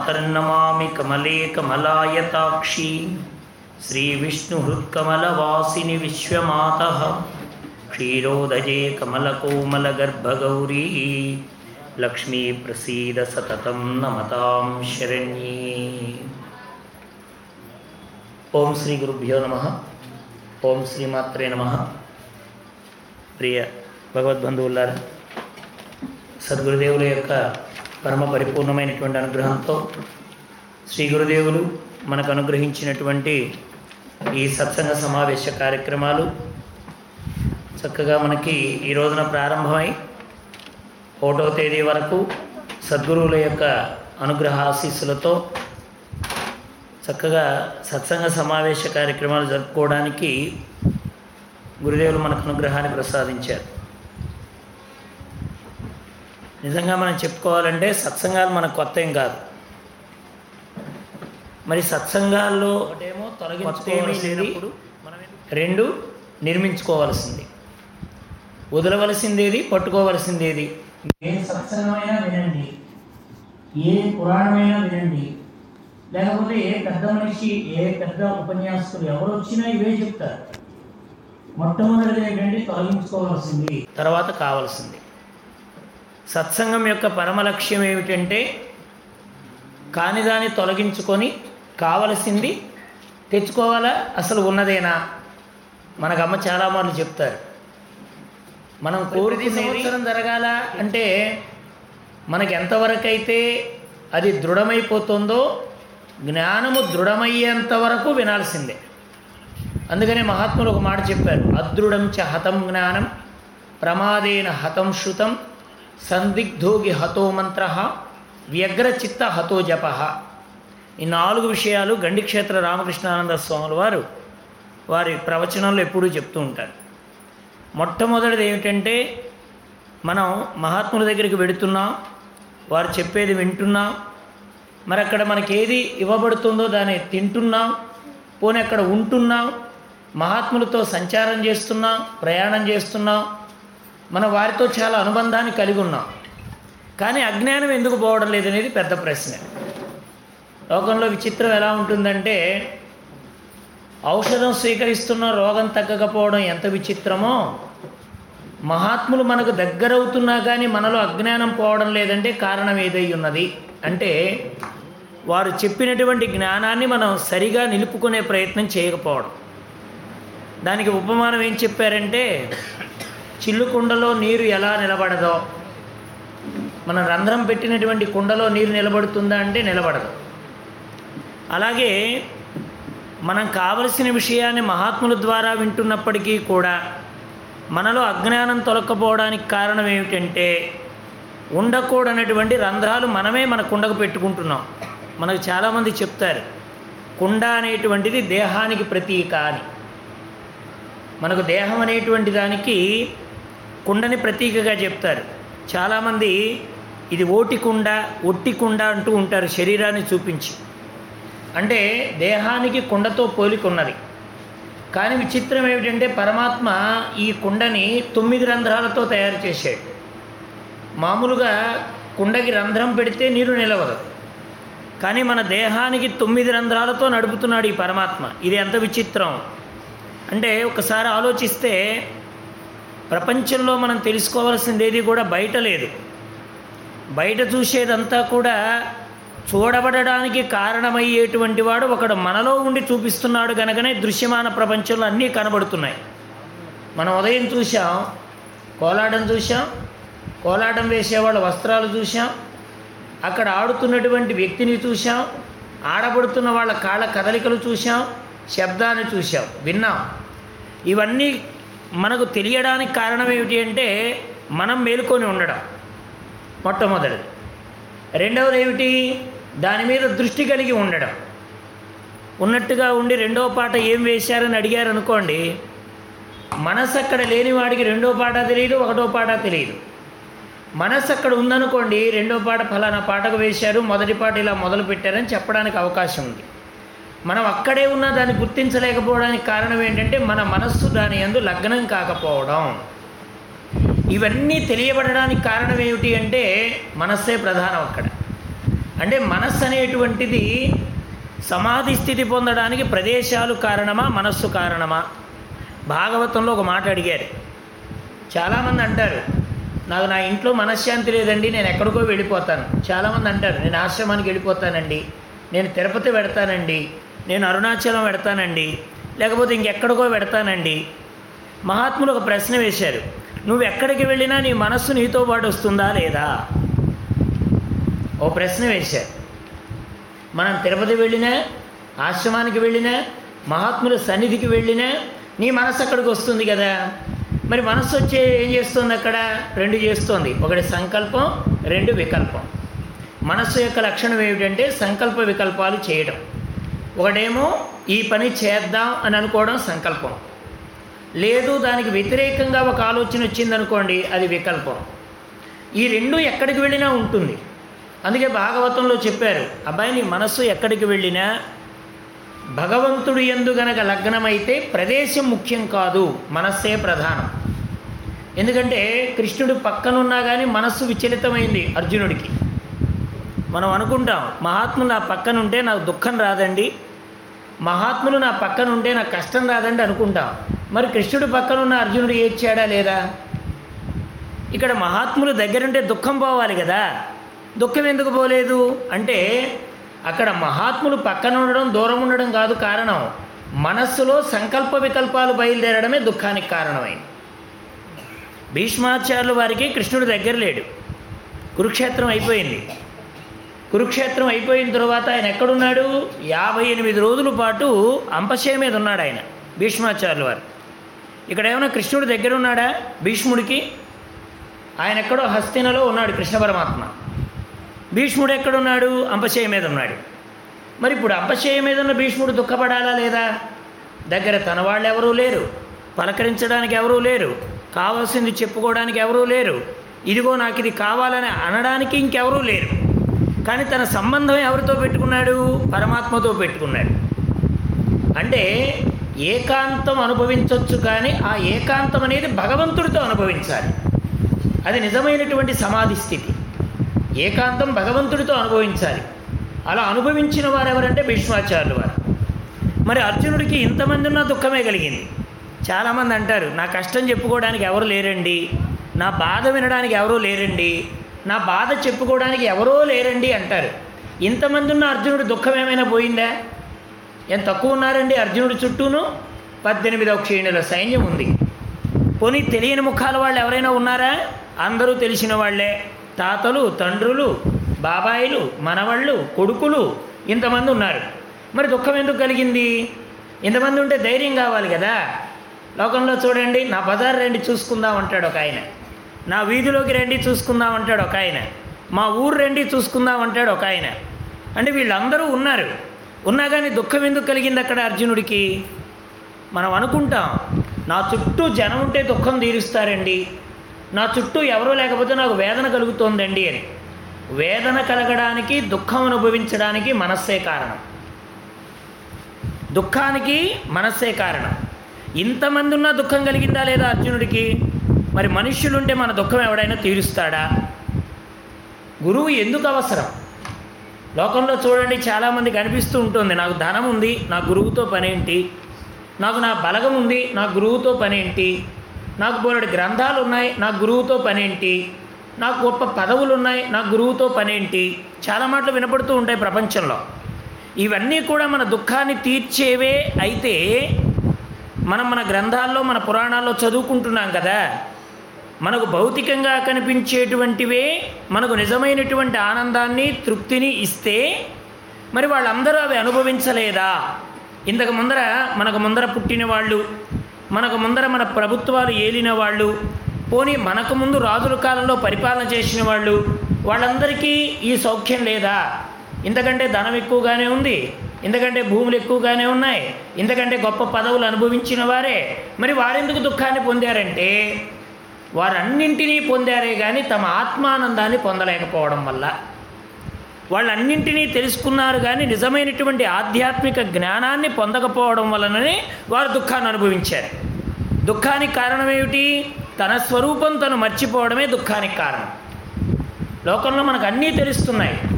कर्णमामि कमले कमलायताक्षी श्रीविष्णुहृत्कमलवासिनि विश्वमातः क्षीरोदये कमलकोमलगर्भगौरी लक्ष्मीप्रसीद सततं नमतां शरण्ये ఓం శ్రీ గురుభ్యో నమ ఓం శ్రీమాత్రే నమ ప్రియ భగవద్బంధువులారా సద్గురుదేవుల యొక్క పరమ పరిపూర్ణమైనటువంటి అనుగ్రహంతో శ్రీ గురుదేవులు మనకు అనుగ్రహించినటువంటి ఈ సత్సంగ సమావేశ కార్యక్రమాలు చక్కగా మనకి ఈ రోజున ప్రారంభమై ఒకటో తేదీ వరకు సద్గురువుల యొక్క అనుగ్రహ ఆశీస్సులతో చక్కగా సత్సంగ సమావేశ కార్యక్రమాలు జరుపుకోవడానికి గురుదేవులు మనకు అనుగ్రహాన్ని ప్రసాదించారు నిజంగా మనం చెప్పుకోవాలంటే సత్సంగాలు మనకు కొత్త ఏం కాదు మరి సత్సంగాల్లో ఒకటేమో తొలగించుకోవాల్సింది రెండు నిర్మించుకోవాల్సింది వదలవలసిందేది పట్టుకోవలసిందేది ఏ సత్సంగమైనా వినండి ఏ పురాణమైనా వినండి లేకపోతే ఏ పెద్ద మనిషి ఏ పెద్ద ఉపన్యాసకులు ఎవరు వచ్చినా ఇవే చెప్తారు మొట్టమొదటిది ఏంటంటే తొలగించుకోవాల్సింది తర్వాత కావాల్సింది సత్సంగం యొక్క పరమ లక్ష్యం ఏమిటంటే కానిదాన్ని తొలగించుకొని కావలసింది తెచ్చుకోవాలా అసలు ఉన్నదేనా మనకు అమ్మ చాలా మార్లు చెప్తారు మనం కోరిక సంవత్సరం జరగాల అంటే మనకి ఎంతవరకు అయితే అది దృఢమైపోతుందో జ్ఞానము దృఢమయ్యేంత వరకు వినాల్సిందే అందుకనే మహాత్ములు ఒక మాట చెప్పారు అదృఢం చ హతం జ్ఞానం ప్రమాదేన హతం శృతం సందిగ్ధోగి హతో మంత్ర వ్యగ్రచిత్త హతో జప ఈ నాలుగు విషయాలు గండిక్షేత్ర రామకృష్ణానంద స్వాముల వారు వారి ప్రవచనంలో ఎప్పుడూ చెప్తూ ఉంటారు మొట్టమొదటిది ఏమిటంటే మనం మహాత్ముల దగ్గరికి వెడుతున్నాం వారు చెప్పేది వింటున్నాం మరి అక్కడ మనకి ఏది ఇవ్వబడుతుందో దాన్ని తింటున్నాం పోనీ అక్కడ ఉంటున్నాం మహాత్ములతో సంచారం చేస్తున్నాం ప్రయాణం చేస్తున్నాం మన వారితో చాలా అనుబంధాన్ని కలిగి ఉన్నాం కానీ అజ్ఞానం ఎందుకు పోవడం లేదనేది పెద్ద ప్రశ్న లోకంలో విచిత్రం ఎలా ఉంటుందంటే ఔషధం స్వీకరిస్తున్న రోగం తగ్గకపోవడం ఎంత విచిత్రమో మహాత్ములు మనకు దగ్గరవుతున్నా కానీ మనలో అజ్ఞానం పోవడం లేదంటే కారణం ఏదై ఉన్నది అంటే వారు చెప్పినటువంటి జ్ఞానాన్ని మనం సరిగా నిలుపుకునే ప్రయత్నం చేయకపోవడం దానికి ఉపమానం ఏం చెప్పారంటే చిల్లు కుండలో నీరు ఎలా నిలబడదో మనం రంధ్రం పెట్టినటువంటి కుండలో నీరు నిలబడుతుందా అంటే నిలబడదు అలాగే మనం కావలసిన విషయాన్ని మహాత్ముల ద్వారా వింటున్నప్పటికీ కూడా మనలో అజ్ఞానం తొలక్కపోవడానికి కారణం ఏమిటంటే ఉండకూడనటువంటి రంధ్రాలు మనమే మన కుండకు పెట్టుకుంటున్నాం మనకు చాలామంది చెప్తారు కుండ అనేటువంటిది దేహానికి ప్రతీక అని మనకు దేహం అనేటువంటి దానికి కుండని ప్రతీకగా చెప్తారు చాలామంది ఇది ఓటి కుండ ఒట్టి కుండ అంటూ ఉంటారు శరీరాన్ని చూపించి అంటే దేహానికి కుండతో పోలికున్నది కానీ విచిత్రం ఏమిటంటే పరమాత్మ ఈ కుండని తొమ్మిది రంధ్రాలతో తయారు చేశాడు మామూలుగా కుండకి రంధ్రం పెడితే నీరు నిలవదు కానీ మన దేహానికి తొమ్మిది రంధ్రాలతో నడుపుతున్నాడు ఈ పరమాత్మ ఇది ఎంత విచిత్రం అంటే ఒకసారి ఆలోచిస్తే ప్రపంచంలో మనం తెలుసుకోవాల్సింది ఏది కూడా బయట లేదు బయట చూసేదంతా కూడా చూడబడడానికి కారణమయ్యేటువంటి వాడు ఒకడు మనలో ఉండి చూపిస్తున్నాడు కనుకనే దృశ్యమాన ప్రపంచంలో అన్నీ కనబడుతున్నాయి మనం ఉదయం చూసాం కోలాటం చూసాం కోలాటం వేసేవాళ్ళ వస్త్రాలు చూసాం అక్కడ ఆడుతున్నటువంటి వ్యక్తిని చూసాం ఆడబడుతున్న వాళ్ళ కాళ్ళ కదలికలు చూసాం శబ్దాన్ని చూసాం విన్నాం ఇవన్నీ మనకు తెలియడానికి కారణం ఏమిటి అంటే మనం మేలుకొని ఉండడం మొట్టమొదటిది రెండవది ఏమిటి దాని మీద దృష్టి కలిగి ఉండడం ఉన్నట్టుగా ఉండి రెండవ పాట ఏం వేశారని అడిగారు అనుకోండి మనసు అక్కడ లేని వాడికి రెండో పాట తెలియదు ఒకటో పాట తెలియదు మనసు అక్కడ ఉందనుకోండి రెండో పాట ఫలానా పాటకు వేశారు మొదటి పాట ఇలా మొదలు పెట్టారని చెప్పడానికి అవకాశం ఉంది మనం అక్కడే ఉన్న దాన్ని గుర్తించలేకపోవడానికి కారణం ఏంటంటే మన మనస్సు దాని యందు లగ్నం కాకపోవడం ఇవన్నీ తెలియబడడానికి కారణం ఏమిటి అంటే మనస్సే ప్రధానం అక్కడ అంటే మనస్సు అనేటువంటిది సమాధి స్థితి పొందడానికి ప్రదేశాలు కారణమా మనస్సు కారణమా భాగవతంలో ఒక మాట అడిగారు చాలామంది అంటారు నాకు నా ఇంట్లో మనశ్శాంతి లేదండి నేను ఎక్కడికో వెళ్ళిపోతాను చాలామంది అంటారు నేను ఆశ్రమానికి వెళ్ళిపోతానండి నేను తిరుపతి పెడతానండి నేను అరుణాచలం పెడతానండి లేకపోతే ఇంకెక్కడికో పెడతానండి మహాత్ములు ఒక ప్రశ్న వేశారు నువ్వు ఎక్కడికి వెళ్ళినా నీ మనస్సు నీతో పాటు వస్తుందా లేదా ఓ ప్రశ్న వేశారు మనం తిరుపతి వెళ్ళినా ఆశ్రమానికి వెళ్ళినా మహాత్ముల సన్నిధికి వెళ్ళినా నీ మనస్సు అక్కడికి వస్తుంది కదా మరి మనస్సు వచ్చే ఏం చేస్తుంది అక్కడ రెండు చేస్తుంది ఒకటి సంకల్పం రెండు వికల్పం మనస్సు యొక్క లక్షణం ఏమిటంటే సంకల్ప వికల్పాలు చేయడం ఒకటేమో ఈ పని చేద్దాం అని అనుకోవడం సంకల్పం లేదు దానికి వ్యతిరేకంగా ఒక ఆలోచన వచ్చిందనుకోండి అది వికల్పం ఈ రెండు ఎక్కడికి వెళ్ళినా ఉంటుంది అందుకే భాగవతంలో చెప్పారు అబ్బాయి నీ మనస్సు ఎక్కడికి వెళ్ళినా భగవంతుడు ఎందు గనక లగ్నమైతే ప్రదేశం ముఖ్యం కాదు మనస్సే ప్రధానం ఎందుకంటే కృష్ణుడు పక్కనున్నా కానీ మనస్సు విచలితమైంది అర్జునుడికి మనం అనుకుంటాం మహాత్ములు నా పక్కన ఉంటే నాకు దుఃఖం రాదండి మహాత్ములు నా పక్కన ఉంటే నాకు కష్టం రాదండి అనుకుంటాం మరి కృష్ణుడు పక్కన ఉన్న అర్జునుడు ఏడ్చాడా లేదా ఇక్కడ మహాత్ములు దగ్గరుంటే దుఃఖం పోవాలి కదా దుఃఖం ఎందుకు పోలేదు అంటే అక్కడ మహాత్ములు పక్కన ఉండడం దూరం ఉండడం కాదు కారణం మనస్సులో సంకల్ప వికల్పాలు బయలుదేరడమే దుఃఖానికి కారణమైంది భీష్మాచార్యుల వారికి కృష్ణుడు దగ్గర లేడు కురుక్షేత్రం అయిపోయింది కురుక్షేత్రం అయిపోయిన తర్వాత ఆయన ఎక్కడున్నాడు యాభై ఎనిమిది రోజుల పాటు అంపశయ మీద ఉన్నాడు ఆయన భీష్మాచార్యుల వారు ఇక్కడ ఏమైనా కృష్ణుడు దగ్గర ఉన్నాడా భీష్ముడికి ఆయన ఎక్కడో హస్తినలో ఉన్నాడు కృష్ణ పరమాత్మ భీష్ముడు ఎక్కడున్నాడు అంపశయ మీద ఉన్నాడు మరి ఇప్పుడు అంపశయ మీద ఉన్న భీష్ముడు దుఃఖపడాలా లేదా దగ్గర తన వాళ్ళు ఎవరూ లేరు పలకరించడానికి ఎవరూ లేరు కావాల్సింది చెప్పుకోవడానికి ఎవరూ లేరు ఇదిగో నాకు ఇది కావాలని అనడానికి ఇంకెవరూ లేరు కానీ తన సంబంధం ఎవరితో పెట్టుకున్నాడు పరమాత్మతో పెట్టుకున్నాడు అంటే ఏకాంతం అనుభవించవచ్చు కానీ ఆ ఏకాంతం అనేది భగవంతుడితో అనుభవించాలి అది నిజమైనటువంటి సమాధి స్థితి ఏకాంతం భగవంతుడితో అనుభవించాలి అలా అనుభవించిన వారు ఎవరంటే భీష్మాచార్యులు వారు మరి అర్జునుడికి ఇంతమంది ఉన్న దుఃఖమే కలిగింది చాలామంది అంటారు నా కష్టం చెప్పుకోవడానికి ఎవరు లేరండి నా బాధ వినడానికి ఎవరూ లేరండి నా బాధ చెప్పుకోవడానికి ఎవరో లేరండి అంటారు ఇంతమంది ఉన్న అర్జునుడు దుఃఖం ఏమైనా పోయిందా ఎంత తక్కువ ఉన్నారండి అర్జునుడి చుట్టూను పద్దెనిమిదవ క్షీణుల సైన్యం ఉంది పోనీ తెలియని ముఖాల వాళ్ళు ఎవరైనా ఉన్నారా అందరూ తెలిసిన వాళ్ళే తాతలు తండ్రులు బాబాయిలు మనవళ్ళు కొడుకులు ఇంతమంది ఉన్నారు మరి దుఃఖం ఎందుకు కలిగింది ఇంతమంది ఉంటే ధైర్యం కావాలి కదా లోకంలో చూడండి నా బజార్ రండి చూసుకుందాం అంటాడు ఒక ఆయన నా వీధిలోకి రండి చూసుకుందాం అంటాడు ఒక ఆయన మా ఊరు రండి చూసుకుందాం అంటాడు ఒక ఆయన అంటే వీళ్ళందరూ ఉన్నారు ఉన్నా కానీ దుఃఖం ఎందుకు కలిగింది అక్కడ అర్జునుడికి మనం అనుకుంటాం నా చుట్టూ జనం ఉంటే దుఃఖం తీరుస్తారండి నా చుట్టూ ఎవరూ లేకపోతే నాకు వేదన కలుగుతోందండి అని వేదన కలగడానికి దుఃఖం అనుభవించడానికి మనస్సే కారణం దుఃఖానికి మనస్సే కారణం ఇంతమంది ఉన్నా దుఃఖం కలిగిందా లేదా అర్జునుడికి మరి మనుష్యులుంటే మన దుఃఖం ఎవడైనా తీరుస్తాడా గురువు ఎందుకు అవసరం లోకంలో చూడండి చాలామంది కనిపిస్తూ ఉంటుంది నాకు ధనం ఉంది నా గురువుతో పనేంటి నాకు నా బలగం ఉంది నా గురువుతో పనేంటి నాకు బోలెడు గ్రంథాలు ఉన్నాయి నా గురువుతో పనేంటి నాకు గొప్ప పదవులు ఉన్నాయి నా గురువుతో పనేంటి చాలా మాటలు వినపడుతూ ఉంటాయి ప్రపంచంలో ఇవన్నీ కూడా మన దుఃఖాన్ని తీర్చేవే అయితే మనం మన గ్రంథాల్లో మన పురాణాల్లో చదువుకుంటున్నాం కదా మనకు భౌతికంగా కనిపించేటువంటివే మనకు నిజమైనటువంటి ఆనందాన్ని తృప్తిని ఇస్తే మరి వాళ్ళందరూ అవి అనుభవించలేదా ఇంతకు ముందర మనకు ముందర పుట్టిన వాళ్ళు మనకు ముందర మన ప్రభుత్వాలు ఏలిన వాళ్ళు పోనీ మనకు ముందు రాజుల కాలంలో పరిపాలన చేసిన వాళ్ళు వాళ్ళందరికీ ఈ సౌఖ్యం లేదా ఇంతకంటే ధనం ఎక్కువగానే ఉంది ఇంతకంటే భూములు ఎక్కువగానే ఉన్నాయి ఇంతకంటే గొప్ప పదవులు అనుభవించిన వారే మరి వారెందుకు దుఃఖాన్ని పొందారంటే వారన్నింటినీ పొందారే కానీ తమ ఆత్మానందాన్ని పొందలేకపోవడం వల్ల వాళ్ళన్నింటినీ తెలుసుకున్నారు కానీ నిజమైనటువంటి ఆధ్యాత్మిక జ్ఞానాన్ని పొందకపోవడం వలననే వారు దుఃఖాన్ని అనుభవించారు దుఃఖానికి కారణం ఏమిటి తన స్వరూపం తను మర్చిపోవడమే దుఃఖానికి కారణం లోకంలో మనకు అన్నీ తెలుస్తున్నాయి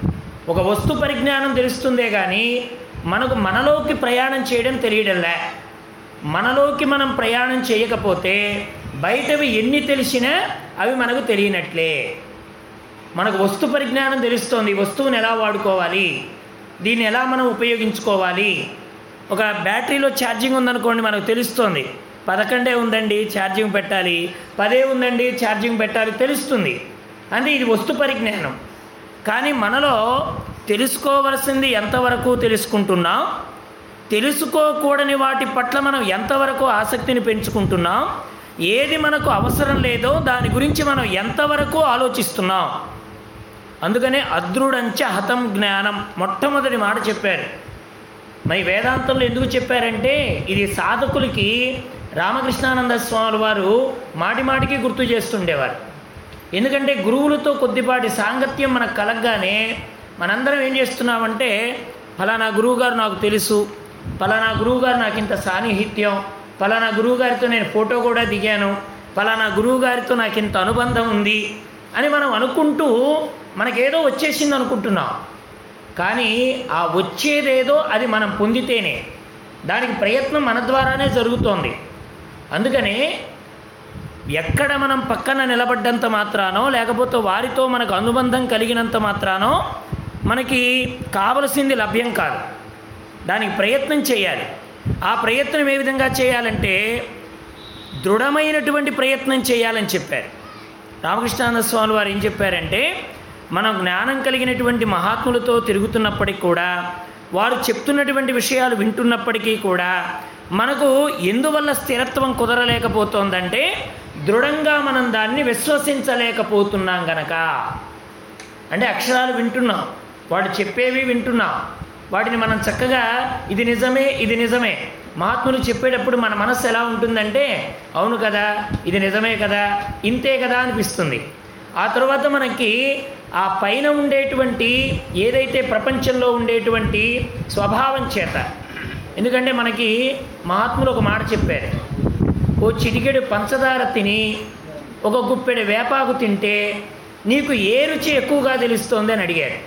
ఒక వస్తు పరిజ్ఞానం తెలుస్తుందే కానీ మనకు మనలోకి ప్రయాణం చేయడం తెలియడంలే మనలోకి మనం ప్రయాణం చేయకపోతే బయటవి ఎన్ని తెలిసినా అవి మనకు తెలియనట్లే మనకు వస్తు పరిజ్ఞానం తెలుస్తోంది ఈ వస్తువుని ఎలా వాడుకోవాలి దీన్ని ఎలా మనం ఉపయోగించుకోవాలి ఒక బ్యాటరీలో ఛార్జింగ్ ఉందనుకోండి మనకు తెలుస్తోంది పదకొండే ఉందండి ఛార్జింగ్ పెట్టాలి పదే ఉందండి ఛార్జింగ్ పెట్టాలి తెలుస్తుంది అంటే ఇది వస్తు పరిజ్ఞానం కానీ మనలో తెలుసుకోవలసింది ఎంతవరకు తెలుసుకుంటున్నాం తెలుసుకోకూడని వాటి పట్ల మనం ఎంతవరకు ఆసక్తిని పెంచుకుంటున్నాం ఏది మనకు అవసరం లేదో దాని గురించి మనం ఎంతవరకు ఆలోచిస్తున్నాం అందుకనే అద్రుడంచ హతం జ్ఞానం మొట్టమొదటి మాట చెప్పారు మరి వేదాంతంలో ఎందుకు చెప్పారంటే ఇది సాధకులకి రామకృష్ణానంద స్వామి వారు మాటి మాటికి గుర్తు చేస్తుండేవారు ఎందుకంటే గురువులతో కొద్దిపాటి సాంగత్యం మనకు కలగగానే మనందరం ఏం చేస్తున్నామంటే ఫలానా గురువుగారు నాకు తెలుసు ఫలానా గురువుగారు నాకు ఇంత సాన్నిహిత్యం ఫలానా గురువుగారితో నేను ఫోటో కూడా దిగాను ఫలానా గురువుగారితో నాకు ఇంత అనుబంధం ఉంది అని మనం అనుకుంటూ మనకేదో వచ్చేసింది అనుకుంటున్నాం కానీ ఆ వచ్చేదేదో అది మనం పొందితేనే దానికి ప్రయత్నం మన ద్వారానే జరుగుతోంది అందుకనే ఎక్కడ మనం పక్కన నిలబడ్డంత మాత్రానో లేకపోతే వారితో మనకు అనుబంధం కలిగినంత మాత్రానో మనకి కావలసింది లభ్యం కాదు దానికి ప్రయత్నం చేయాలి ఆ ప్రయత్నం ఏ విధంగా చేయాలంటే దృఢమైనటువంటి ప్రయత్నం చేయాలని చెప్పారు రామకృష్ణానంద స్వామి వారు ఏం చెప్పారంటే మనం జ్ఞానం కలిగినటువంటి మహాత్ములతో తిరుగుతున్నప్పటికీ కూడా వారు చెప్తున్నటువంటి విషయాలు వింటున్నప్పటికీ కూడా మనకు ఎందువల్ల స్థిరత్వం కుదరలేకపోతోందంటే దృఢంగా మనం దాన్ని విశ్వసించలేకపోతున్నాం గనక అంటే అక్షరాలు వింటున్నాం వాడు చెప్పేవి వింటున్నాం వాటిని మనం చక్కగా ఇది నిజమే ఇది నిజమే మహాత్ములు చెప్పేటప్పుడు మన మనస్సు ఎలా ఉంటుందంటే అవును కదా ఇది నిజమే కదా ఇంతే కదా అనిపిస్తుంది ఆ తర్వాత మనకి ఆ పైన ఉండేటువంటి ఏదైతే ప్రపంచంలో ఉండేటువంటి స్వభావం చేత ఎందుకంటే మనకి మహాత్ములు ఒక మాట చెప్పారు ఓ చిటికెడు పంచదార తిని ఒక గుప్పెడు వేపాకు తింటే నీకు ఏ రుచి ఎక్కువగా తెలుస్తోంది అని అడిగాడు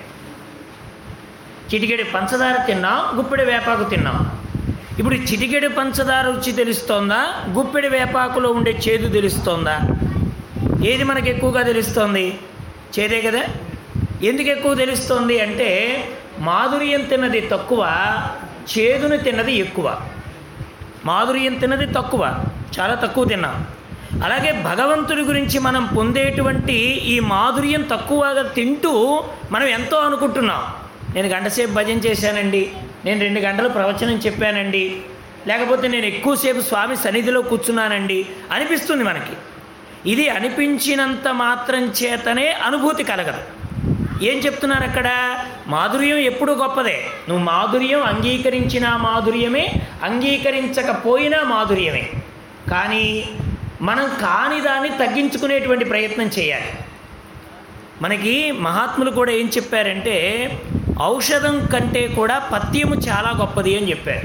చిటికెడు పంచదార తిన్నాం గుప్పెడు వేపాకు తిన్నాం ఇప్పుడు చిటికెడు పంచదార రుచి తెలుస్తోందా గుప్పెడు వేపాకులో ఉండే చేదు తెలుస్తోందా ఏది మనకు ఎక్కువగా తెలుస్తోంది చేదే కదా ఎందుకు ఎక్కువ తెలుస్తోంది అంటే మాధుర్యం తిన్నది తక్కువ చేదుని తిన్నది ఎక్కువ మాధుర్యం తిన్నది తక్కువ చాలా తక్కువ తిన్నాం అలాగే భగవంతుడి గురించి మనం పొందేటువంటి ఈ మాధుర్యం తక్కువగా తింటూ మనం ఎంతో అనుకుంటున్నాం నేను గంటసేపు భజన చేశానండి నేను రెండు గంటలు ప్రవచనం చెప్పానండి లేకపోతే నేను ఎక్కువసేపు స్వామి సన్నిధిలో కూర్చున్నానండి అనిపిస్తుంది మనకి ఇది అనిపించినంత మాత్రం చేతనే అనుభూతి కలగదు ఏం చెప్తున్నారు అక్కడ మాధుర్యం ఎప్పుడు గొప్పదే నువ్వు మాధుర్యం అంగీకరించిన మాధుర్యమే అంగీకరించకపోయినా మాధుర్యమే కానీ మనం కాని దాన్ని తగ్గించుకునేటువంటి ప్రయత్నం చేయాలి మనకి మహాత్ములు కూడా ఏం చెప్పారంటే ఔషధం కంటే కూడా పథ్యము చాలా గొప్పది అని చెప్పారు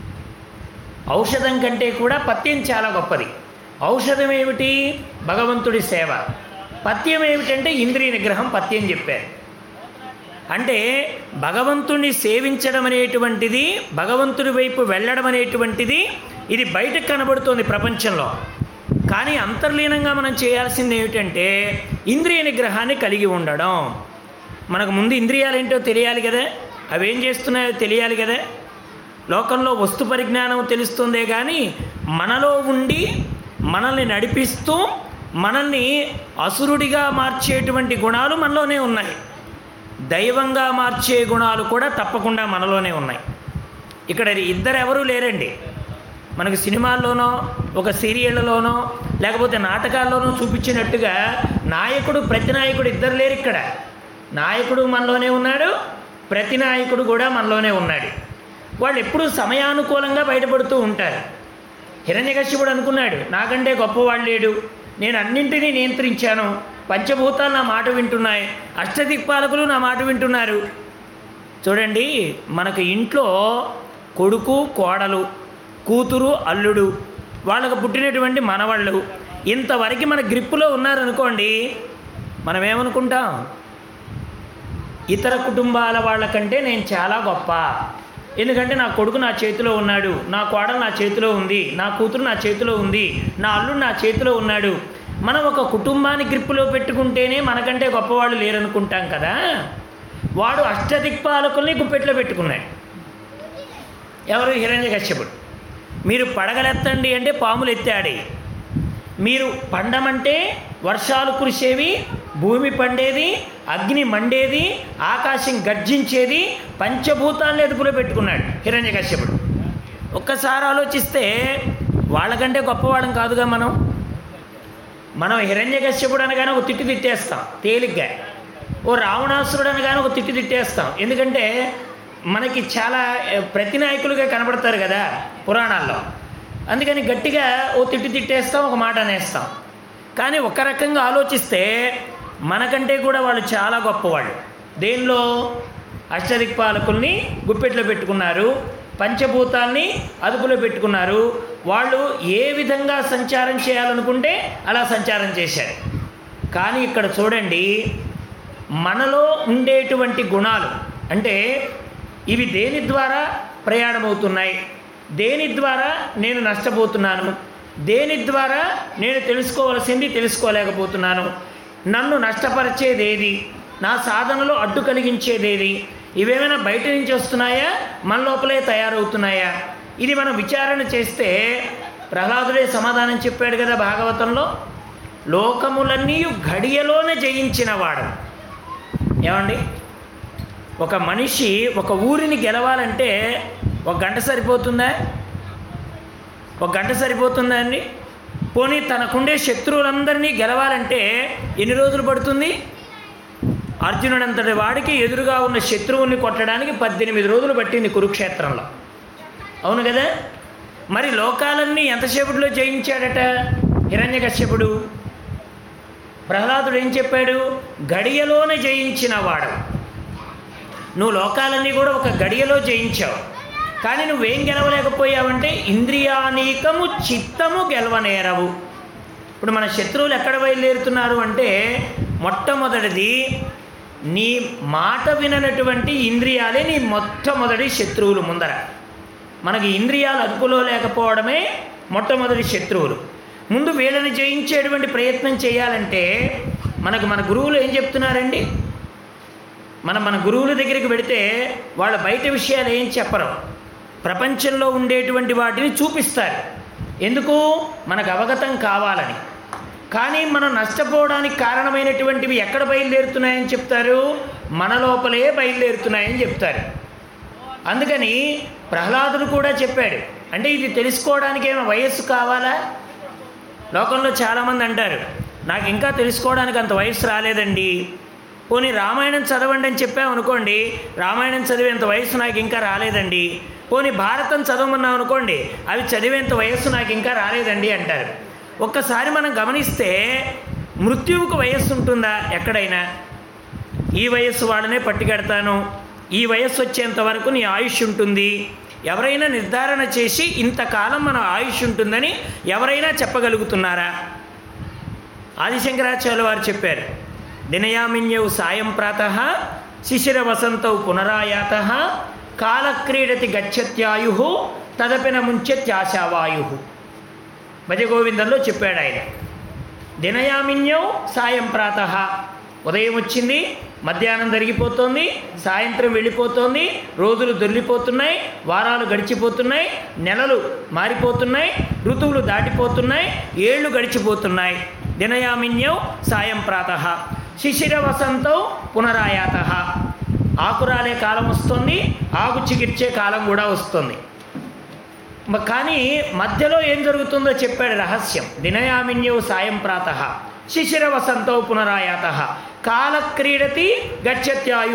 ఔషధం కంటే కూడా పథ్యం చాలా గొప్పది ఔషధం ఏమిటి భగవంతుడి సేవ పథ్యం ఏమిటంటే ఇంద్రియ నిగ్రహం పథ్యం చెప్పారు అంటే భగవంతుణ్ణి సేవించడం అనేటువంటిది భగవంతుడి వైపు వెళ్ళడం అనేటువంటిది ఇది బయటకు కనబడుతోంది ప్రపంచంలో కానీ అంతర్లీనంగా మనం చేయాల్సింది ఏమిటంటే ఇంద్రియ నిగ్రహాన్ని కలిగి ఉండడం మనకు ముందు ఇంద్రియాలు ఏంటో తెలియాలి కదా అవేం చేస్తున్నాయో తెలియాలి కదా లోకంలో వస్తు పరిజ్ఞానం తెలుస్తుందే కానీ మనలో ఉండి మనల్ని నడిపిస్తూ మనల్ని అసురుడిగా మార్చేటువంటి గుణాలు మనలోనే ఉన్నాయి దైవంగా మార్చే గుణాలు కూడా తప్పకుండా మనలోనే ఉన్నాయి ఇక్కడ ఇద్దరు ఎవరూ లేరండి మనకు సినిమాల్లోనో ఒక సీరియళ్ళలోనో లేకపోతే నాటకాల్లోనో చూపించినట్టుగా నాయకుడు ప్రతి నాయకుడు ఇద్దరు లేరు ఇక్కడ నాయకుడు మనలోనే ఉన్నాడు ప్రతి నాయకుడు కూడా మనలోనే ఉన్నాడు వాళ్ళు ఎప్పుడూ సమయానుకూలంగా బయటపడుతూ ఉంటారు హిరణ్యకశ్యపుడు అనుకున్నాడు నాకంటే గొప్పవాడు లేడు నేను అన్నింటినీ నియంత్రించాను పంచభూతాలు నా మాట వింటున్నాయి అష్టదిక్పాలకులు నా మాట వింటున్నారు చూడండి మనకు ఇంట్లో కొడుకు కోడలు కూతురు అల్లుడు వాళ్ళకు పుట్టినటువంటి మనవాళ్ళు ఇంతవరకు మన గ్రిప్పులో ఉన్నారనుకోండి మనం ఏమనుకుంటాం ఇతర కుటుంబాల వాళ్ళకంటే నేను చాలా గొప్ప ఎందుకంటే నా కొడుకు నా చేతిలో ఉన్నాడు నా కోడలు నా చేతిలో ఉంది నా కూతురు నా చేతిలో ఉంది నా అల్లుడు నా చేతిలో ఉన్నాడు మనం ఒక కుటుంబాన్ని గ్రిప్పులో పెట్టుకుంటేనే మనకంటే గొప్పవాళ్ళు లేరనుకుంటాం కదా వాడు అష్టదిక్పాలకుల్ని గుప్పెట్లో పెట్టుకున్నాడు ఎవరు హిరణ్య కశ్యపుడు మీరు పడగలెత్తండి అంటే పాములు ఎత్తాడే మీరు పండమంటే వర్షాలు కురిసేవి భూమి పండేది అగ్ని మండేది ఆకాశం గర్జించేది పంచభూతాలను ఎదుపులో పెట్టుకున్నాడు హిరణ్య కశ్యపుడు ఒక్కసారి ఆలోచిస్తే వాళ్ళకంటే గొప్పవాళ్ళం కాదుగా మనం మనం హిరణ్య కశ్యపుడు అనగానే ఒక తిట్టు తిట్టేస్తాం తేలిగ్గా ఓ రావణాసురుడు అనగానే ఒక తిట్టు తిట్టేస్తాం ఎందుకంటే మనకి చాలా ఏ, ప్రతినాయకులుగా కనబడతారు కదా పురాణాల్లో అందుకని గట్టిగా ఓ తిట్టు తిట్టేస్తాం ఒక మాట అనేస్తాం కానీ ఒక రకంగా ఆలోచిస్తే మనకంటే కూడా వాళ్ళు చాలా గొప్పవాళ్ళు దేనిలో అష్టదిక్పాలకుల్ని గుప్పెట్లో పెట్టుకున్నారు పంచభూతాల్ని అదుపులో పెట్టుకున్నారు వాళ్ళు ఏ విధంగా సంచారం చేయాలనుకుంటే అలా సంచారం చేశారు కానీ ఇక్కడ చూడండి మనలో ఉండేటువంటి గుణాలు అంటే ఇవి దేని ద్వారా ప్రయాణమవుతున్నాయి దేని ద్వారా నేను నష్టపోతున్నాను దేని ద్వారా నేను తెలుసుకోవలసింది తెలుసుకోలేకపోతున్నాను నన్ను నష్టపరిచేదేది నా సాధనలో అడ్డు కలిగించేదేది ఇవేమైనా బయట నుంచి వస్తున్నాయా మన లోపలే తయారవుతున్నాయా ఇది మనం విచారణ చేస్తే ప్రహ్లాదుడే సమాధానం చెప్పాడు కదా భాగవతంలో లోకములన్నీ ఘడియలోనే జయించినవాడు ఏమండి ఒక మనిషి ఒక ఊరిని గెలవాలంటే ఒక గంట సరిపోతుందా ఒక గంట సరిపోతుందా అండి పోనీ తనకుండే శత్రువులందరినీ గెలవాలంటే ఎన్ని రోజులు పడుతుంది అర్జునుడంతటి వాడికి ఎదురుగా ఉన్న శత్రువుని కొట్టడానికి పద్దెనిమిది రోజులు పట్టింది కురుక్షేత్రంలో అవును కదా మరి లోకాలన్నీ ఎంతసేపట్లో జయించాడట హిరణ్యకశ్యపుడు ప్రహ్లాదుడు ఏం చెప్పాడు గడియలోనే జయించిన వాడు నువ్వు లోకాలన్నీ కూడా ఒక గడియలో జయించావు కానీ నువ్వేం గెలవలేకపోయావంటే ఇంద్రియానీకము చిత్తము గెలవనేరవు ఇప్పుడు మన శత్రువులు ఎక్కడ బయలుదేరుతున్నారు అంటే మొట్టమొదటిది నీ మాట విననటువంటి ఇంద్రియాలే నీ మొట్టమొదటి శత్రువులు ముందర మనకి ఇంద్రియాలు అదుపులో లేకపోవడమే మొట్టమొదటి శత్రువులు ముందు వీళ్ళని జయించేటువంటి ప్రయత్నం చేయాలంటే మనకు మన గురువులు ఏం చెప్తున్నారండి మనం మన గురువుల దగ్గరికి వెడితే వాళ్ళ బయట విషయాలు ఏం చెప్పరు ప్రపంచంలో ఉండేటువంటి వాటిని చూపిస్తారు ఎందుకు మనకు అవగతం కావాలని కానీ మనం నష్టపోవడానికి కారణమైనటువంటివి ఎక్కడ బయలుదేరుతున్నాయని చెప్తారు మన లోపలే బయలుదేరుతున్నాయని చెప్తారు అందుకని ప్రహ్లాదుడు కూడా చెప్పాడు అంటే ఇది తెలుసుకోవడానికి ఏమైనా వయస్సు కావాలా లోకంలో చాలామంది అంటారు నాకు ఇంకా తెలుసుకోవడానికి అంత వయస్సు రాలేదండి పోనీ రామాయణం చదవండి అని చెప్పామనుకోండి రామాయణం చదివేంత వయస్సు నాకు ఇంకా రాలేదండి పోనీ భారతం చదవమన్నాం అనుకోండి అవి చదివేంత వయస్సు నాకు ఇంకా రాలేదండి అంటారు ఒక్కసారి మనం గమనిస్తే మృత్యువుకు వయస్సు ఉంటుందా ఎక్కడైనా ఈ వయస్సు వాళ్ళనే పట్టుకెడతాను ఈ వయస్సు వచ్చేంత వరకు నీ ఆయుష్ ఉంటుంది ఎవరైనా నిర్ధారణ చేసి ఇంతకాలం మన ఆయుష్ ఉంటుందని ఎవరైనా చెప్పగలుగుతున్నారా ఆదిశంకరాచార్య వారు చెప్పారు దినయామిన్యౌ సాయం ప్రాత శిశిర వసంతౌ పునరాయాత కాలక్రీడతి గచ్చత్యాయు తదపిన ముంచెత్యాశావాయు భజగోవిందంలో చెప్పాడు ఆయన దినయామిన్యౌ సాయం ప్రాత ఉదయం వచ్చింది మధ్యాహ్నం జరిగిపోతుంది సాయంత్రం వెళ్ళిపోతుంది రోజులు దొర్లిపోతున్నాయి వారాలు గడిచిపోతున్నాయి నెలలు మారిపోతున్నాయి ఋతువులు దాటిపోతున్నాయి ఏళ్ళు గడిచిపోతున్నాయి దినయామిన్యౌ సాయం ప్రాత శిశిర వసంతం పునరాయాత ఆకురాలే కాలం వస్తుంది ఆకు చికిర్చే కాలం కూడా వస్తుంది మ- కానీ మధ్యలో ఏం జరుగుతుందో చెప్పాడు రహస్యం దినయామిన్యౌ సాయం ప్రాత శిశిర వసంతో పునరాయాత కాలక్రీడతి గచ్చత్యాయు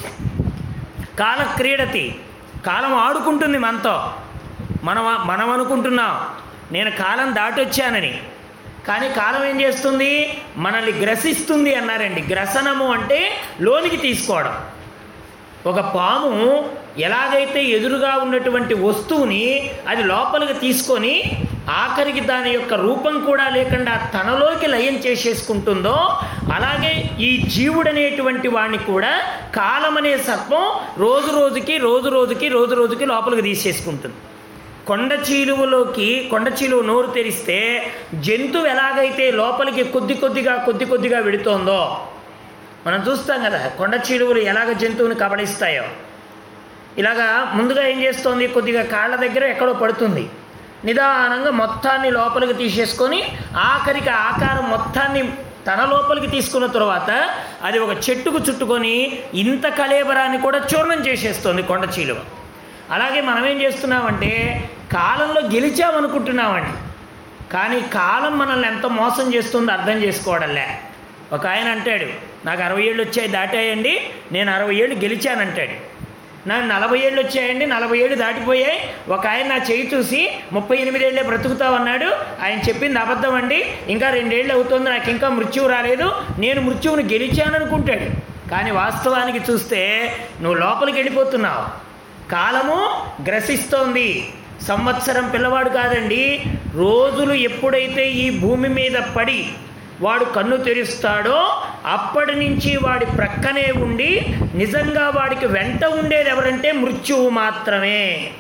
కాలక్రీడతి కాలం ఆడుకుంటుంది మనతో మనం మనం అనుకుంటున్నాం నేను కాలం దాటొచ్చానని కానీ కాలం ఏం చేస్తుంది మనల్ని గ్రసిస్తుంది అన్నారండి గ్రసనము అంటే లోనికి తీసుకోవడం ఒక పాము ఎలాగైతే ఎదురుగా ఉన్నటువంటి వస్తువుని అది లోపలికి తీసుకొని ఆఖరికి దాని యొక్క రూపం కూడా లేకుండా తనలోకి లయం చేసేసుకుంటుందో అలాగే ఈ జీవుడనేటువంటి వాడిని కూడా కాలం అనే సర్పం రోజు రోజుకి రోజు రోజుకి రోజు రోజుకి లోపలికి తీసేసుకుంటుంది కొండ చీలువలోకి కొండ చీలువ నోరు తెరిస్తే జంతువు ఎలాగైతే లోపలికి కొద్ది కొద్దిగా కొద్ది కొద్దిగా వెడుతోందో మనం చూస్తాం కదా కొండ చీలువలు ఎలాగ జంతువుని కబడిస్తాయో ఇలాగా ముందుగా ఏం చేస్తోంది కొద్దిగా కాళ్ళ దగ్గర ఎక్కడో పడుతుంది నిదానంగా మొత్తాన్ని లోపలికి తీసేసుకొని ఆఖరికి ఆకారం మొత్తాన్ని తన లోపలికి తీసుకున్న తర్వాత అది ఒక చెట్టుకు చుట్టుకొని ఇంత కలేబరాన్ని కూడా చూర్ణం చేసేస్తుంది కొండ చీలువ అలాగే మనం ఏం చేస్తున్నామంటే కాలంలో గెలిచామనుకుంటున్నామండి కానీ కాలం మనల్ని ఎంత మోసం చేస్తుందో అర్థం చేసుకోవడంలే ఒక ఆయన అంటాడు నాకు అరవై ఏళ్ళు వచ్చాయి దాటాయండి నేను అరవై ఏళ్ళు గెలిచానంటాడు నాకు నలభై ఏళ్ళు వచ్చాయండి నలభై ఏళ్ళు దాటిపోయాయి ఒక ఆయన నా చేయి చూసి ముప్పై ఎనిమిదేళ్లే బ్రతుకుతావన్నాడు ఆయన చెప్పింది అబద్ధం అండి ఇంకా రెండేళ్ళు అవుతుంది నాకు ఇంకా మృత్యువు రాలేదు నేను మృత్యువుని గెలిచాననుకుంటాడు కానీ వాస్తవానికి చూస్తే నువ్వు లోపలికి వెళ్ళిపోతున్నావు కాలము గ్రసిస్తోంది సంవత్సరం పిల్లవాడు కాదండి రోజులు ఎప్పుడైతే ఈ భూమి మీద పడి వాడు కన్ను తెరుస్తాడో అప్పటి నుంచి వాడి ప్రక్కనే ఉండి నిజంగా వాడికి వెంట ఉండేది ఎవరంటే మృత్యువు మాత్రమే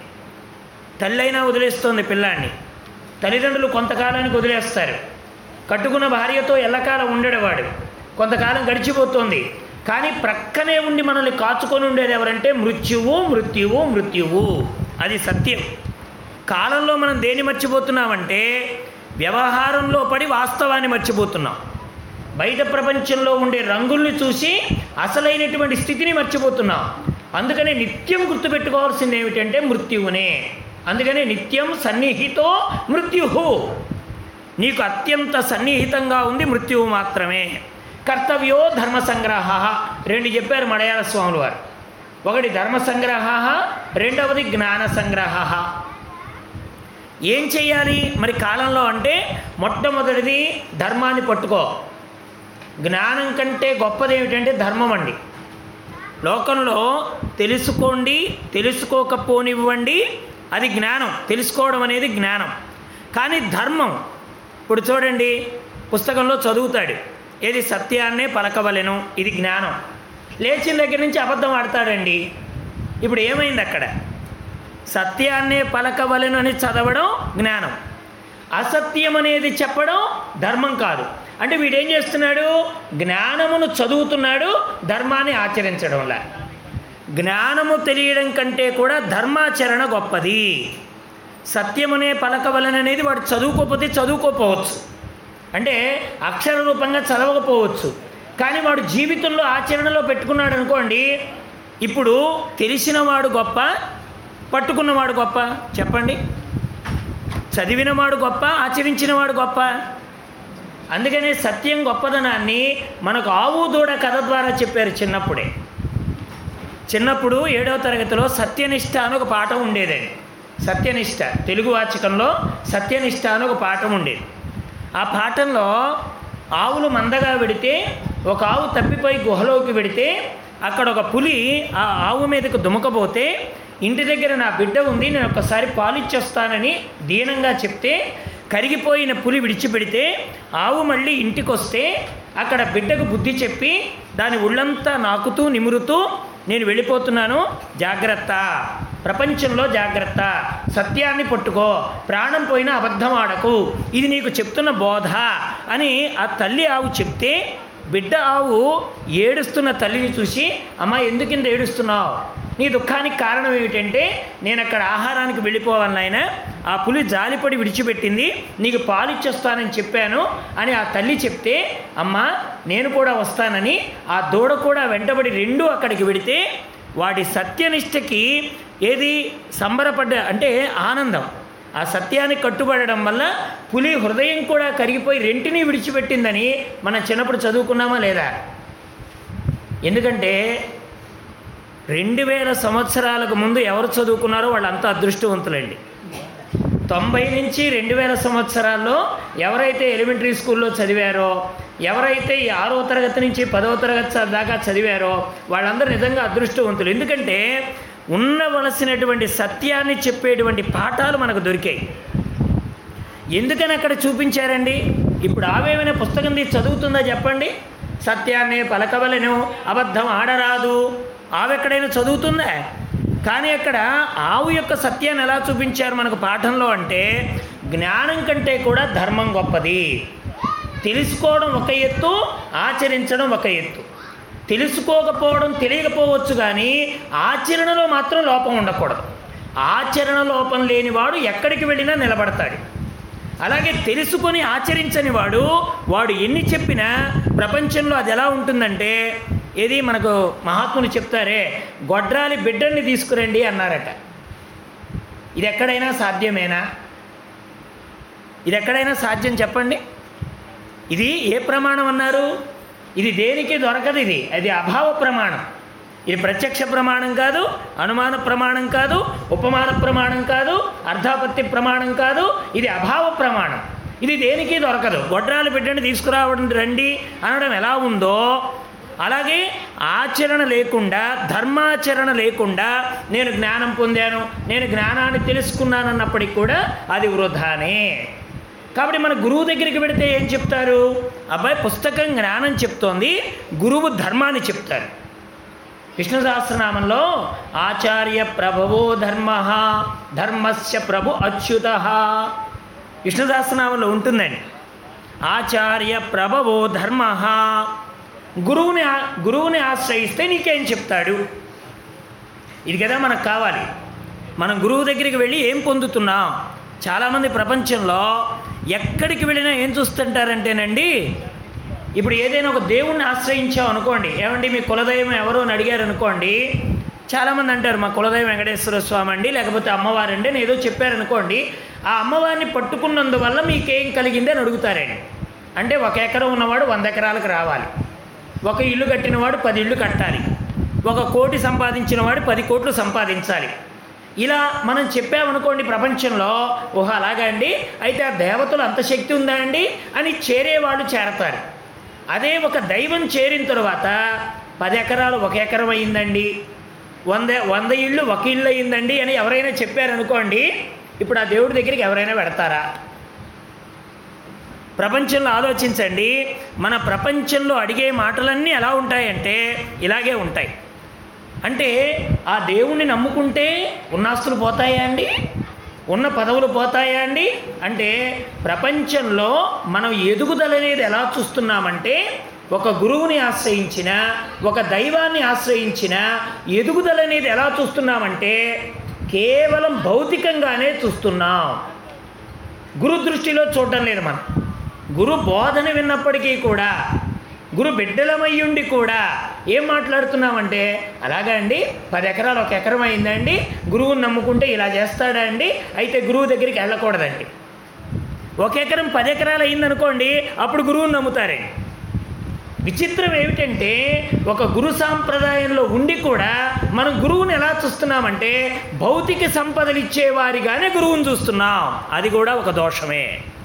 తల్లైనా వదిలేస్తోంది పిల్లాన్ని తల్లిదండ్రులు కొంతకాలానికి వదిలేస్తారు కట్టుకున్న భార్యతో ఎల్లకాలం ఉండేవాడు కొంతకాలం గడిచిపోతుంది కానీ ప్రక్కనే ఉండి మనల్ని కాచుకొని ఉండేది ఎవరంటే మృత్యువు మృత్యువు మృత్యువు అది సత్యం కాలంలో మనం దేన్ని మర్చిపోతున్నామంటే వ్యవహారంలో పడి వాస్తవాన్ని మర్చిపోతున్నాం బయట ప్రపంచంలో ఉండే రంగుల్ని చూసి అసలైనటువంటి స్థితిని మర్చిపోతున్నాం అందుకనే నిత్యం గుర్తుపెట్టుకోవాల్సింది ఏమిటంటే మృత్యువునే అందుకనే నిత్యం సన్నిహితో మృత్యు నీకు అత్యంత సన్నిహితంగా ఉంది మృత్యువు మాత్రమే కర్తవ్యో ధర్మ సంగ్రహ రెండు చెప్పారు మలయాళ స్వాములు వారు ఒకటి ధర్మ సంగ్రహ రెండవది జ్ఞాన సంగ్రహ ఏం చేయాలి మరి కాలంలో అంటే మొట్టమొదటిది ధర్మాన్ని పట్టుకో జ్ఞానం కంటే గొప్పది ఏమిటంటే ధర్మం అండి లోకంలో తెలుసుకోండి తెలుసుకోకపోనివ్వండి అది జ్ఞానం తెలుసుకోవడం అనేది జ్ఞానం కానీ ధర్మం ఇప్పుడు చూడండి పుస్తకంలో చదువుతాడు ఏది సత్యాన్నే పలకవలెను ఇది జ్ఞానం లేచిన దగ్గర నుంచి అబద్ధం ఆడతాడండి ఇప్పుడు ఏమైంది అక్కడ సత్యాన్నే పలకవలెను అని చదవడం జ్ఞానం అసత్యం అనేది చెప్పడం ధర్మం కాదు అంటే వీడేం చేస్తున్నాడు జ్ఞానమును చదువుతున్నాడు ధర్మాన్ని ఆచరించడంలా జ్ఞానము తెలియడం కంటే కూడా ధర్మాచరణ గొప్పది సత్యమనే పలకవలననేది వాడు చదువుకోకపోతే చదువుకోపోవచ్చు అంటే అక్షర రూపంగా చదవకపోవచ్చు కానీ వాడు జీవితంలో ఆచరణలో పెట్టుకున్నాడు అనుకోండి ఇప్పుడు తెలిసినవాడు గొప్ప పట్టుకున్నవాడు గొప్ప చెప్పండి చదివినవాడు గొప్ప ఆచరించినవాడు గొప్ప అందుకనే సత్యం గొప్పదనాన్ని మనకు ఆవు దూడ కథ ద్వారా చెప్పారు చిన్నప్పుడే చిన్నప్పుడు ఏడవ తరగతిలో సత్యనిష్ట అని ఒక పాఠం ఉండేదండి సత్యనిష్ట తెలుగు వాచకంలో సత్యనిష్ట అని ఒక పాఠం ఉండేది ఆ పాఠంలో ఆవులు మందగా వెడితే ఒక ఆవు తప్పిపోయి గుహలోకి వెడితే అక్కడ ఒక పులి ఆ ఆవు మీదకు దుమకపోతే ఇంటి దగ్గర నా బిడ్డ ఉంది నేను ఒకసారి పాలిచ్చేస్తానని దీనంగా చెప్తే కరిగిపోయిన పులి విడిచిపెడితే ఆవు మళ్ళీ ఇంటికి వస్తే అక్కడ బిడ్డకు బుద్ధి చెప్పి దాని ఒళ్ళంతా నాకుతూ నిమురుతూ నేను వెళ్ళిపోతున్నాను జాగ్రత్త ప్రపంచంలో జాగ్రత్త సత్యాన్ని పట్టుకో ప్రాణం పోయినా అబద్ధం ఆడకు ఇది నీకు చెప్తున్న బోధ అని ఆ తల్లి ఆవు చెప్తే బిడ్డ ఆవు ఏడుస్తున్న తల్లిని చూసి అమ్మ ఎందుకింత ఏడుస్తున్నావు నీ దుఃఖానికి కారణం ఏమిటంటే నేను అక్కడ ఆహారానికి వెళ్ళిపోవాలి నాయన ఆ పులి జాలిపడి విడిచిపెట్టింది నీకు పాలు ఇచ్చేస్తానని చెప్పాను అని ఆ తల్లి చెప్తే అమ్మ నేను కూడా వస్తానని ఆ దూడ కూడా వెంటబడి రెండు అక్కడికి వెడితే వాడి సత్యనిష్టకి ఏది సంబరపడ్డ అంటే ఆనందం ఆ సత్యానికి కట్టుబడడం వల్ల పులి హృదయం కూడా కరిగిపోయి రెంటిని విడిచిపెట్టిందని మనం చిన్నప్పుడు చదువుకున్నామా లేదా ఎందుకంటే రెండు వేల సంవత్సరాలకు ముందు ఎవరు చదువుకున్నారో వాళ్ళంతా అదృష్టవంతులండి తొంభై నుంచి రెండు వేల సంవత్సరాల్లో ఎవరైతే ఎలిమెంటరీ స్కూల్లో చదివారో ఎవరైతే ఈ ఆరో తరగతి నుంచి పదవ తరగతి దాకా చదివారో వాళ్ళందరూ నిజంగా అదృష్టవంతులు ఎందుకంటే ఉండవలసినటువంటి సత్యాన్ని చెప్పేటువంటి పాఠాలు మనకు దొరికాయి ఎందుకని అక్కడ చూపించారండి ఇప్పుడు ఆవేమైనా పుస్తకం తీసి చదువుతుందా చెప్పండి సత్యాన్ని పలకవలను అబద్ధం ఆడరాదు ఆవు ఎక్కడైనా చదువుతుందా కానీ అక్కడ ఆవు యొక్క సత్యాన్ని ఎలా చూపించారు మనకు పాఠంలో అంటే జ్ఞానం కంటే కూడా ధర్మం గొప్పది తెలుసుకోవడం ఒక ఎత్తు ఆచరించడం ఒక ఎత్తు తెలుసుకోకపోవడం తెలియకపోవచ్చు కానీ ఆచరణలో మాత్రం లోపం ఉండకూడదు ఆచరణ లోపం లేనివాడు ఎక్కడికి వెళ్ళినా నిలబడతాడు అలాగే తెలుసుకొని ఆచరించని వాడు వాడు ఎన్ని చెప్పినా ప్రపంచంలో అది ఎలా ఉంటుందంటే ఏది మనకు మహాత్ములు చెప్తారే గొడ్రాలి బిడ్డల్ని తీసుకురండి అన్నారట ఇది ఎక్కడైనా సాధ్యమేనా ఇది ఎక్కడైనా సాధ్యం చెప్పండి ఇది ఏ ప్రమాణం అన్నారు ఇది దేనికి దొరకదు ఇది అది అభావ ప్రమాణం ఇది ప్రత్యక్ష ప్రమాణం కాదు అనుమాన ప్రమాణం కాదు ఉపమాన ప్రమాణం కాదు అర్ధాపత్తి ప్రమాణం కాదు ఇది అభావ ప్రమాణం ఇది దేనికి దొరకదు గొడ్రాలు బిడ్డని తీసుకురావడం రండి అనడం ఎలా ఉందో అలాగే ఆచరణ లేకుండా ధర్మాచరణ లేకుండా నేను జ్ఞానం పొందాను నేను జ్ఞానాన్ని తెలుసుకున్నానన్నప్పటికీ కూడా అది వృధానే కాబట్టి మన గురువు దగ్గరికి వెళితే ఏం చెప్తారు అబ్బాయి పుస్తకం జ్ఞానం చెప్తోంది గురువు ధర్మాన్ని చెప్తారు విష్ణు సహస్రనామంలో ఆచార్య ప్రభువో ధర్మ ధర్మస్య ప్రభు అచ్యుత విష్ణు సహస్రనామంలో ఉంటుందండి ఆచార్య ప్రభవో ధర్మ గురువుని ఆ- గురువుని ఆశ్రయిస్తే నీకేం చెప్తాడు ఇది కదా మనకు కావాలి మనం గురువు దగ్గరికి వెళ్ళి ఏం పొందుతున్నాం చాలామంది ప్రపంచంలో ఎక్కడికి వెళ్ళినా ఏం చూస్తుంటారంటేనండి ఇప్పుడు ఏదైనా ఒక దేవుణ్ణి ఆశ్రయించాం అనుకోండి ఏమండి మీ కులదైవం ఎవరో అని అడిగారు అనుకోండి చాలామంది అంటారు మా కులదైవం వెంకటేశ్వర స్వామి అండి లేకపోతే అమ్మవారు అండి అని ఏదో చెప్పారనుకోండి ఆ అమ్మవారిని పట్టుకున్నందువల్ల మీకేం కలిగింది అని అడుగుతారండి అంటే ఒక ఎకరం ఉన్నవాడు వంద ఎకరాలకు రావాలి ఒక ఇల్లు కట్టినవాడు పది ఇళ్ళు కట్టాలి ఒక కోటి సంపాదించిన వాడు పది కోట్లు సంపాదించాలి ఇలా మనం చెప్పామనుకోండి ప్రపంచంలో ఓహో అలాగా అండి అయితే ఆ దేవతలు అంత శక్తి ఉందా అండి అని చేరేవాళ్ళు చేరతారు అదే ఒక దైవం చేరిన తర్వాత పది ఎకరాలు ఒక ఎకరం అయిందండి వంద వంద ఇళ్ళు ఒక ఇల్లు అయిందండి అని ఎవరైనా చెప్పారనుకోండి ఇప్పుడు ఆ దేవుడి దగ్గరికి ఎవరైనా పెడతారా ప్రపంచంలో ఆలోచించండి మన ప్రపంచంలో అడిగే మాటలన్నీ ఎలా ఉంటాయంటే ఇలాగే ఉంటాయి అంటే ఆ దేవుణ్ణి నమ్ముకుంటే ఉన్నాస్తులు పోతాయా అండి ఉన్న పదవులు పోతాయా అండి అంటే ప్రపంచంలో మనం ఎదుగుదల అనేది ఎలా చూస్తున్నామంటే ఒక గురువుని ఆశ్రయించిన ఒక దైవాన్ని ఆశ్రయించిన ఎదుగుదల అనేది ఎలా చూస్తున్నామంటే కేవలం భౌతికంగానే చూస్తున్నాం గురు దృష్టిలో చూడటం లేదు మనం గురు బోధన విన్నప్పటికీ కూడా గురు బిడ్డలమయ్యుండి కూడా ఏం మాట్లాడుతున్నామంటే అలాగా అండి పది ఎకరాలు ఒక ఎకరం అయిందండి గురువుని నమ్ముకుంటే ఇలా చేస్తాడా అండి అయితే గురువు దగ్గరికి వెళ్ళకూడదండి ఒక ఎకరం పది ఎకరాలు అయిందనుకోండి అప్పుడు గురువుని నమ్ముతారండి విచిత్రం ఏమిటంటే ఒక గురు సాంప్రదాయంలో ఉండి కూడా మనం గురువుని ఎలా చూస్తున్నామంటే భౌతిక సంపదలు ఇచ్చేవారిగానే గురువుని చూస్తున్నాం అది కూడా ఒక దోషమే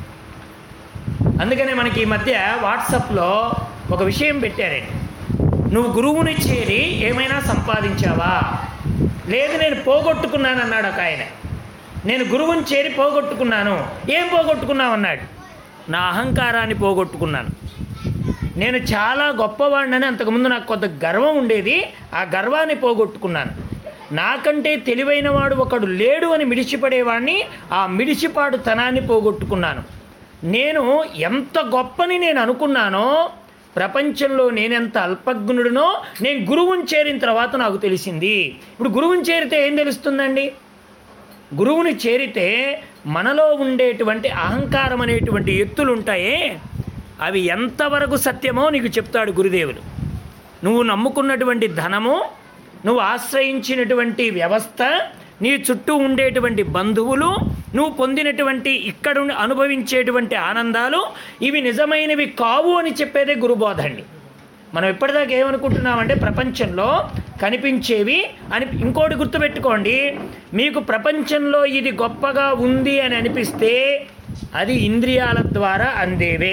అందుకనే మనకి ఈ మధ్య వాట్సాప్లో ఒక విషయం పెట్టారండి నువ్వు గురువుని చేరి ఏమైనా సంపాదించావా లేదు నేను పోగొట్టుకున్నాను అన్నాడు ఒక ఆయన నేను గురువుని చేరి పోగొట్టుకున్నాను ఏం పోగొట్టుకున్నావు అన్నాడు నా అహంకారాన్ని పోగొట్టుకున్నాను నేను చాలా గొప్పవాడినని అంతకుముందు నాకు కొంత గర్వం ఉండేది ఆ గర్వాన్ని పోగొట్టుకున్నాను నాకంటే తెలివైన వాడు ఒకడు లేడు అని మిడిచిపడేవాడిని ఆ మిడిచిపాడు తనాన్ని పోగొట్టుకున్నాను నేను ఎంత గొప్పని నేను అనుకున్నానో ప్రపంచంలో నేనెంత అల్పజ్ఞుడినో నేను గురువుని చేరిన తర్వాత నాకు తెలిసింది ఇప్పుడు గురువుని చేరితే ఏం తెలుస్తుందండి గురువుని చేరితే మనలో ఉండేటువంటి అహంకారం అనేటువంటి ఎత్తులు ఉంటాయే అవి ఎంతవరకు సత్యమో నీకు చెప్తాడు గురుదేవులు నువ్వు నమ్ముకున్నటువంటి ధనము నువ్వు ఆశ్రయించినటువంటి వ్యవస్థ నీ చుట్టూ ఉండేటువంటి బంధువులు నువ్వు పొందినటువంటి ఇక్కడ ఉండి అనుభవించేటువంటి ఆనందాలు ఇవి నిజమైనవి కావు అని చెప్పేదే గురుబోధ అండి మనం ఇప్పటిదాకా ఏమనుకుంటున్నామంటే ప్రపంచంలో కనిపించేవి అని ఇంకోటి గుర్తుపెట్టుకోండి మీకు ప్రపంచంలో ఇది గొప్పగా ఉంది అని అనిపిస్తే అది ఇంద్రియాల ద్వారా అందేవే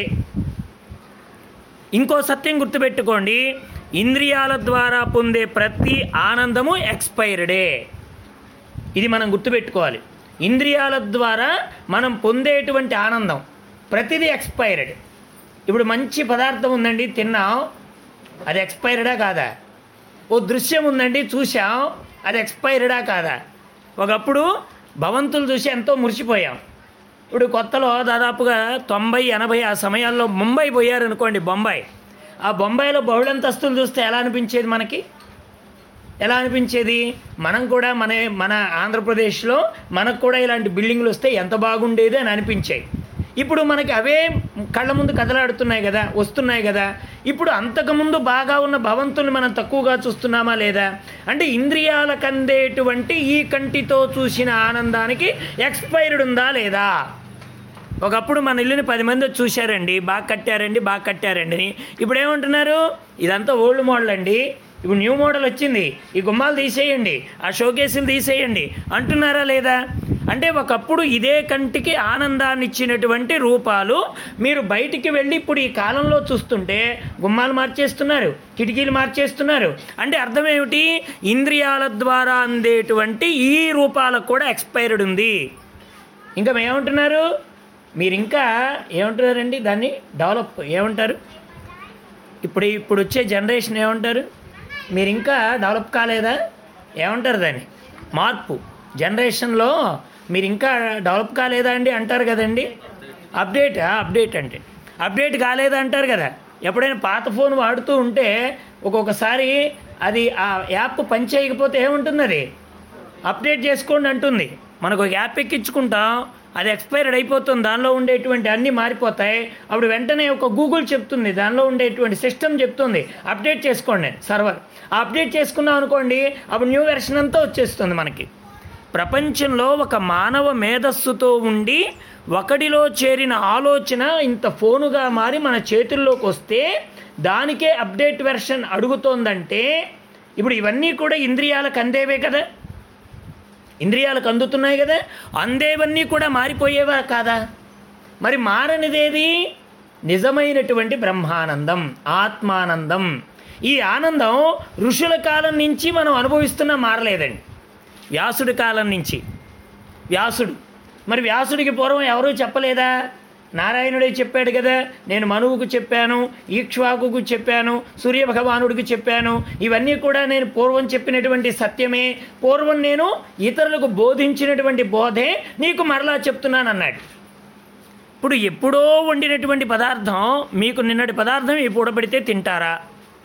ఇంకో సత్యం గుర్తుపెట్టుకోండి ఇంద్రియాల ద్వారా పొందే ప్రతి ఆనందము ఎక్స్పైర్డే ఇది మనం గుర్తుపెట్టుకోవాలి ఇంద్రియాల ద్వారా మనం పొందేటువంటి ఆనందం ప్రతిదీ ఎక్స్పైర్డ్ ఇప్పుడు మంచి పదార్థం ఉందండి తిన్నాం అది ఎక్స్పైర్డా కాదా ఓ దృశ్యం ఉందండి చూసాం అది ఎక్స్పైర్డా కాదా ఒకప్పుడు భవంతులు చూసి ఎంతో మురిసిపోయాం ఇప్పుడు కొత్తలో దాదాపుగా తొంభై ఎనభై ఆ సమయాల్లో ముంబై పోయారనుకోండి బొంబాయి ఆ బొంబాయిలో బహుళంతస్తులు చూస్తే ఎలా అనిపించేది మనకి ఎలా అనిపించేది మనం కూడా మన మన ఆంధ్రప్రదేశ్లో మనకు కూడా ఇలాంటి బిల్డింగ్లు వస్తే ఎంత బాగుండేది అని అనిపించాయి ఇప్పుడు మనకి అవే కళ్ళ ముందు కదలాడుతున్నాయి కదా వస్తున్నాయి కదా ఇప్పుడు అంతకుముందు బాగా ఉన్న భవంతుల్ని మనం తక్కువగా చూస్తున్నామా లేదా అంటే ఇంద్రియాలకు అందేటువంటి ఈ కంటితో చూసిన ఆనందానికి ఎక్స్పైర్డ్ ఉందా లేదా ఒకప్పుడు మన ఇల్లుని పది మంది వచ్చి చూశారండి బాగా కట్టారండి బాగా కట్టారండి అని ఇప్పుడు ఏమంటున్నారు ఇదంతా ఓల్డ్ మోడల్ అండి ఇప్పుడు న్యూ మోడల్ వచ్చింది ఈ గుమ్మాలు తీసేయండి ఆ షోకేసులు తీసేయండి అంటున్నారా లేదా అంటే ఒకప్పుడు ఇదే కంటికి ఆనందాన్ని ఇచ్చినటువంటి రూపాలు మీరు బయటికి వెళ్ళి ఇప్పుడు ఈ కాలంలో చూస్తుంటే గుమ్మాలు మార్చేస్తున్నారు కిటికీలు మార్చేస్తున్నారు అంటే అర్థం ఏమిటి ఇంద్రియాల ద్వారా అందేటువంటి ఈ రూపాలకు కూడా ఎక్స్పైర్డ్ ఉంది ఇంకా ఏమంటున్నారు మీరు ఇంకా ఏమంటున్నారండి దాన్ని డెవలప్ ఏమంటారు ఇప్పుడు ఇప్పుడు వచ్చే జనరేషన్ ఏమంటారు మీరు ఇంకా డెవలప్ కాలేదా ఏమంటారు దాన్ని మార్పు జనరేషన్లో మీరు ఇంకా డెవలప్ కాలేదా అండి అంటారు కదండి అప్డేట్ అప్డేట్ అంటే అప్డేట్ కాలేదా అంటారు కదా ఎప్పుడైనా పాత ఫోన్ వాడుతూ ఉంటే ఒక్కొక్కసారి అది ఆ యాప్ పని చేయకపోతే ఏముంటుంది అది అప్డేట్ చేసుకోండి అంటుంది మనకు ఒక యాప్ ఎక్కించుకుంటాం అది ఎక్స్పైర్డ్ అయిపోతుంది దానిలో ఉండేటువంటి అన్నీ మారిపోతాయి అప్పుడు వెంటనే ఒక గూగుల్ చెప్తుంది దానిలో ఉండేటువంటి సిస్టమ్ చెప్తుంది అప్డేట్ చేసుకోండి సర్వర్ ఆ అప్డేట్ చేసుకున్నాం అనుకోండి అప్పుడు న్యూ వెర్షన్ అంతా వచ్చేస్తుంది మనకి ప్రపంచంలో ఒక మానవ మేధస్సుతో ఉండి ఒకడిలో చేరిన ఆలోచన ఇంత ఫోనుగా మారి మన చేతుల్లోకి వస్తే దానికే అప్డేట్ వెర్షన్ అడుగుతోందంటే ఇప్పుడు ఇవన్నీ కూడా ఇంద్రియాలకు అందేవే కదా ఇంద్రియాలకు అందుతున్నాయి కదా అందేవన్నీ కూడా మారిపోయేవా కాదా మరి మారనిదేది నిజమైనటువంటి బ్రహ్మానందం ఆత్మానందం ఈ ఆనందం ఋషుల కాలం నుంచి మనం అనుభవిస్తున్నా మారలేదండి వ్యాసుడి కాలం నుంచి వ్యాసుడు మరి వ్యాసుడికి పూర్వం ఎవరూ చెప్పలేదా నారాయణుడే చెప్పాడు కదా నేను మనువుకు చెప్పాను ఈక్ష్వాకుకు చెప్పాను సూర్యభగవానుడికి చెప్పాను ఇవన్నీ కూడా నేను పూర్వం చెప్పినటువంటి సత్యమే పూర్వం నేను ఇతరులకు బోధించినటువంటి బోధే నీకు మరలా చెప్తున్నాను అన్నాడు ఇప్పుడు ఎప్పుడో వండినటువంటి పదార్థం మీకు నిన్నటి పదార్థం ఇప్పుడు పెడితే తింటారా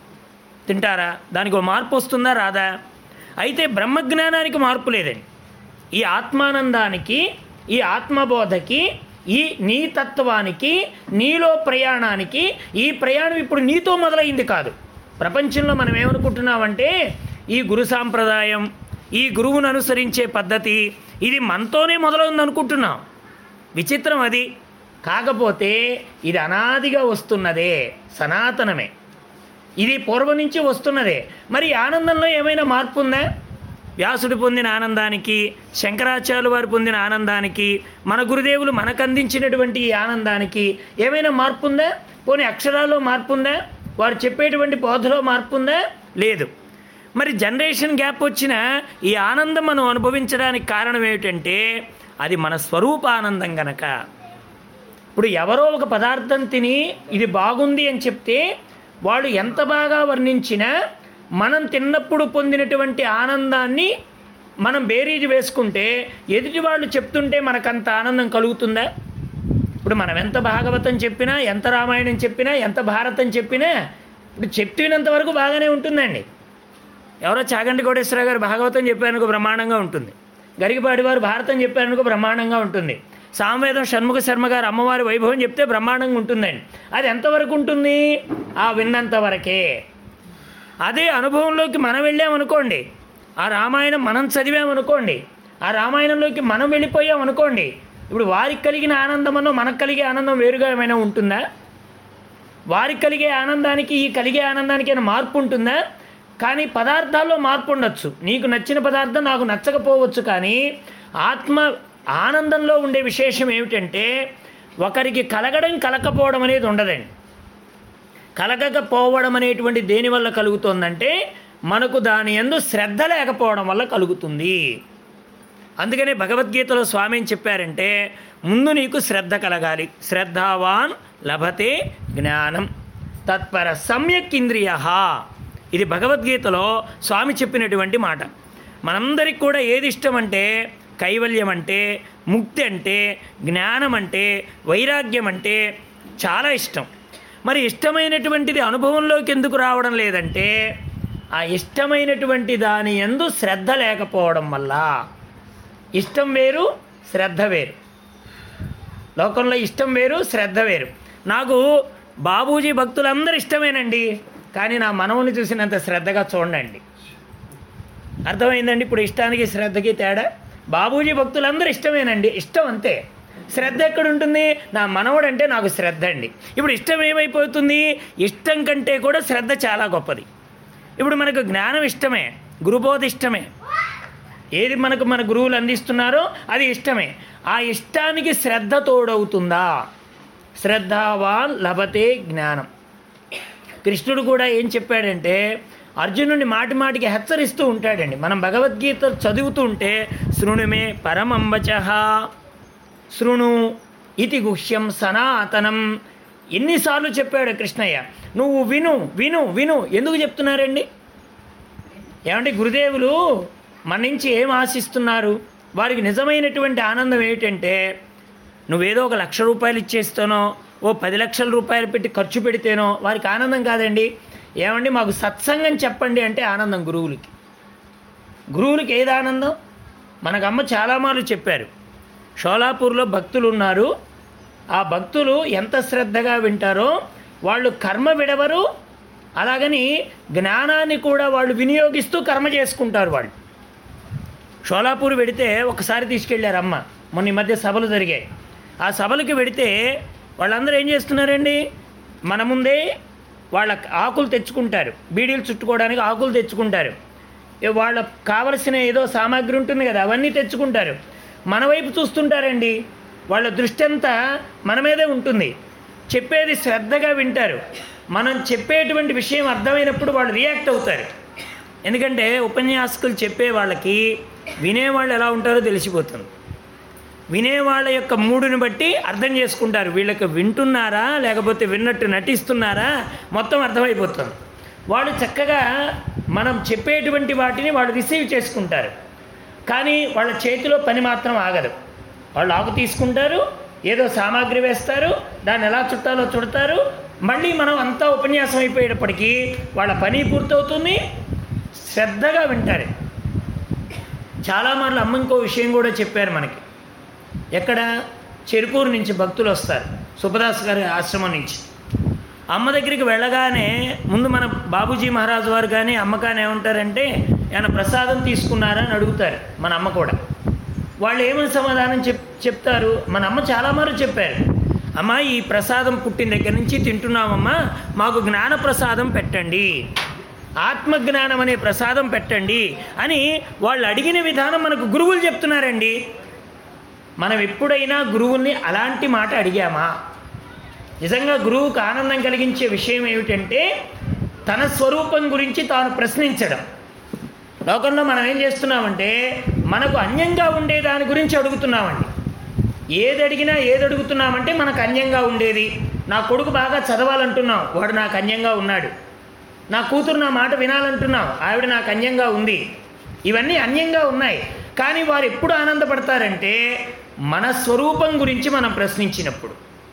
తింటారా దానికి ఒక మార్పు వస్తుందా రాదా అయితే బ్రహ్మజ్ఞానానికి మార్పు లేదండి ఈ ఆత్మానందానికి ఈ ఆత్మబోధకి ఈ నీ తత్వానికి నీలో ప్రయాణానికి ఈ ప్రయాణం ఇప్పుడు నీతో మొదలైంది కాదు ప్రపంచంలో మనం ఏమనుకుంటున్నామంటే ఈ గురు సాంప్రదాయం ఈ గురువును అనుసరించే పద్ధతి ఇది మనతోనే మొదలైంది అనుకుంటున్నాం విచిత్రం అది కాకపోతే ఇది అనాదిగా వస్తున్నదే సనాతనమే ఇది పూర్వం నుంచి వస్తున్నదే మరి ఈ ఆనందంలో ఏమైనా మార్పు ఉందా వ్యాసుడు పొందిన ఆనందానికి శంకరాచార్యులు వారు పొందిన ఆనందానికి మన గురుదేవులు మనకు అందించినటువంటి ఈ ఆనందానికి ఏమైనా మార్పు ఉందా పోనీ అక్షరాల్లో మార్పు ఉందా వారు చెప్పేటువంటి బోధలో మార్పు ఉందా లేదు మరి జనరేషన్ గ్యాప్ వచ్చిన ఈ ఆనందం మనం అనుభవించడానికి కారణం ఏమిటంటే అది మన స్వరూపానందం గనక ఇప్పుడు ఎవరో ఒక పదార్థం తిని ఇది బాగుంది అని చెప్తే వాడు ఎంత బాగా వర్ణించినా మనం తిన్నప్పుడు పొందినటువంటి ఆనందాన్ని మనం బేరీజు వేసుకుంటే ఎదుటి వాళ్ళు చెప్తుంటే మనకంత ఆనందం కలుగుతుందా ఇప్పుడు మనం ఎంత భాగవతం చెప్పినా ఎంత రామాయణం చెప్పినా ఎంత భారతం చెప్పినా ఇప్పుడు చెప్పినంత వరకు బాగానే ఉంటుందండి ఎవరో చాగంటి కోటేశ్వరరావు గారు భాగవతం చెప్పారనుకో బ్రహ్మాండంగా ఉంటుంది గరికపాటి వారు భారతం చెప్పారనుకో బ్రహ్మాండంగా ఉంటుంది సామవేదం షణ్ముఖ శర్మ గారు అమ్మవారి వైభవం చెప్తే బ్రహ్మాండంగా ఉంటుందండి అది ఎంతవరకు ఉంటుంది ఆ విన్నంత వరకే అదే అనుభవంలోకి మనం వెళ్ళామనుకోండి ఆ రామాయణం మనం చదివామనుకోండి ఆ రామాయణంలోకి మనం వెళ్ళిపోయామనుకోండి ఇప్పుడు వారికి కలిగిన ఆనందమనో మనకు కలిగే ఆనందం వేరుగా ఏమైనా ఉంటుందా వారికి కలిగే ఆనందానికి ఈ కలిగే ఆనందానికి ఏమైనా మార్పు ఉంటుందా కానీ పదార్థాల్లో మార్పు ఉండొచ్చు నీకు నచ్చిన పదార్థం నాకు నచ్చకపోవచ్చు కానీ ఆత్మ ఆనందంలో ఉండే విశేషం ఏమిటంటే ఒకరికి కలగడం కలకపోవడం అనేది ఉండదండి కలగకపోవడం అనేటువంటి దేని వల్ల కలుగుతుందంటే మనకు దాని ఎందు శ్రద్ధ లేకపోవడం వల్ల కలుగుతుంది అందుకనే భగవద్గీతలో స్వామి ఏం చెప్పారంటే ముందు నీకు శ్రద్ధ కలగాలి శ్రద్ధావాన్ లభతే జ్ఞానం తత్పర సమ్యక్ ఇంద్రియ ఇది భగవద్గీతలో స్వామి చెప్పినటువంటి మాట మనందరికి కూడా ఏది ఇష్టం అంటే కైవల్యం అంటే ముక్తి అంటే జ్ఞానం అంటే వైరాగ్యం అంటే చాలా ఇష్టం మరి ఇష్టమైనటువంటిది అనుభవంలోకి ఎందుకు రావడం లేదంటే ఆ ఇష్టమైనటువంటి దాని ఎందు శ్రద్ధ లేకపోవడం వల్ల ఇష్టం వేరు శ్రద్ధ వేరు లోకంలో ఇష్టం వేరు శ్రద్ధ వేరు నాకు బాబూజీ భక్తులందరూ ఇష్టమేనండి కానీ నా మనవుని చూసినంత శ్రద్ధగా చూడండి అర్థమైందండి ఇప్పుడు ఇష్టానికి శ్రద్ధకి తేడా బాబూజీ భక్తులందరూ ఇష్టమేనండి ఇష్టం అంతే శ్రద్ధ ఎక్కడ ఉంటుంది నా మనవడంటే నాకు శ్రద్ధ అండి ఇప్పుడు ఇష్టం ఏమైపోతుంది ఇష్టం కంటే కూడా శ్రద్ధ చాలా గొప్పది ఇప్పుడు మనకు జ్ఞానం ఇష్టమే గురుబోధ ఇష్టమే ఏది మనకు మన గురువులు అందిస్తున్నారో అది ఇష్టమే ఆ ఇష్టానికి శ్రద్ధ తోడవుతుందా శ్రద్ధావాన్ లభతే జ్ఞానం కృష్ణుడు కూడా ఏం చెప్పాడంటే అర్జునుడిని మాటి మాటికి హెచ్చరిస్తూ ఉంటాడండి మనం భగవద్గీత చదువుతూ ఉంటే శృణుమే పరమంబచ శృణు ఇది గుహ్యం సనాతనం ఎన్నిసార్లు చెప్పాడు కృష్ణయ్య నువ్వు విను విను విను ఎందుకు చెప్తున్నారండి ఏమంటే గురుదేవులు మన నుంచి ఏం ఆశిస్తున్నారు వారికి నిజమైనటువంటి ఆనందం ఏమిటంటే నువ్వేదో ఒక లక్ష రూపాయలు ఇచ్చేస్తానో ఓ పది లక్షల రూపాయలు పెట్టి ఖర్చు పెడితేనో వారికి ఆనందం కాదండి ఏమండి మాకు సత్సంగం చెప్పండి అంటే ఆనందం గురువులకి గురువులకి ఏది ఆనందం మనకు అమ్మ చాలా మార్లు చెప్పారు షోలాపూర్లో భక్తులు ఉన్నారు ఆ భక్తులు ఎంత శ్రద్ధగా వింటారో వాళ్ళు కర్మ విడవరు అలాగని జ్ఞానాన్ని కూడా వాళ్ళు వినియోగిస్తూ కర్మ చేసుకుంటారు వాళ్ళు షోలాపూర్ వెడితే ఒకసారి తీసుకెళ్ళారు అమ్మ మొన్న ఈ మధ్య సభలు జరిగాయి ఆ సభలకు వెడితే వాళ్ళందరూ ఏం చేస్తున్నారండి మన ముందే వాళ్ళ ఆకులు తెచ్చుకుంటారు బీడీలు చుట్టుకోవడానికి ఆకులు తెచ్చుకుంటారు ఏ వాళ్ళకు కావలసిన ఏదో సామాగ్రి ఉంటుంది కదా అవన్నీ తెచ్చుకుంటారు మన వైపు చూస్తుంటారండి వాళ్ళ దృష్టి అంతా మన మీదే ఉంటుంది చెప్పేది శ్రద్ధగా వింటారు మనం చెప్పేటువంటి విషయం అర్థమైనప్పుడు వాళ్ళు రియాక్ట్ అవుతారు ఎందుకంటే ఉపన్యాసకులు చెప్పే వాళ్ళకి వినేవాళ్ళు ఎలా ఉంటారో తెలిసిపోతుంది వినేవాళ్ళ యొక్క మూడుని బట్టి అర్థం చేసుకుంటారు వీళ్ళకి వింటున్నారా లేకపోతే విన్నట్టు నటిస్తున్నారా మొత్తం అర్థమైపోతుంది వాళ్ళు చక్కగా మనం చెప్పేటువంటి వాటిని వాళ్ళు రిసీవ్ చేసుకుంటారు కానీ వాళ్ళ చేతిలో పని మాత్రం ఆగదు వాళ్ళు ఆకు తీసుకుంటారు ఏదో సామాగ్రి వేస్తారు దాన్ని ఎలా చుట్టాలో చుడతారు మళ్ళీ మనం అంతా ఉపన్యాసం అయిపోయేటప్పటికీ వాళ్ళ పని పూర్తవుతుంది శ్రద్ధగా వింటారు చాలా మార్లు అమ్మ ఇంకో విషయం కూడా చెప్పారు మనకి ఎక్కడ చెరుకూరు నుంచి భక్తులు వస్తారు సుభదాస్ గారి ఆశ్రమం నుంచి అమ్మ దగ్గరికి వెళ్ళగానే ముందు మన బాబూజీ మహారాజు వారు కానీ అమ్మ కానీ ఏమంటారంటే ఏమైనా ప్రసాదం తీసుకున్నారా అని అడుగుతారు మన అమ్మ కూడా వాళ్ళు ఏమని సమాధానం చెప్ చెప్తారు మన అమ్మ చాలా మారు చెప్పారు అమ్మ ఈ ప్రసాదం పుట్టిన దగ్గర నుంచి తింటున్నామమ్మా మాకు జ్ఞాన ప్రసాదం పెట్టండి ఆత్మజ్ఞానం అనే ప్రసాదం పెట్టండి అని వాళ్ళు అడిగిన విధానం మనకు గురువులు చెప్తున్నారండి మనం ఎప్పుడైనా గురువుల్ని అలాంటి మాట అడిగామా నిజంగా గురువుకు ఆనందం కలిగించే విషయం ఏమిటంటే తన స్వరూపం గురించి తాను ప్రశ్నించడం లోకంలో మనం ఏం చేస్తున్నామంటే మనకు అన్యంగా ఉండే దాని గురించి అడుగుతున్నామండి ఏది అడిగినా ఏది అడుగుతున్నామంటే మనకు అన్యంగా ఉండేది నా కొడుకు బాగా చదవాలంటున్నాం వాడు నాకు అన్యంగా ఉన్నాడు నా కూతురు నా మాట వినాలంటున్నాం ఆవిడ నాకు అన్యంగా ఉంది ఇవన్నీ అన్యంగా ఉన్నాయి కానీ వారు ఎప్పుడు ఆనందపడతారంటే మన స్వరూపం గురించి మనం ప్రశ్నించినప్పుడు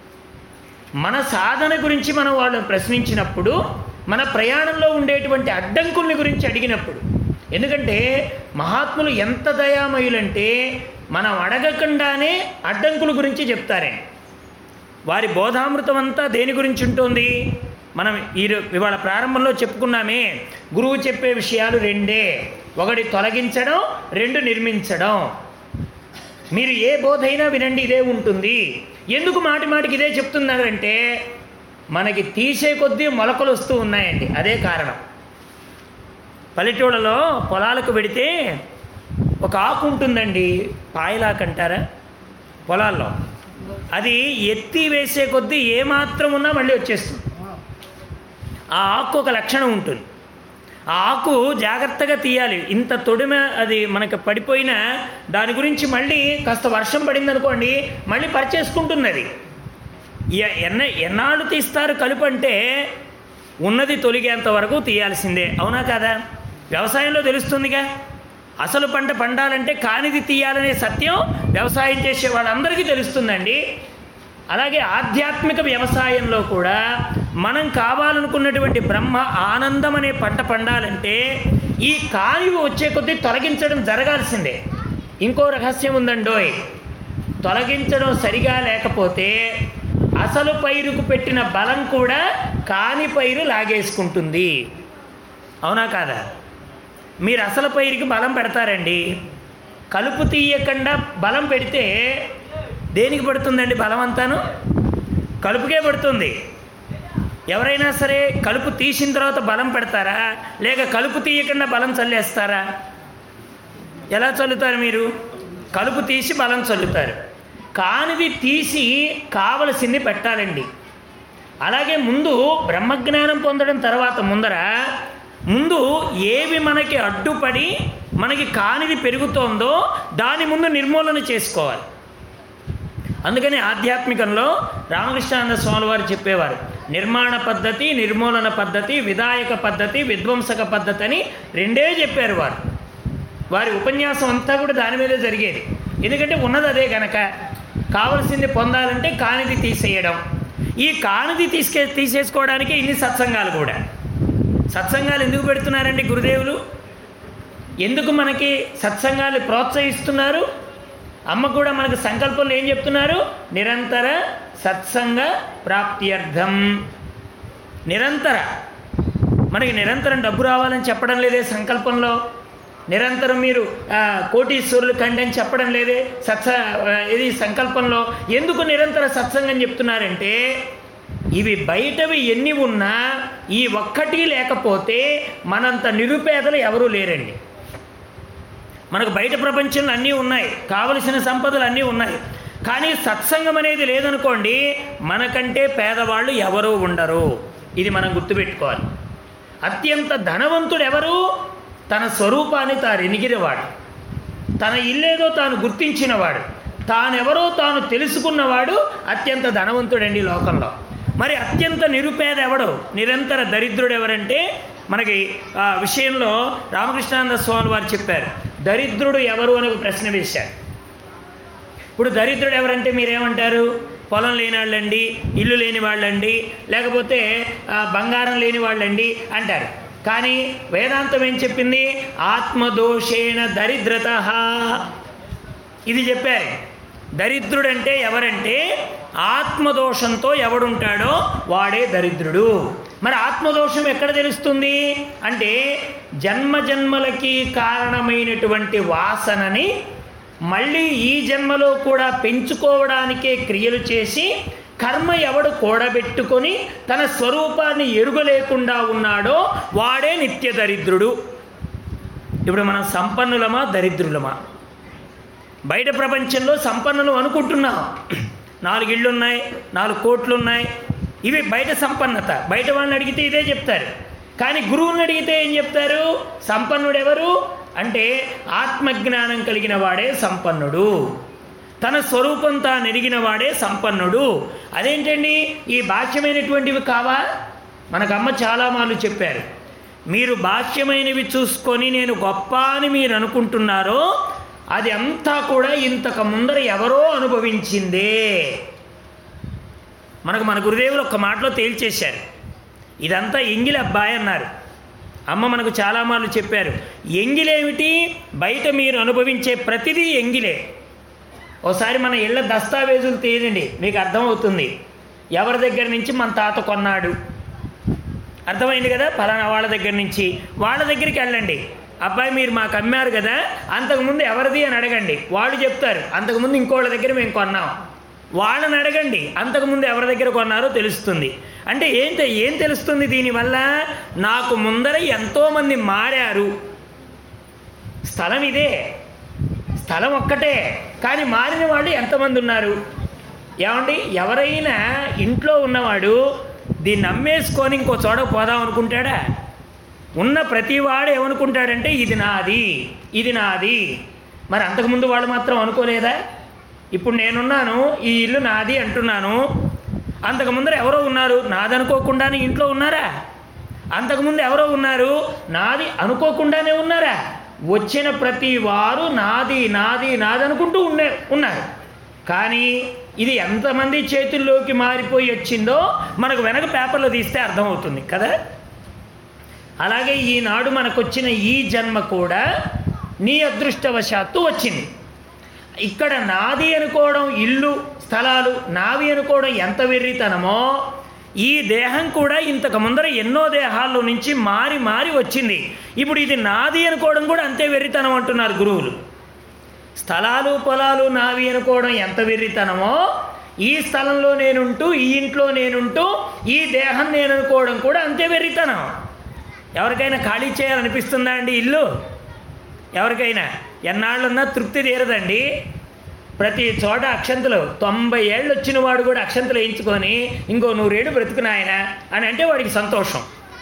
మన సాధన గురించి మనం వాళ్ళని ప్రశ్నించినప్పుడు మన ప్రయాణంలో ఉండేటువంటి అడ్డంకుల్ని గురించి అడిగినప్పుడు ఎందుకంటే మహాత్ములు ఎంత దయామయులంటే మనం అడగకుండానే అడ్డంకుల గురించి చెప్తారండి వారి బోధామృతం అంతా దేని గురించి ఉంటుంది మనం ఈ ఇవాళ ప్రారంభంలో చెప్పుకున్నామే గురువు చెప్పే విషయాలు రెండే ఒకటి తొలగించడం రెండు నిర్మించడం మీరు ఏ బోధ అయినా వినండి ఇదే ఉంటుంది ఎందుకు మాటి మాటికి ఇదే చెప్తున్నారంటే మనకి తీసే కొద్దీ మొలకలు వస్తూ ఉన్నాయండి అదే కారణం పల్లెటూళ్ళలో పొలాలకు వెడితే ఒక ఆకు ఉంటుందండి పాయలాకు అంటారా పొలాల్లో అది ఎత్తి వేసే కొద్దీ ఏమాత్రం ఉన్నా మళ్ళీ వచ్చేస్తుంది ఆ ఆకు ఒక లక్షణం ఉంటుంది ఆ ఆకు జాగ్రత్తగా తీయాలి ఇంత తొడిమ అది మనకు పడిపోయిన దాని గురించి మళ్ళీ కాస్త వర్షం పడింది అనుకోండి మళ్ళీ పరిచేసుకుంటుంది అది ఎ- ఎన్న ఎన్నాళ్ళు తీస్తారు కలుపు అంటే ఉన్నది తొలిగేంత వరకు తీయాల్సిందే అవునా కాదా వ్యవసాయంలో తెలుస్తుందిగా అసలు పంట పండాలంటే కానిది తీయాలనే సత్యం వ్యవసాయం చేసే వాళ్ళందరికీ తెలుస్తుందండి అలాగే ఆధ్యాత్మిక వ్యవసాయంలో కూడా మనం కావాలనుకున్నటువంటి బ్రహ్మ ఆనందం అనే పంట పండాలంటే ఈ కానివి వచ్చే కొద్దీ తొలగించడం జరగాల్సిందే ఇంకో రహస్యం ఉందండోయ్ తొలగించడం సరిగా లేకపోతే అసలు పైరుకు పెట్టిన బలం కూడా కాని పైరు లాగేసుకుంటుంది అవునా కాదా మీరు అసలు పైరుకి బలం పెడతారండి కలుపు తీయకుండా బలం పెడితే దేనికి పడుతుందండి బలం అంతాను కలుపుకే పడుతుంది ఎవరైనా సరే కలుపు తీసిన తర్వాత బలం పెడతారా లేక కలుపు తీయకుండా బలం చల్లేస్తారా ఎలా చల్లుతారు మీరు కలుపు తీసి బలం చల్లుతారు కానిది తీసి కావలసింది పెట్టాలండి అలాగే ముందు బ్రహ్మజ్ఞానం పొందడం తర్వాత ముందర ముందు ఏవి మనకి అడ్డుపడి మనకి కానిది పెరుగుతోందో దాని ముందు నిర్మూలన చేసుకోవాలి అందుకని ఆధ్యాత్మికంలో రామకృష్ణానంద స్వామి వారు చెప్పేవారు నిర్మాణ పద్ధతి నిర్మూలన పద్ధతి విధాయక పద్ధతి విధ్వంసక పద్ధతి అని రెండే చెప్పారు వారు వారి ఉపన్యాసం అంతా కూడా దాని మీదే జరిగేది ఎందుకంటే ఉన్నది అదే గనక కావలసింది పొందాలంటే కానిది తీసేయడం ఈ కానిది తీసుకే తీసేసుకోవడానికి ఇన్ని సత్సంగాలు కూడా సత్సంగాలు ఎందుకు పెడుతున్నారండి గురుదేవులు ఎందుకు మనకి సత్సంగాలు ప్రోత్సహిస్తున్నారు అమ్మ కూడా మనకు సంకల్పంలో ఏం చెప్తున్నారు నిరంతర సత్సంగ ప్రాప్త్యర్థం నిరంతర మనకి నిరంతరం డబ్బు రావాలని చెప్పడం లేదే సంకల్పంలో నిరంతరం మీరు ఆ, కోటీశ్వరులు కండి అని చెప్పడం లేదే సత్స ఆ, ఇది సంకల్పంలో ఎందుకు నిరంతర సత్సంగం చెప్తున్నారంటే ఇవి బయటవి ఎన్ని ఉన్నా ఈ ఒక్కటి లేకపోతే మనంత నిరుపేదలు ఎవరూ లేరండి మనకు బయట ప్రపంచంలో అన్నీ ఉన్నాయి కావలసిన సంపదలు అన్నీ ఉన్నాయి కానీ సత్సంగం అనేది లేదనుకోండి మనకంటే పేదవాళ్ళు ఎవరూ ఉండరు ఇది మనం గుర్తుపెట్టుకోవాలి అత్యంత ధనవంతుడు ఎవరు తన స్వరూపాన్ని తాను ఎనిగినవాడు తన ఇల్లేదో తాను గుర్తించినవాడు తానెవరో తాను తెలుసుకున్నవాడు అత్యంత ధనవంతుడండి ఈ లోకంలో మరి అత్యంత నిరుపేద ఎవడు నిరంతర దరిద్రుడు ఎవరంటే మనకి ఆ విషయంలో రామకృష్ణానంద స్వామి వారు చెప్పారు దరిద్రుడు ఎవరు అని ఒక ప్రశ్న వేశారు ఇప్పుడు దరిద్రుడు ఎవరంటే మీరేమంటారు పొలం లేని వాళ్ళండి ఇల్లు లేని వాళ్ళండి లేకపోతే ఆ, బంగారం లేని వాళ్ళండి అంటారు కానీ వేదాంతం ఏం చెప్పింది ఆత్మదోషేణ దరిద్రత ఇది చెప్పారు దరిద్రుడంటే ఎవరంటే ఆత్మదోషంతో ఎవడుంటాడో వాడే దరిద్రుడు మరి ఆత్మదోషం ఎక్కడ తెలుస్తుంది అంటే జన్మ జన్మలకి కారణమైనటువంటి వాసనని మళ్ళీ ఈ జన్మలో కూడా పెంచుకోవడానికే క్రియలు చేసి కర్మ ఎవడు కూడబెట్టుకొని తన స్వరూపాన్ని ఎరుగలేకుండా ఉన్నాడో వాడే నిత్య దరిద్రుడు ఇప్పుడు మనం సంపన్నులమా దరిద్రులమా బయట ప్రపంచంలో సంపన్నులు అనుకుంటున్నాం నాలుగు ఇళ్ళు ఉన్నాయి నాలుగు కోట్లు ఉన్నాయి ఇవి బయట సంపన్నత బయట వాళ్ళని అడిగితే ఇదే చెప్తారు కానీ గురువుని అడిగితే ఏం చెప్తారు సంపన్నుడు ఎవరు అంటే ఆత్మజ్ఞానం కలిగిన వాడే సంపన్నుడు తన స్వరూపం తాను ఎరిగిన వాడే సంపన్నుడు అదేంటండి ఈ బాహ్యమైనటువంటివి కావా మనకు అమ్మ చాలా మార్లు చెప్పారు మీరు బాహ్యమైనవి చూసుకొని నేను గొప్ప అని మీరు అనుకుంటున్నారో అది అంతా కూడా ఇంతకు ముందర ఎవరో అనుభవించిందే మనకు మన గురుదేవులు ఒక్క మాటలో తేల్చేశారు ఇదంతా ఎంగిలి అబ్బాయి అన్నారు అమ్మ మనకు చాలా మార్లు చెప్పారు ఎంగిలేమిటి బయట మీరు అనుభవించే ప్రతిదీ ఎంగిలే ఒకసారి మన ఇళ్ళ దస్తావేజులు తీయండి మీకు అర్థమవుతుంది ఎవరి దగ్గర నుంచి మన తాత కొన్నాడు అర్థమైంది కదా ఫలానా వాళ్ళ దగ్గర నుంచి వాళ్ళ దగ్గరికి వెళ్ళండి అబ్బాయి మీరు మాకు అమ్మారు కదా అంతకుముందు ఎవరిది అని అడగండి వాళ్ళు చెప్తారు అంతకుముందు ఇంకోళ్ళ దగ్గర మేము కొన్నాం వాళ్ళని అడగండి అంతకుముందు ఎవరి దగ్గర కొన్నారో తెలుస్తుంది అంటే ఏం తె- ఏం తెలుస్తుంది దీనివల్ల నాకు ముందర ఎంతోమంది మారారు స్థలం ఇదే స్థలం ఒక్కటే కానీ మారిన వాళ్ళు ఎంతమంది ఉన్నారు ఏమండి ఎవరైనా ఇంట్లో ఉన్నవాడు దీన్ని అమ్మేసుకొని ఇంకో చోట పోదాం అనుకుంటాడా ఉన్న ప్రతివాడు ఏమనుకుంటాడంటే ఇది నాది ఇది నాది మరి అంతకుముందు వాళ్ళు మాత్రం అనుకోలేదా ఇప్పుడు నేనున్నాను ఈ ఇల్లు నాది అంటున్నాను అంతకుముందర ఎవరో ఉన్నారు నాదనుకోకుండానే ఇంట్లో ఉన్నారా అంతకుముందు ఎవరో ఉన్నారు నాది అనుకోకుండానే ఉన్నారా వచ్చిన ప్రతి వారు నాది నాది నాది అనుకుంటూ ఉండే ఉన్నారు కానీ ఇది ఎంతమంది చేతుల్లోకి మారిపోయి వచ్చిందో మనకు వెనక పేపర్లో తీస్తే అర్థమవుతుంది కదా అలాగే ఈనాడు మనకొచ్చిన ఈ జన్మ కూడా నీ అదృష్టవశాత్తు వచ్చింది ఇక్కడ నాది అనుకోవడం ఇల్లు స్థలాలు నావి అనుకోవడం ఎంత వెర్రితనమో ఈ దేహం కూడా ఇంతకు ముందర ఎన్నో దేహాల్లో నుంచి మారి మారి వచ్చింది ఇప్పుడు ఇది నాది అనుకోవడం కూడా అంతే వెర్రితనం అంటున్నారు గురువులు స్థలాలు పొలాలు నావి అనుకోవడం ఎంత వెర్రితనమో ఈ స్థలంలో నేనుంటూ ఈ ఇంట్లో నేనుంటూ ఈ దేహం నేను అనుకోవడం కూడా అంతే వెర్రితనం ఎవరికైనా ఖాళీ చేయాలనిపిస్తుందా అండి ఇల్లు ఎవరికైనా ఎన్నాళ్ళున్నా తృప్తి తీరదండి ప్రతి చోట అక్షంతలు తొంభై ఏళ్ళు వచ్చిన వాడు కూడా అక్షంతలు వేయించుకొని ఇంకో నూరేళ్ళు బ్రతుకునాయన అని అంటే వాడికి సంతోషం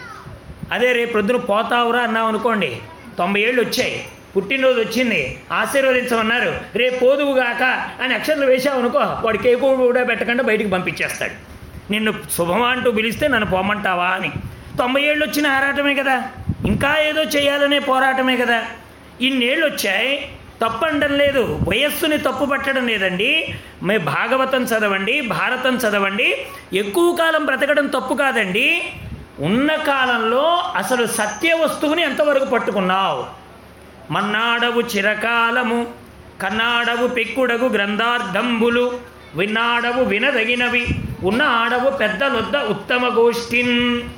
అదే రేపు ప్రొద్దున పోతావురా అన్నాం అనుకోండి తొంభై ఏళ్ళు వచ్చాయి పుట్టినరోజు వచ్చింది ఆశీర్వదించమన్నారు రేపు పోదువుగాక అని అక్షరాలు వేసావనుకో వాడి కేకు కూడా పెట్టకుండా బయటికి పంపించేస్తాడు నిన్ను శుభమా అంటూ పిలిస్తే నన్ను పోమంటావా అని తొంభై ఏళ్ళు వచ్చిన ఆరాటమే కదా ఇంకా ఏదో చేయాలనే పోరాటమే కదా ఇన్నేళ్ళు వచ్చాయి తప్పండం లేదు వయస్సుని తప్పు పట్టడం లేదండి మే భాగవతం చదవండి భారతం చదవండి ఎక్కువ కాలం బ్రతకడం తప్పు కాదండి ఉన్న కాలంలో అసలు సత్య వస్తువుని ఎంతవరకు పట్టుకున్నావు మన్నాడవు చిరకాలము కన్నాడవు పెక్కుడగు గ్రంథార్థంబులు విన్నాడవు వినదగినవి ఉన్న ఆడవు పెద్దలొద్ద ఉత్తమ గోష్ఠిన్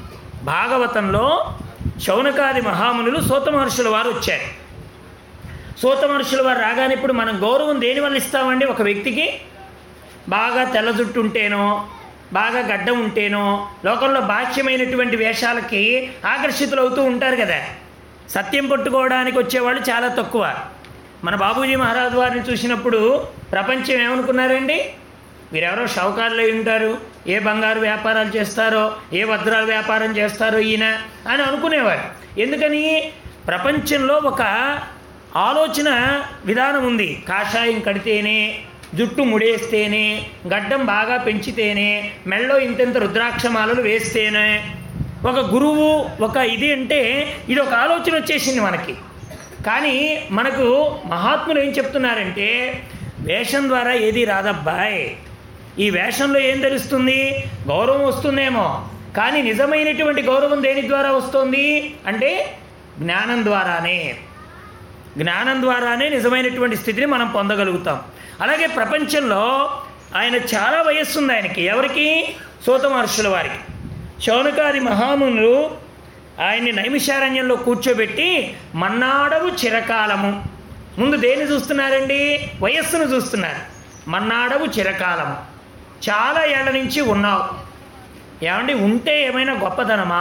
భాగవతంలో శౌనకాది మహామునులు సూత మహర్షుల వారు వచ్చారు సూత మహర్షుల వారు రాగానే ఇప్పుడు మనం గౌరవం దేని వల్ల ఇస్తామండి ఒక వ్యక్తికి బాగా తెల్ల జుట్టు ఉంటేనో బాగా గడ్డం ఉంటేనో లోకంలో బాహ్యమైనటువంటి వేషాలకి ఆకర్షితులు అవుతూ ఉంటారు కదా సత్యం పట్టుకోవడానికి వచ్చేవాళ్ళు చాలా తక్కువ మన బాబూజీ మహారాజ్ వారిని చూసినప్పుడు ప్రపంచం ఏమనుకున్నారండి వీరెవరో షౌకారులు అయి ఉంటారు ఏ బంగారు వ్యాపారాలు చేస్తారో ఏ వజ్రాల వ్యాపారం చేస్తారో ఈయన అని అనుకునేవారు ఎందుకని ప్రపంచంలో ఒక ఆలోచన విధానం ఉంది కాషాయం కడితేనే జుట్టు ముడేస్తేనే గడ్డం బాగా పెంచితేనే మెళ్ళో ఇంతెంత రుద్రాక్షమాలలు వేస్తేనే ఒక గురువు ఒక ఇది అంటే ఇది ఒక ఆలోచన వచ్చేసింది మనకి కానీ మనకు మహాత్ములు ఏం చెప్తున్నారంటే వేషం ద్వారా ఏది రాదబ్బాయ్ ఈ వేషంలో ఏం తెలుస్తుంది గౌరవం వస్తుందేమో కానీ నిజమైనటువంటి గౌరవం దేని ద్వారా వస్తుంది అంటే జ్ఞానం ద్వారానే జ్ఞానం ద్వారానే నిజమైనటువంటి స్థితిని మనం పొందగలుగుతాం అలాగే ప్రపంచంలో ఆయన చాలా వయస్సు ఉంది ఆయనకి ఎవరికి సూత మహర్షుల వారికి శౌనకాది మహామునులు ఆయన్ని నైమిషారణ్యంలో కూర్చోబెట్టి మన్నాడవు చిరకాలము ముందు దేన్ని చూస్తున్నారండి వయస్సును చూస్తున్నారు మన్నాడవు చిరకాలము చాలా ఏళ్ల నుంచి ఉన్నావు ఏమండి ఉంటే ఏమైనా గొప్పతనమా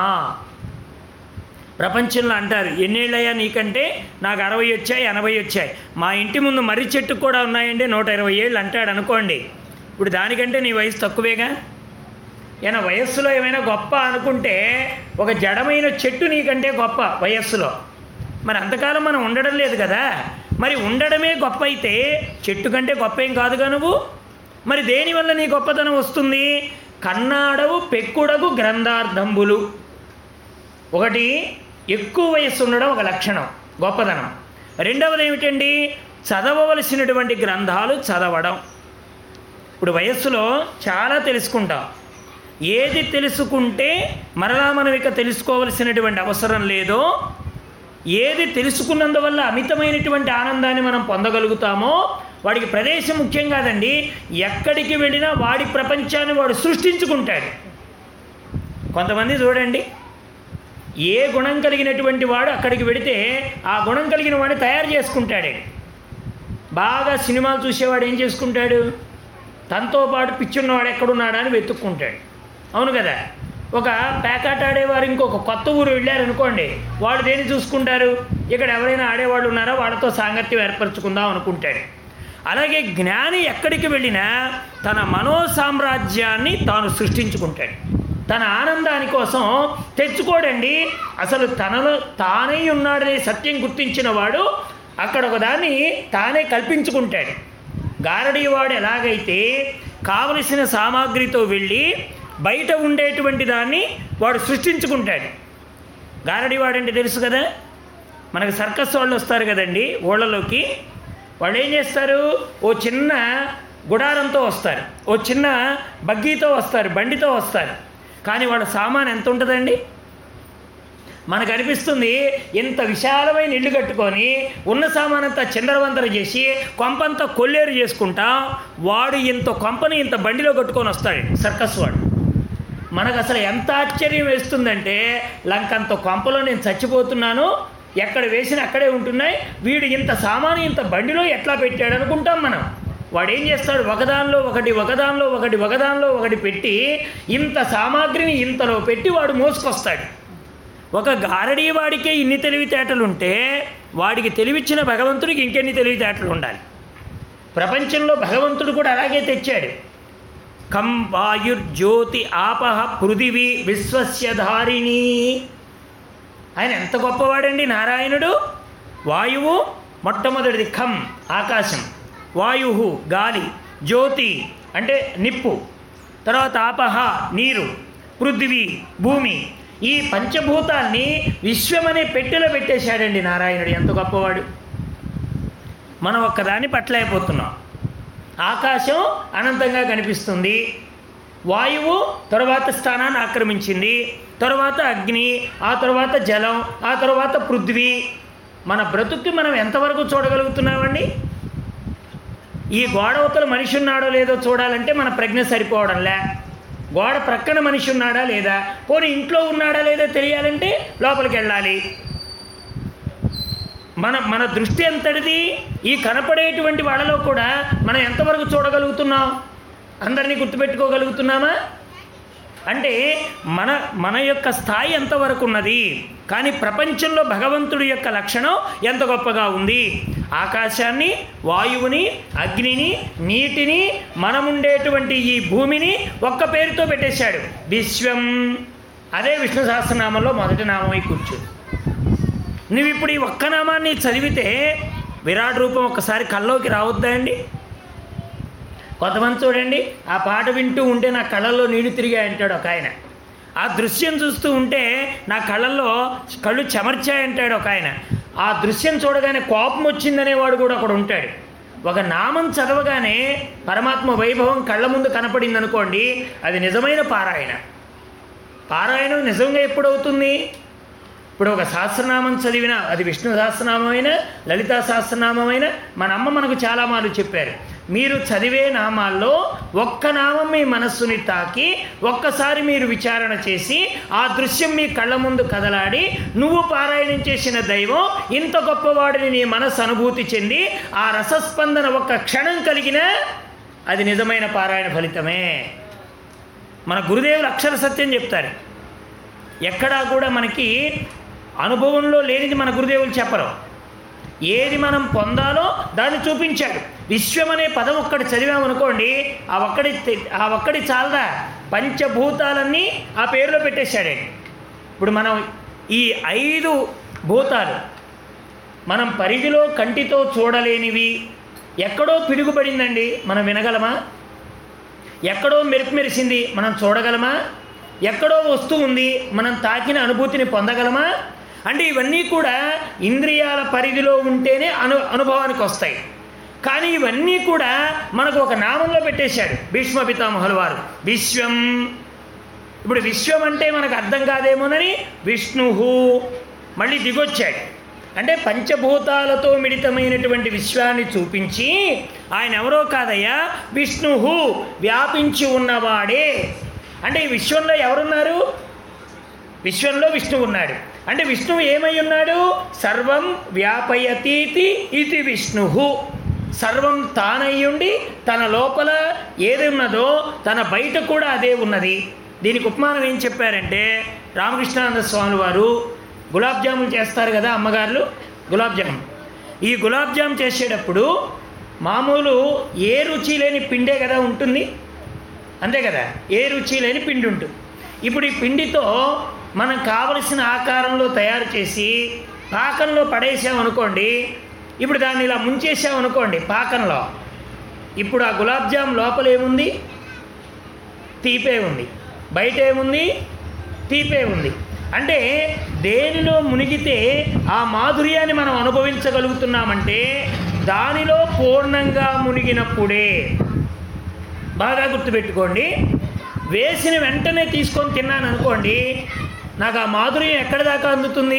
ప్రపంచంలో అంటారు ఎన్నేళ్ళయ్యా నీకంటే నాకు అరవై వచ్చాయి ఎనభై వచ్చాయి మా ఇంటి ముందు మర్రి చెట్టు కూడా ఉన్నాయండి నూట ఇరవై ఏళ్ళు అంటాడు అనుకోండి ఇప్పుడు దానికంటే నీ వయసు తక్కువేగా ఏమైనా వయస్సులో ఏమైనా గొప్ప అనుకుంటే ఒక జడమైన చెట్టు నీకంటే గొప్ప వయస్సులో మరి అంతకాలం మనం ఉండడం లేదు కదా మరి ఉండడమే గొప్ప అయితే చెట్టు కంటే గొప్ప ఏం కాదుగా నువ్వు మరి దేనివల్ల నీ గొప్పతనం వస్తుంది కన్నాడవు పెక్కుడగు గ్రంథార్థంబులు ఒకటి ఎక్కువ వయస్సు ఉండడం ఒక లక్షణం గొప్పదనం రెండవది ఏమిటండి చదవవలసినటువంటి గ్రంథాలు చదవడం ఇప్పుడు వయస్సులో చాలా తెలుసుకుంటాం ఏది తెలుసుకుంటే మరలా మనం ఇక తెలుసుకోవలసినటువంటి అవసరం లేదో ఏది తెలుసుకున్నందువల్ల అమితమైనటువంటి ఆనందాన్ని మనం పొందగలుగుతామో వాడికి ప్రదేశం ముఖ్యం కాదండి ఎక్కడికి వెళ్ళినా వాడి ప్రపంచాన్ని వాడు సృష్టించుకుంటాడు కొంతమంది చూడండి ఏ గుణం కలిగినటువంటి వాడు అక్కడికి వెడితే ఆ గుణం కలిగిన వాడిని తయారు చేసుకుంటాడే బాగా సినిమాలు చూసేవాడు ఏం చేసుకుంటాడు తనతో పాటు పిచ్చున్నవాడు ఎక్కడున్నాడా అని వెతుక్కుంటాడు అవును కదా ఒక పేకాట ఆడేవారు ఇంకొక కొత్త ఊరు వెళ్ళారనుకోండి వాళ్ళు దేన్ని చూసుకుంటారు ఇక్కడ ఎవరైనా ఆడేవాళ్ళు ఉన్నారా వాళ్ళతో సాంగత్యం ఏర్పరచుకుందాం అనుకుంటాడు అలాగే జ్ఞాని ఎక్కడికి వెళ్ళినా తన మనో సామ్రాజ్యాన్ని తాను సృష్టించుకుంటాడు తన ఆనందాని కోసం తెచ్చుకోడండి అసలు తనలో తానే ఉన్నాడనే సత్యం గుర్తించిన వాడు అక్కడ ఒకదాన్ని తానే కల్పించుకుంటాడు గారడీవాడు ఎలాగైతే కావలసిన సామాగ్రితో వెళ్ళి బయట ఉండేటువంటి దాన్ని వాడు సృష్టించుకుంటాడు గారడీవాడు అంటే తెలుసు కదా మనకు సర్కస్ వాళ్ళు వస్తారు కదండి ఊళ్ళలోకి వాళ్ళు ఏం చేస్తారు ఓ చిన్న గుడారంతో వస్తారు ఓ చిన్న బగ్గీతో వస్తారు బండితో వస్తారు కానీ వాళ్ళ సామాన్ ఎంత ఉంటుందండి మనకు అనిపిస్తుంది ఇంత విశాలమైన ఇల్లు కట్టుకొని ఉన్న సామానంతా చిందరవందర చేసి కొంపంతా కొల్లేరు చేసుకుంటా వాడు ఇంత కొంపని ఇంత బండిలో కట్టుకొని వస్తాడు సర్కస్ వాడు మనకు అసలు ఎంత ఆశ్చర్యం వేస్తుందంటే లంకంత కొంపలో నేను చచ్చిపోతున్నాను ఎక్కడ వేసిన అక్కడే ఉంటున్నాయి వీడు ఇంత సామాను ఇంత బండిలో ఎట్లా పెట్టాడు అనుకుంటాం మనం వాడు ఏం చేస్తాడు ఒకదానిలో ఒకటి ఒకదానిలో ఒకటి ఒకదానిలో ఒకటి పెట్టి ఇంత సామాగ్రిని ఇంతలో పెట్టి వాడు మోసుకొస్తాడు ఒక గారడీ వాడికే ఇన్ని తెలివితేటలు ఉంటే వాడికి తెలివిచ్చిన భగవంతుడికి ఇంకెన్ని తెలివితేటలు ఉండాలి ప్రపంచంలో భగవంతుడు కూడా అలాగే తెచ్చాడు కం వాయుర్జ్యోతి ఆపహ పృథివీ విశ్వస్య ధారిణి ఆయన ఎంత గొప్పవాడండి నారాయణుడు వాయువు మొట్టమొదటిది ఖం ఆకాశం వాయు గాలి జ్యోతి అంటే నిప్పు తర్వాత ఆపహ నీరు పృథివీ భూమి ఈ పంచభూతాల్ని విశ్వమనే పెట్టెలో పెట్టేశాడండి నారాయణుడు ఎంత గొప్పవాడు మనం ఒక్కదాన్ని పట్టలేకపోతున్నాం ఆకాశం అనంతంగా కనిపిస్తుంది వాయువు తరువాత స్థానాన్ని ఆక్రమించింది తరువాత అగ్ని ఆ తరువాత జలం ఆ తరువాత పృథ్వీ మన బ్రతుక్కి మనం ఎంతవరకు చూడగలుగుతున్నామండి ఈ గోడ అవతల మనిషి ఉన్నాడో లేదో చూడాలంటే మన ప్రజ్ఞ సరిపోవడంలే గోడ ప్రక్కన మనిషి ఉన్నాడా లేదా పోనీ ఇంట్లో ఉన్నాడా లేదా తెలియాలంటే లోపలికి వెళ్ళాలి మన మన దృష్టి ఎంతటిది ఈ కనపడేటువంటి వాళ్ళలో కూడా మనం ఎంతవరకు చూడగలుగుతున్నాం అందరినీ గుర్తుపెట్టుకోగలుగుతున్నామా అంటే మన మన యొక్క స్థాయి ఎంతవరకు ఉన్నది కానీ ప్రపంచంలో భగవంతుడి యొక్క లక్షణం ఎంత గొప్పగా ఉంది ఆకాశాన్ని వాయువుని అగ్నిని నీటిని మనముండేటువంటి ఈ భూమిని ఒక్క పేరుతో పెట్టేశాడు విశ్వం అదే విష్ణు సహస్రనామంలో మొదటి నామమై కూర్చుంది నువ్వు ఇప్పుడు ఈ ఒక్క నామాన్ని చదివితే విరాట్ రూపం ఒక్కసారి కల్లోకి రావద్దా అండి కొంతమంది చూడండి ఆ పాట వింటూ ఉంటే నా కళ్ళల్లో నీళ్లు తిరిగాయి అంటాడు ఒక ఆయన ఆ దృశ్యం చూస్తూ ఉంటే నా కళ్ళల్లో కళ్ళు చెమర్చాయంటాడు ఒక ఆయన ఆ దృశ్యం చూడగానే కోపం వచ్చిందనేవాడు కూడా ఒకడు ఉంటాడు ఒక నామం చదవగానే పరమాత్మ వైభవం కళ్ళ ముందు కనపడింది అనుకోండి అది నిజమైన పారాయణ పారాయణం నిజంగా ఎప్పుడవుతుంది ఇప్పుడు ఒక సహస్రనామం చదివినా అది విష్ణు సహస్రనామమైన లలితా సహస్రనామమైన మన అమ్మ మనకు చాలా మార్లు చెప్పారు మీరు చదివే నామాల్లో ఒక్క నామం మీ మనస్సుని తాకి ఒక్కసారి మీరు విచారణ చేసి ఆ దృశ్యం మీ కళ్ళ ముందు కదలాడి నువ్వు పారాయణం చేసిన దైవం ఇంత గొప్పవాడిని నీ మనస్సు అనుభూతి చెంది ఆ రసస్పందన ఒక్క క్షణం కలిగినా అది నిజమైన పారాయణ ఫలితమే మన గురుదేవులు అక్షర సత్యం చెప్తారు ఎక్కడా కూడా మనకి అనుభవంలో లేనిది మన గురుదేవులు చెప్పరు ఏది మనం పొందాలో దాన్ని చూపించాడు విశ్వం అనే పదం ఒక్కటి చదివామనుకోండి ఆ ఒక్కడి తె- ఆ ఒక్కడి చాలదా పంచభూతాలన్నీ ఆ పేరులో పెట్టేశాడండి ఇప్పుడు మనం ఈ ఐదు భూతాలు మనం పరిధిలో కంటితో చూడలేనివి ఎక్కడో పిడుగుపడిందండి మనం వినగలమా ఎక్కడో మెరుపు మెరిసింది మనం చూడగలమా ఎక్కడో వస్తువు ఉంది మనం తాకిన అనుభూతిని పొందగలమా అంటే ఇవన్నీ కూడా ఇంద్రియాల పరిధిలో ఉంటేనే అను అనుభవానికి వస్తాయి కానీ ఇవన్నీ కూడా మనకు ఒక నామంలో పెట్టేశాడు భీష్మ పితామహుల వారు విశ్వం ఇప్పుడు విశ్వం అంటే మనకు అర్థం కాదేమోనని విష్ణు మళ్ళీ దిగొచ్చాడు అంటే పంచభూతాలతో మిళితమైనటువంటి విశ్వాన్ని చూపించి ఆయన ఎవరో కాదయ్యా విష్ణు వ్యాపించి ఉన్నవాడే అంటే ఈ విశ్వంలో ఎవరున్నారు విశ్వంలో విష్ణువు ఉన్నాడు అంటే విష్ణువు ఏమై ఉన్నాడు సర్వం వ్యాపయతీతి ఇది విష్ణు సర్వం తానయ్యుండి తన లోపల ఏది ఉన్నదో తన బయట కూడా అదే ఉన్నది దీనికి ఉపమానం ఏం చెప్పారంటే రామకృష్ణానంద స్వామి వారు గులాబ్ జాములు చేస్తారు కదా అమ్మగారులు గులాబ్ జామున్ ఈ గులాబ్ జామ్ చేసేటప్పుడు మామూలు ఏ రుచి లేని పిండే కదా ఉంటుంది అంతే కదా ఏ రుచి లేని పిండి ఉంటుంది ఇప్పుడు ఈ పిండితో మనం కావలసిన ఆకారంలో తయారు చేసి పాకంలో పడేసామనుకోండి ఇప్పుడు దాన్ని ఇలా ముంచేసామనుకోండి పాకంలో ఇప్పుడు ఆ గులాబ్ జామ్ లోపల ఏముంది తీపే ఉంది బయట ఏముంది తీపే ఉంది అంటే దేనిలో మునిగితే ఆ మాధుర్యాన్ని మనం అనుభవించగలుగుతున్నామంటే దానిలో పూర్ణంగా మునిగినప్పుడే బాగా గుర్తుపెట్టుకోండి వేసిన వెంటనే తీసుకొని తిన్నాను అనుకోండి నాకు ఆ మాధుర్యం ఎక్కడి దాకా అందుతుంది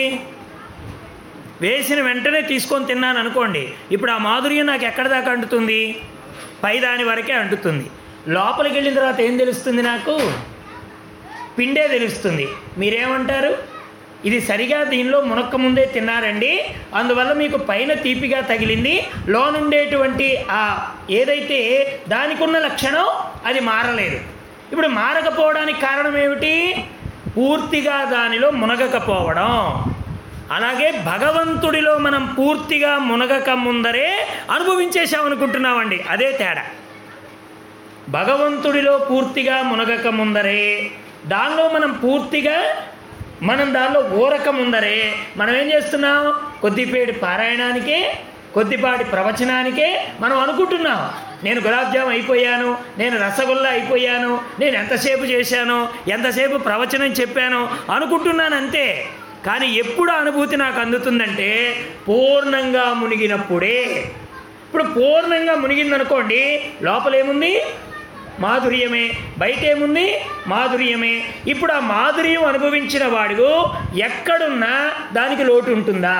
వేసిన వెంటనే తీసుకొని తిన్నాను అనుకోండి ఇప్పుడు ఆ మాధుర్యం నాకు ఎక్కడి దాకా అంటుతుంది పై దాని వరకే అంటుతుంది లోపలికి వెళ్ళిన తర్వాత ఏం తెలుస్తుంది నాకు పిండే తెలుస్తుంది మీరేమంటారు ఇది సరిగా దీనిలో మునక్క ముందే తిన్నారండి అందువల్ల మీకు పైన తీపిగా తగిలింది లోనుండేటువంటి ఆ ఏదైతే దానికి ఉన్న లక్షణం అది మారలేదు ఇప్పుడు మారకపోవడానికి కారణం ఏమిటి పూర్తిగా దానిలో మునగకపోవడం అలాగే భగవంతుడిలో మనం పూర్తిగా మునగక ముందరే అనుభవించేసామనుకుంటున్నామండి అదే తేడా భగవంతుడిలో పూర్తిగా మునగక ముందరే దానిలో మనం పూర్తిగా మనం దానిలో ఊరక ముందరే మనం ఏం చేస్తున్నాం కొద్దిపేటి పారాయణానికే కొద్దిపాటి ప్రవచనానికే మనం అనుకుంటున్నాం నేను గులాబ్ జామ్ అయిపోయాను నేను రసగుల్లా అయిపోయాను నేను ఎంతసేపు చేశాను ఎంతసేపు ప్రవచనం చెప్పాను అనుకుంటున్నాను అంతే కానీ ఎప్పుడు ఆ అనుభూతి నాకు అందుతుందంటే పూర్ణంగా మునిగినప్పుడే ఇప్పుడు పూర్ణంగా మునిగిందనుకోండి లోపల ఏముంది మాధుర్యమే బయట ఏముంది మాధుర్యమే ఇప్పుడు ఆ మాధుర్యం అనుభవించిన వాడు ఎక్కడున్నా దానికి లోటు ఉంటుందా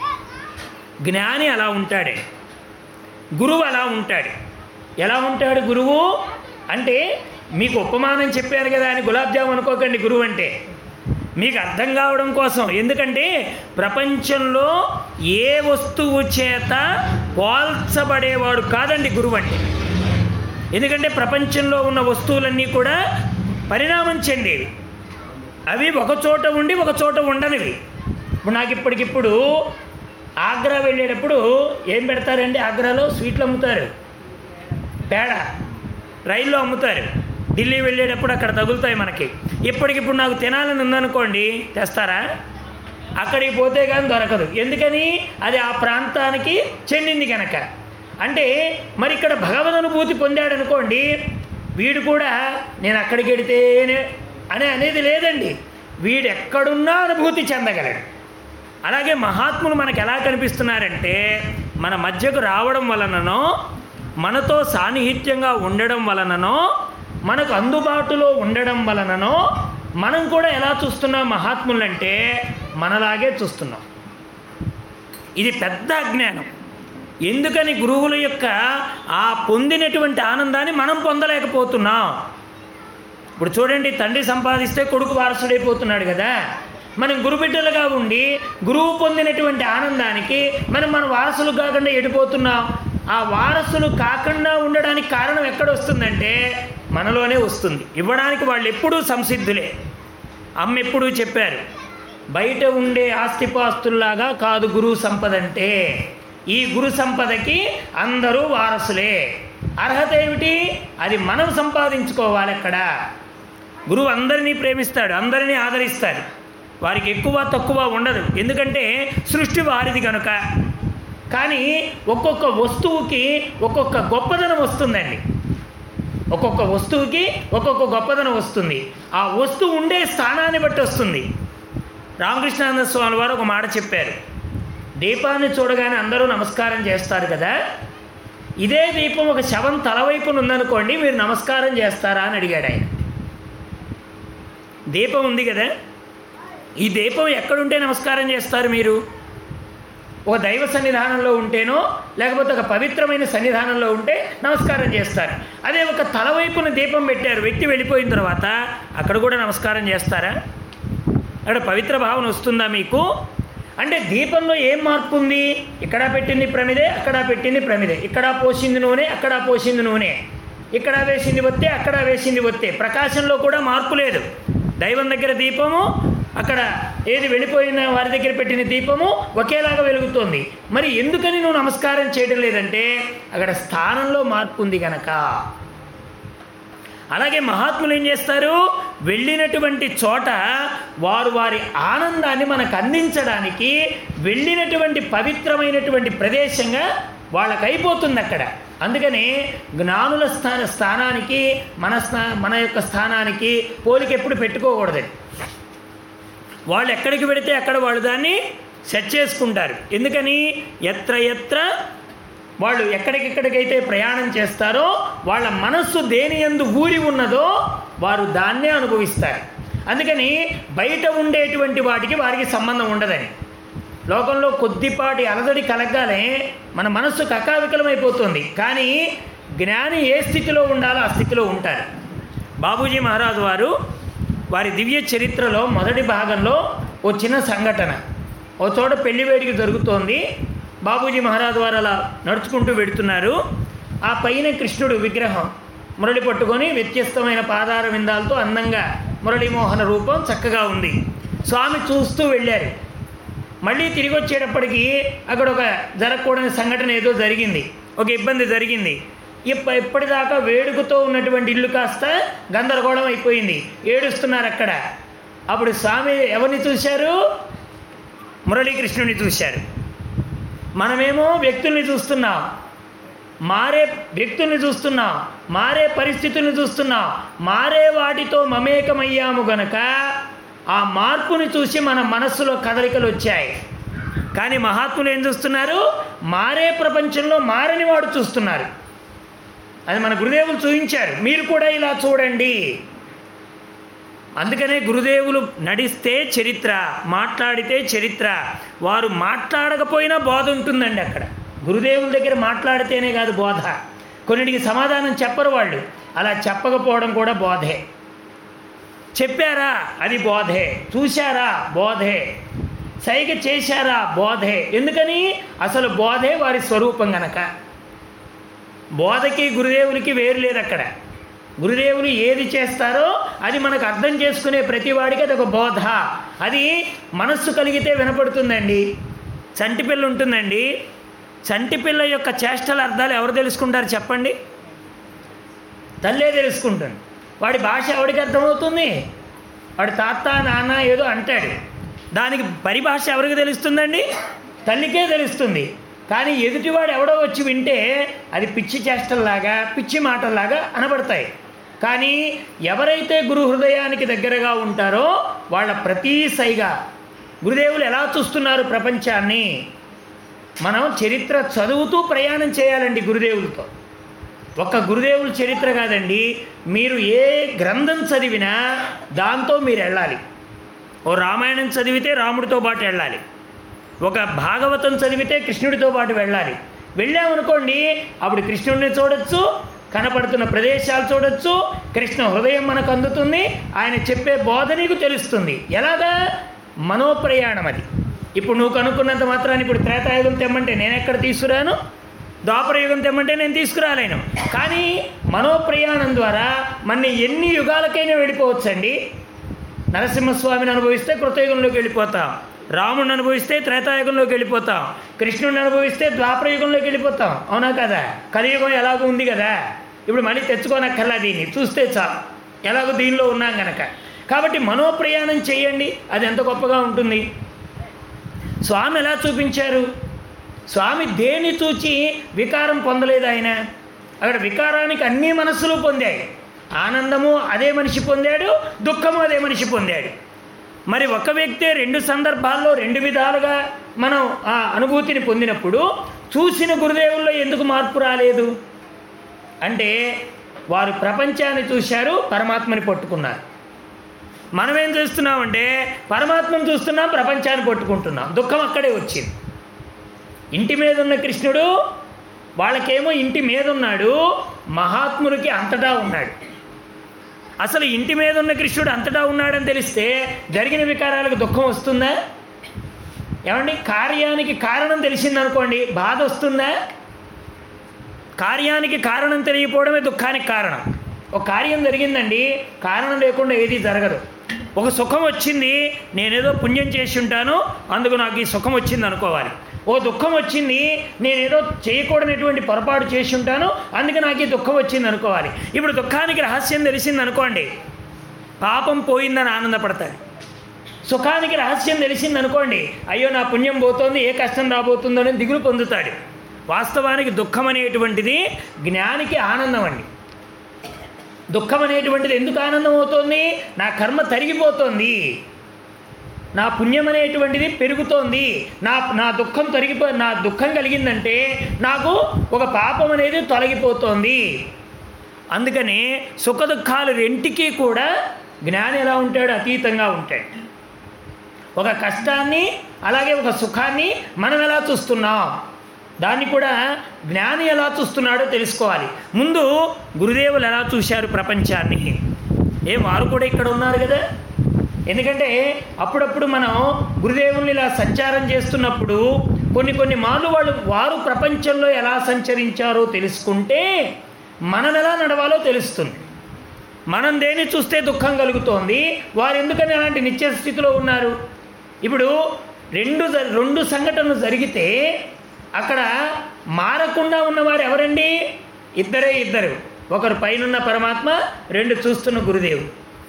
జ్ఞాని అలా ఉంటాడే గురువు అలా ఉంటాడు ఎలా ఉంటాడు గురువు అంటే మీకు ఉపమానం చెప్పాను కదా అని గులాబ్ జామ్ అనుకోకండి గురువు అంటే మీకు అర్థం కావడం కోసం ఎందుకంటే ప్రపంచంలో ఏ వస్తువు చేత పోల్చబడేవాడు కాదండి గురువు అంటే ఎందుకంటే ప్రపంచంలో ఉన్న వస్తువులన్నీ కూడా పరిణామం చెందేవి అవి ఒక చోట ఉండి ఒక చోట ఉండనివి ఇప్పుడు నాకు ఇప్పటికిప్పుడు ఆగ్రా వెళ్ళేటప్పుడు ఏం పెడతారండి ఆగ్రాలో స్వీట్లు అమ్ముతారు పేడ రైల్లో అమ్ముతారు ఢిల్లీ వెళ్ళేటప్పుడు అక్కడ తగులుతాయి మనకి ఇప్పటికిప్పుడు నాకు తినాలని ఉందనుకోండి తెస్తారా అక్కడికి పోతే కానీ దొరకదు ఎందుకని అది ఆ ప్రాంతానికి చెందింది కనుక అంటే మరి ఇక్కడ భగవద్ అనుభూతి పొందాడు అనుకోండి వీడు కూడా నేను అక్కడికి వెడితేనే అని అనేది లేదండి వీడు ఎక్కడున్నా అనుభూతి చెందగలడు అలాగే మహాత్ములు మనకు ఎలా కనిపిస్తున్నారంటే మన మధ్యకు రావడం వలననో మనతో సాన్నిహిత్యంగా ఉండడం వలననో మనకు అందుబాటులో ఉండడం వలననో మనం కూడా ఎలా చూస్తున్నాం మహాత్ములంటే మనలాగే చూస్తున్నాం ఇది పెద్ద అజ్ఞానం ఎందుకని గురువుల యొక్క ఆ పొందినటువంటి ఆనందాన్ని మనం పొందలేకపోతున్నాం ఇప్పుడు చూడండి తండ్రి సంపాదిస్తే కొడుకు వారసుడైపోతున్నాడు కదా మనం గురుబిడ్డలుగా ఉండి గురువు పొందినటువంటి ఆనందానికి మనం మన వారసులు కాకుండా ఎడిపోతున్నాం ఆ వారసులు కాకుండా ఉండడానికి కారణం ఎక్కడ వస్తుందంటే మనలోనే వస్తుంది ఇవ్వడానికి వాళ్ళు ఎప్పుడూ సంసిద్ధులే అమ్మ ఎప్పుడూ చెప్పారు బయట ఉండే ఆస్తిపాస్తుల్లాగా కాదు గురువు సంపద అంటే ఈ గురు సంపదకి అందరూ వారసులే అర్హత ఏమిటి అది మనం సంపాదించుకోవాలి అక్కడ గురువు అందరినీ ప్రేమిస్తాడు అందరినీ ఆదరిస్తాడు వారికి ఎక్కువ తక్కువ ఉండదు ఎందుకంటే సృష్టి వారిది కనుక కానీ ఒక్కొక్క వస్తువుకి ఒక్కొక్క గొప్పదనం వస్తుందండి ఒక్కొక్క వస్తువుకి ఒక్కొక్క గొప్పదనం వస్తుంది ఆ వస్తువు ఉండే స్థానాన్ని బట్టి వస్తుంది రామకృష్ణానంద స్వామి వారు ఒక మాట చెప్పారు దీపాన్ని చూడగానే అందరూ నమస్కారం చేస్తారు కదా ఇదే దీపం ఒక శవం తలవైపున ఉందనుకోండి మీరు నమస్కారం చేస్తారా అని అడిగాడు ఆయన దీపం ఉంది కదా ఈ దీపం ఎక్కడుంటే నమస్కారం చేస్తారు మీరు ఒక దైవ సన్నిధానంలో ఉంటేనో లేకపోతే ఒక పవిత్రమైన సన్నిధానంలో ఉంటే నమస్కారం చేస్తారు అదే ఒక తలవైపున దీపం పెట్టారు వ్యక్తి వెళ్ళిపోయిన తర్వాత అక్కడ కూడా నమస్కారం చేస్తారా అక్కడ పవిత్ర భావన వస్తుందా మీకు అంటే దీపంలో ఏం మార్పు ఉంది ఇక్కడ పెట్టింది ప్రమిదే అక్కడ పెట్టింది ప్రమిదే ఇక్కడ పోసింది నూనె అక్కడ పోసింది నూనె ఇక్కడ వేసింది ఒత్తే అక్కడ వేసింది ఒత్తే ప్రకాశంలో కూడా మార్పు లేదు దైవం దగ్గర దీపము అక్కడ ఏది వెళ్ళిపోయిన వారి దగ్గర పెట్టిన దీపము ఒకేలాగా వెలుగుతోంది మరి ఎందుకని నువ్వు నమస్కారం చేయడం లేదంటే అక్కడ స్థానంలో మార్పు ఉంది గనక అలాగే మహాత్ములు ఏం చేస్తారు వెళ్ళినటువంటి చోట వారు వారి ఆనందాన్ని మనకు అందించడానికి వెళ్ళినటువంటి పవిత్రమైనటువంటి ప్రదేశంగా వాళ్ళకి అయిపోతుంది అక్కడ అందుకని జ్ఞానుల స్థాన స్థానానికి మన స్థా మన యొక్క స్థానానికి పోలిక ఎప్పుడు పెట్టుకోకూడదు వాళ్ళు ఎక్కడికి పెడితే అక్కడ వాళ్ళు దాన్ని సెట్ చేసుకుంటారు ఎందుకని ఎత్ర ఎత్ర వాళ్ళు ఎక్కడికెక్కడికైతే ప్రయాణం చేస్తారో వాళ్ళ మనస్సు దేని ఎందు ఊరి ఉన్నదో వారు దాన్నే అనుభవిస్తారు అందుకని బయట ఉండేటువంటి వాటికి వారికి సంబంధం ఉండదని లోకంలో కొద్దిపాటి అలజడి కలగానే మన మనస్సు కకావికలమైపోతుంది కానీ జ్ఞాని ఏ స్థితిలో ఉండాలో ఆ స్థితిలో ఉంటారు బాబూజీ మహారాజు వారు వారి దివ్య చరిత్రలో మొదటి భాగంలో ఓ చిన్న సంఘటన ఓ చోట పెళ్లి వేడికి జరుగుతోంది బాబూజీ మహారాజు వారు అలా నడుచుకుంటూ వెడుతున్నారు ఆ పైన కృష్ణుడు విగ్రహం మురళి పట్టుకొని వ్యత్యస్తమైన పాదార విందాలతో అందంగా మురళీమోహన రూపం చక్కగా ఉంది స్వామి చూస్తూ వెళ్ళారు మళ్ళీ తిరిగి వచ్చేటప్పటికి అక్కడ ఒక జరగకూడని సంఘటన ఏదో జరిగింది ఒక ఇబ్బంది జరిగింది ఇప్ప ఇప్పటిదాకా వేడుకతో ఉన్నటువంటి ఇల్లు కాస్త గందరగోళం అయిపోయింది ఏడుస్తున్నారు అక్కడ అప్పుడు స్వామి ఎవరిని చూశారు మురళీకృష్ణుని చూశారు మనమేమో వ్యక్తుల్ని చూస్తున్నాం మారే వ్యక్తుల్ని చూస్తున్నాం మారే పరిస్థితుల్ని చూస్తున్నాం మారే వాటితో మమేకమయ్యాము గనక ఆ మార్పుని చూసి మన మనస్సులో కదలికలు వచ్చాయి కానీ మహాత్ములు ఏం చూస్తున్నారు మారే ప్రపంచంలో మారని వాడు చూస్తున్నారు అది మన గురుదేవులు చూపించారు మీరు కూడా ఇలా చూడండి అందుకనే గురుదేవులు నడిస్తే చరిత్ర మాట్లాడితే చరిత్ర వారు మాట్లాడకపోయినా బోధ ఉంటుందండి అక్కడ గురుదేవుల దగ్గర మాట్లాడితేనే కాదు బోధ కొన్నిటికి సమాధానం చెప్పరు వాళ్ళు అలా చెప్పకపోవడం కూడా బోధే చెప్పారా అది బోధే చూశారా బోధే సైగ చేశారా బోధే ఎందుకని అసలు బోధే వారి స్వరూపం గనక బోధకి గురుదేవులకి వేరు లేదు అక్కడ గురుదేవులు ఏది చేస్తారో అది మనకు అర్థం చేసుకునే ప్రతివాడికి అది ఒక బోధ అది మనస్సు కలిగితే వినపడుతుందండి చంటి పిల్ల ఉంటుందండి చంటి పిల్ల యొక్క చేష్టల అర్థాలు ఎవరు తెలుసుకుంటారు చెప్పండి తల్లే తెలుసుకుంటుంది వాడి భాష ఎవడికి అర్థమవుతుంది వాడి తాత నాన్న ఏదో అంటాడు దానికి పరిభాష ఎవరికి తెలుస్తుందండి తల్లికే తెలుస్తుంది కానీ ఎదుటివాడు ఎవడో వచ్చి వింటే అది పిచ్చి చేష్టల్లాగా పిచ్చి మాటల్లాగా అనబడతాయి కానీ ఎవరైతే గురు హృదయానికి దగ్గరగా ఉంటారో వాళ్ళ ప్రతీ సైగా గురుదేవులు ఎలా చూస్తున్నారు ప్రపంచాన్ని మనం చరిత్ర చదువుతూ ప్రయాణం చేయాలండి గురుదేవులతో ఒక్క గురుదేవుల చరిత్ర కాదండి మీరు ఏ గ్రంథం చదివినా దాంతో మీరు వెళ్ళాలి ఓ రామాయణం చదివితే రాముడితో పాటు వెళ్ళాలి ఒక భాగవతం చదివితే కృష్ణుడితో పాటు వెళ్ళాలి వెళ్ళామనుకోండి అప్పుడు కృష్ణుడిని చూడొచ్చు కనపడుతున్న ప్రదేశాలు చూడొచ్చు కృష్ణ హృదయం మనకు అందుతుంది ఆయన చెప్పే బోధ నీకు తెలుస్తుంది ఎలాగా మనోప్రయాణం అది ఇప్పుడు నువ్వు కనుక్కున్నంత మాత్రాన్ని ఇప్పుడు త్రేతాయుగం తెమ్మంటే నేను ఎక్కడ తీసుకురాను ద్వాపరయుగం తెమ్మంటే నేను తీసుకురాలేను కానీ మనోప్రయాణం ద్వారా మన ఎన్ని యుగాలకైనా వెళ్ళిపోవచ్చండి నరసింహస్వామిని అనుభవిస్తే కృతయుగంలోకి వెళ్ళిపోతాం రాముడిని అనుభవిస్తే త్రేతాయుగంలోకి వెళ్ళిపోతాం కృష్ణుడిని అనుభవిస్తే ద్వాపరయుగంలోకి వెళ్ళిపోతాం అవునా కదా కలియుగం ఎలాగో ఉంది కదా ఇప్పుడు మళ్ళీ తెచ్చుకోనక్కర్లా దీన్ని చూస్తే చాలు ఎలాగో దీనిలో ఉన్నాం గనక కాబట్టి మనోప్రయాణం చేయండి అది ఎంత గొప్పగా ఉంటుంది స్వామి ఎలా చూపించారు స్వామి దేని చూచి వికారం పొందలేదు ఆయన అక్కడ వికారానికి అన్ని మనస్సులు పొందాయి ఆనందము అదే మనిషి పొందాడు దుఃఖము అదే మనిషి పొందాడు మరి ఒక వ్యక్తే రెండు సందర్భాల్లో రెండు విధాలుగా మనం ఆ అనుభూతిని పొందినప్పుడు చూసిన గురుదేవుల్లో ఎందుకు మార్పు రాలేదు అంటే వారు ప్రపంచాన్ని చూశారు పరమాత్మని పట్టుకున్నారు మనం ఏం చేస్తున్నామంటే పరమాత్మను చూస్తున్నాం ప్రపంచాన్ని పట్టుకుంటున్నాం దుఃఖం అక్కడే వచ్చింది ఇంటి మీద ఉన్న కృష్ణుడు వాళ్ళకేమో ఇంటి మీద ఉన్నాడు మహాత్ముడికి అంతటా ఉన్నాడు అసలు ఇంటి మీద ఉన్న కృష్ణుడు అంతటా ఉన్నాడని తెలిస్తే జరిగిన వికారాలకు దుఃఖం వస్తుందా ఏమండి కార్యానికి కారణం తెలిసిందనుకోండి బాధ వస్తుందా కార్యానికి కారణం తెలియకపోవడమే దుఃఖానికి కారణం ఒక కార్యం జరిగిందండి కారణం లేకుండా ఏది జరగదు ఒక సుఖం వచ్చింది నేనేదో పుణ్యం చేసి ఉంటాను అందుకు నాకు ఈ సుఖం వచ్చింది అనుకోవాలి ఓ దుఃఖం వచ్చింది నేనేదో చేయకూడనటువంటి పొరపాటు చేసి ఉంటాను అందుకే నాకు ఈ దుఃఖం వచ్చింది అనుకోవాలి ఇప్పుడు దుఃఖానికి రహస్యం తెలిసింది అనుకోండి పాపం పోయిందని ఆనందపడతాడు సుఖానికి రహస్యం తెలిసింది అనుకోండి అయ్యో నా పుణ్యం పోతోంది ఏ కష్టం రాబోతుందో అని దిగులు పొందుతాడు వాస్తవానికి దుఃఖం అనేటువంటిది జ్ఞానికి ఆనందం అండి దుఃఖం అనేటువంటిది ఎందుకు ఆనందం అవుతోంది నా కర్మ తరిగిపోతోంది నా పుణ్యం అనేటువంటిది పెరుగుతోంది నా నా దుఃఖం తొలగిపో నా దుఃఖం కలిగిందంటే నాకు ఒక పాపం అనేది తొలగిపోతోంది అందుకని సుఖ దుఃఖాలు రెంటికి కూడా జ్ఞాని ఎలా ఉంటాడు అతీతంగా ఉంటాడు ఒక కష్టాన్ని అలాగే ఒక సుఖాన్ని మనం ఎలా చూస్తున్నాం దాన్ని కూడా జ్ఞాని ఎలా చూస్తున్నాడో తెలుసుకోవాలి ముందు గురుదేవులు ఎలా చూశారు ప్రపంచాన్ని ఏ వారు కూడా ఇక్కడ ఉన్నారు కదా ఎందుకంటే అప్పుడప్పుడు మనం గురుదేవుల్ని ఇలా సంచారం చేస్తున్నప్పుడు కొన్ని కొన్ని మార్లు వాళ్ళు వారు ప్రపంచంలో ఎలా సంచరించారో తెలుసుకుంటే మనం ఎలా నడవాలో తెలుస్తుంది మనం దేన్ని చూస్తే దుఃఖం కలుగుతోంది వారు ఎందుకని అలాంటి నిత్య స్థితిలో ఉన్నారు ఇప్పుడు రెండు జ- రెండు సంఘటనలు జరిగితే అక్కడ మారకుండా ఉన్నవారు ఎవరండి ఇద్దరే ఇద్దరు ఒకరు పైనున్న పరమాత్మ రెండు చూస్తున్న గురుదేవుడు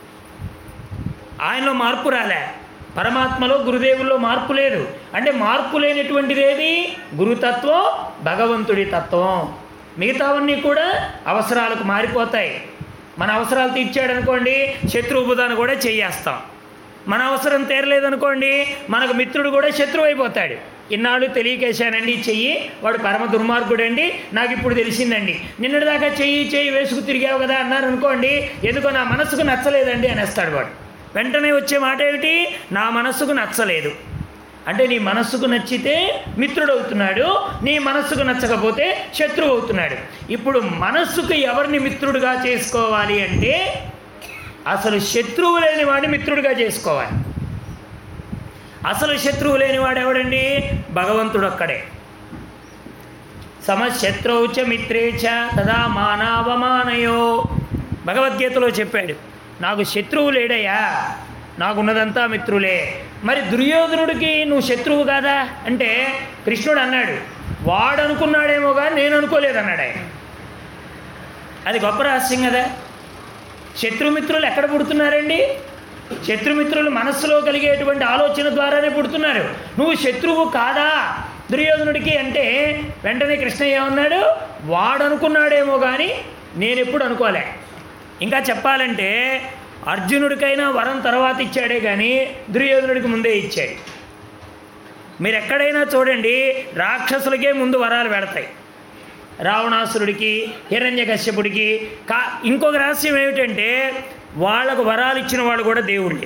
ఆయనలో మార్పు రాలే పరమాత్మలో గురుదేవుల్లో మార్పు లేదు అంటే మార్పు లేనటువంటిది ఏది గురుతత్వం భగవంతుడి తత్వం మిగతావన్నీ కూడా అవసరాలకు మారిపోతాయి మన అవసరాలు తీర్చాడనుకోండి శత్రువుదాన్ని కూడా చేయేస్తాం మన అవసరం తీరలేదనుకోండి మనకు మిత్రుడు కూడా శత్రువు అయిపోతాడు ఇన్నాళ్ళు తెలియకేశానండి ఈ చెయ్యి వాడు పరమ దుర్మార్గుడండి నాకు ఇప్పుడు తెలిసిందండి నిన్నటిదాకా చెయ్యి చెయ్యి వేసుకు తిరిగావు కదా అన్నారు అనుకోండి ఎందుకో నా మనసుకు నచ్చలేదండి అనేస్తాడు వాడు వెంటనే వచ్చే మాట ఏమిటి నా మనస్సుకు నచ్చలేదు అంటే నీ మనస్సుకు నచ్చితే మిత్రుడు అవుతున్నాడు నీ మనస్సుకు నచ్చకపోతే శత్రువు అవుతున్నాడు ఇప్పుడు మనస్సుకు ఎవరిని మిత్రుడుగా చేసుకోవాలి అంటే అసలు శత్రువు లేని వాడిని మిత్రుడిగా చేసుకోవాలి అసలు శత్రువు లేనివాడు ఎవడండి భగవంతుడు ఒక్కడే సమశత్రువు చ మిత్రే చ తదా మానవమానయో భగవద్గీతలో చెప్పాడు నాకు శత్రువు లేడయ్యా నాకున్నదంతా మిత్రులే మరి దుర్యోధనుడికి నువ్వు శత్రువు కాదా అంటే కృష్ణుడు అన్నాడు వాడు అనుకున్నాడేమో కానీ నేను అనుకోలేదన్నాడు ఆయన అది గొప్ప రహస్యం కదా శత్రుమిత్రులు ఎక్కడ పుడుతున్నారండి శత్రుమిత్రులు మనస్సులో కలిగేటువంటి ఆలోచన ద్వారానే పుడుతున్నారు నువ్వు శత్రువు కాదా దుర్యోధనుడికి అంటే వెంటనే కృష్ణ ఏమన్నాడు వాడు అనుకున్నాడేమో కానీ నేను ఎప్పుడు అనుకోలే ఇంకా చెప్పాలంటే అర్జునుడికైనా వరం తర్వాత ఇచ్చాడే కానీ దుర్యోధనుడికి ముందే ఇచ్చాడు మీరు ఎక్కడైనా చూడండి రాక్షసులకే ముందు వరాలు పెడతాయి రావణాసురుడికి హిరణ్యకశ్యపుడికి కా ఇంకొక రహస్యం ఏమిటంటే వాళ్ళకు వరాలు ఇచ్చిన వాళ్ళు కూడా దేవుళ్ళే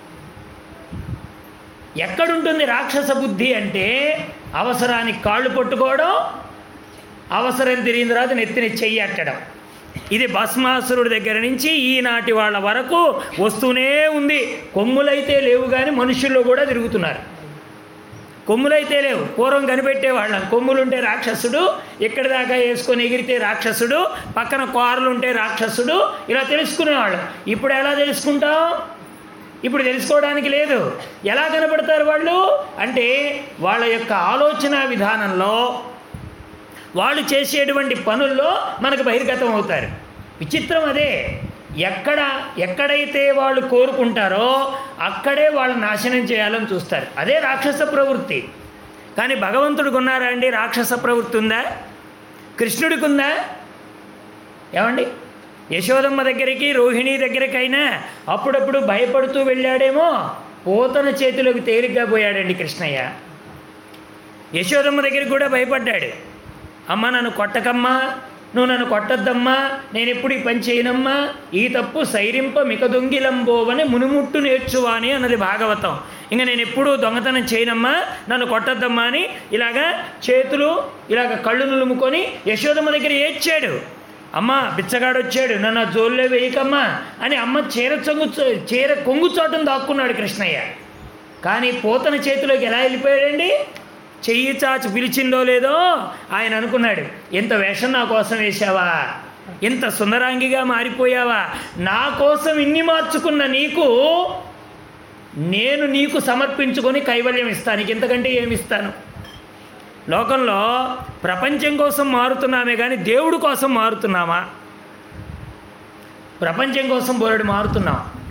ఎక్కడుంటుంది రాక్షస బుద్ధి అంటే అవసరానికి కాళ్ళు పట్టుకోవడం అవసరం తిరిగిన తర్వాత నెత్తిని చెయ్యి అట్టడం ఇది భస్మాసురుడి దగ్గర నుంచి ఈనాటి వాళ్ళ వరకు వస్తూనే ఉంది కొమ్ములైతే లేవు కానీ మనుషుల్లో కూడా తిరుగుతున్నారు కొమ్ములైతే లేవు పూర్వం కనిపెట్టేవాళ్ళం కొమ్ములుంటే రాక్షసుడు ఎక్కడి దాకా వేసుకొని ఎగిరితే రాక్షసుడు పక్కన కోరలుంటే రాక్షసుడు ఇలా తెలుసుకునేవాళ్ళం ఇప్పుడు ఎలా తెలుసుకుంటాం ఇప్పుడు తెలుసుకోవడానికి లేదు ఎలా కనపడతారు వాళ్ళు అంటే వాళ్ళ యొక్క ఆలోచన విధానంలో వాళ్ళు చేసేటువంటి పనుల్లో మనకు బహిర్గతం అవుతారు విచిత్రం అదే ఎక్కడ ఎక్కడైతే వాళ్ళు కోరుకుంటారో అక్కడే వాళ్ళు నాశనం చేయాలని చూస్తారు అదే రాక్షస ప్రవృత్తి కానీ భగవంతుడికి ఉన్నారా అండి రాక్షస ప్రవృత్తి ఉందా కృష్ణుడికి ఉందా ఏమండి యశోదమ్మ దగ్గరికి రోహిణి దగ్గరికైనా అప్పుడప్పుడు భయపడుతూ వెళ్ళాడేమో పోతన చేతిలోకి తేలిగ్గా పోయాడండి కృష్ణయ్య యశోదమ్మ దగ్గరికి కూడా భయపడ్డాడు అమ్మ నన్ను కొట్టకమ్మా నువ్వు నన్ను కొట్టద్దమ్మా నేను ఎప్పుడు ఈ పని చేయనమ్మా ఈ తప్పు సైరింప మిక దొంగిలంబోవని మునుముట్టు నేర్చువాని అన్నది భాగవతం ఇంకా నేను ఎప్పుడూ దొంగతనం చేయనమ్మా నన్ను కొట్టద్దమ్మా అని ఇలాగా చేతులు ఇలాగ కళ్ళు నులుముకొని యశోదమ్మ దగ్గర ఏడ్చాడు అమ్మ బిచ్చగాడు వచ్చాడు నన్ను ఆ జోల్లో వేయకమ్మా అని అమ్మ చీర చొంగు చీర కొంగు చోటను దాక్కున్నాడు కృష్ణయ్య కానీ పోతన చేతిలోకి ఎలా వెళ్ళిపోయాడండి చెయ్యి చాచి పిలిచిందో లేదో ఆయన అనుకున్నాడు ఎంత వేషం నా కోసం వేశావా ఇంత సుందరాంగిగా మారిపోయావా నా కోసం ఇన్ని మార్చుకున్న నీకు నేను నీకు సమర్పించుకొని కైవల్యం ఇస్తాను నీకు ఇంతకంటే ఏమి ఇస్తాను లోకంలో ప్రపంచం కోసం మారుతున్నామే కానీ దేవుడి కోసం మారుతున్నామా ప్రపంచం కోసం బోరెడు మారుతున్నాం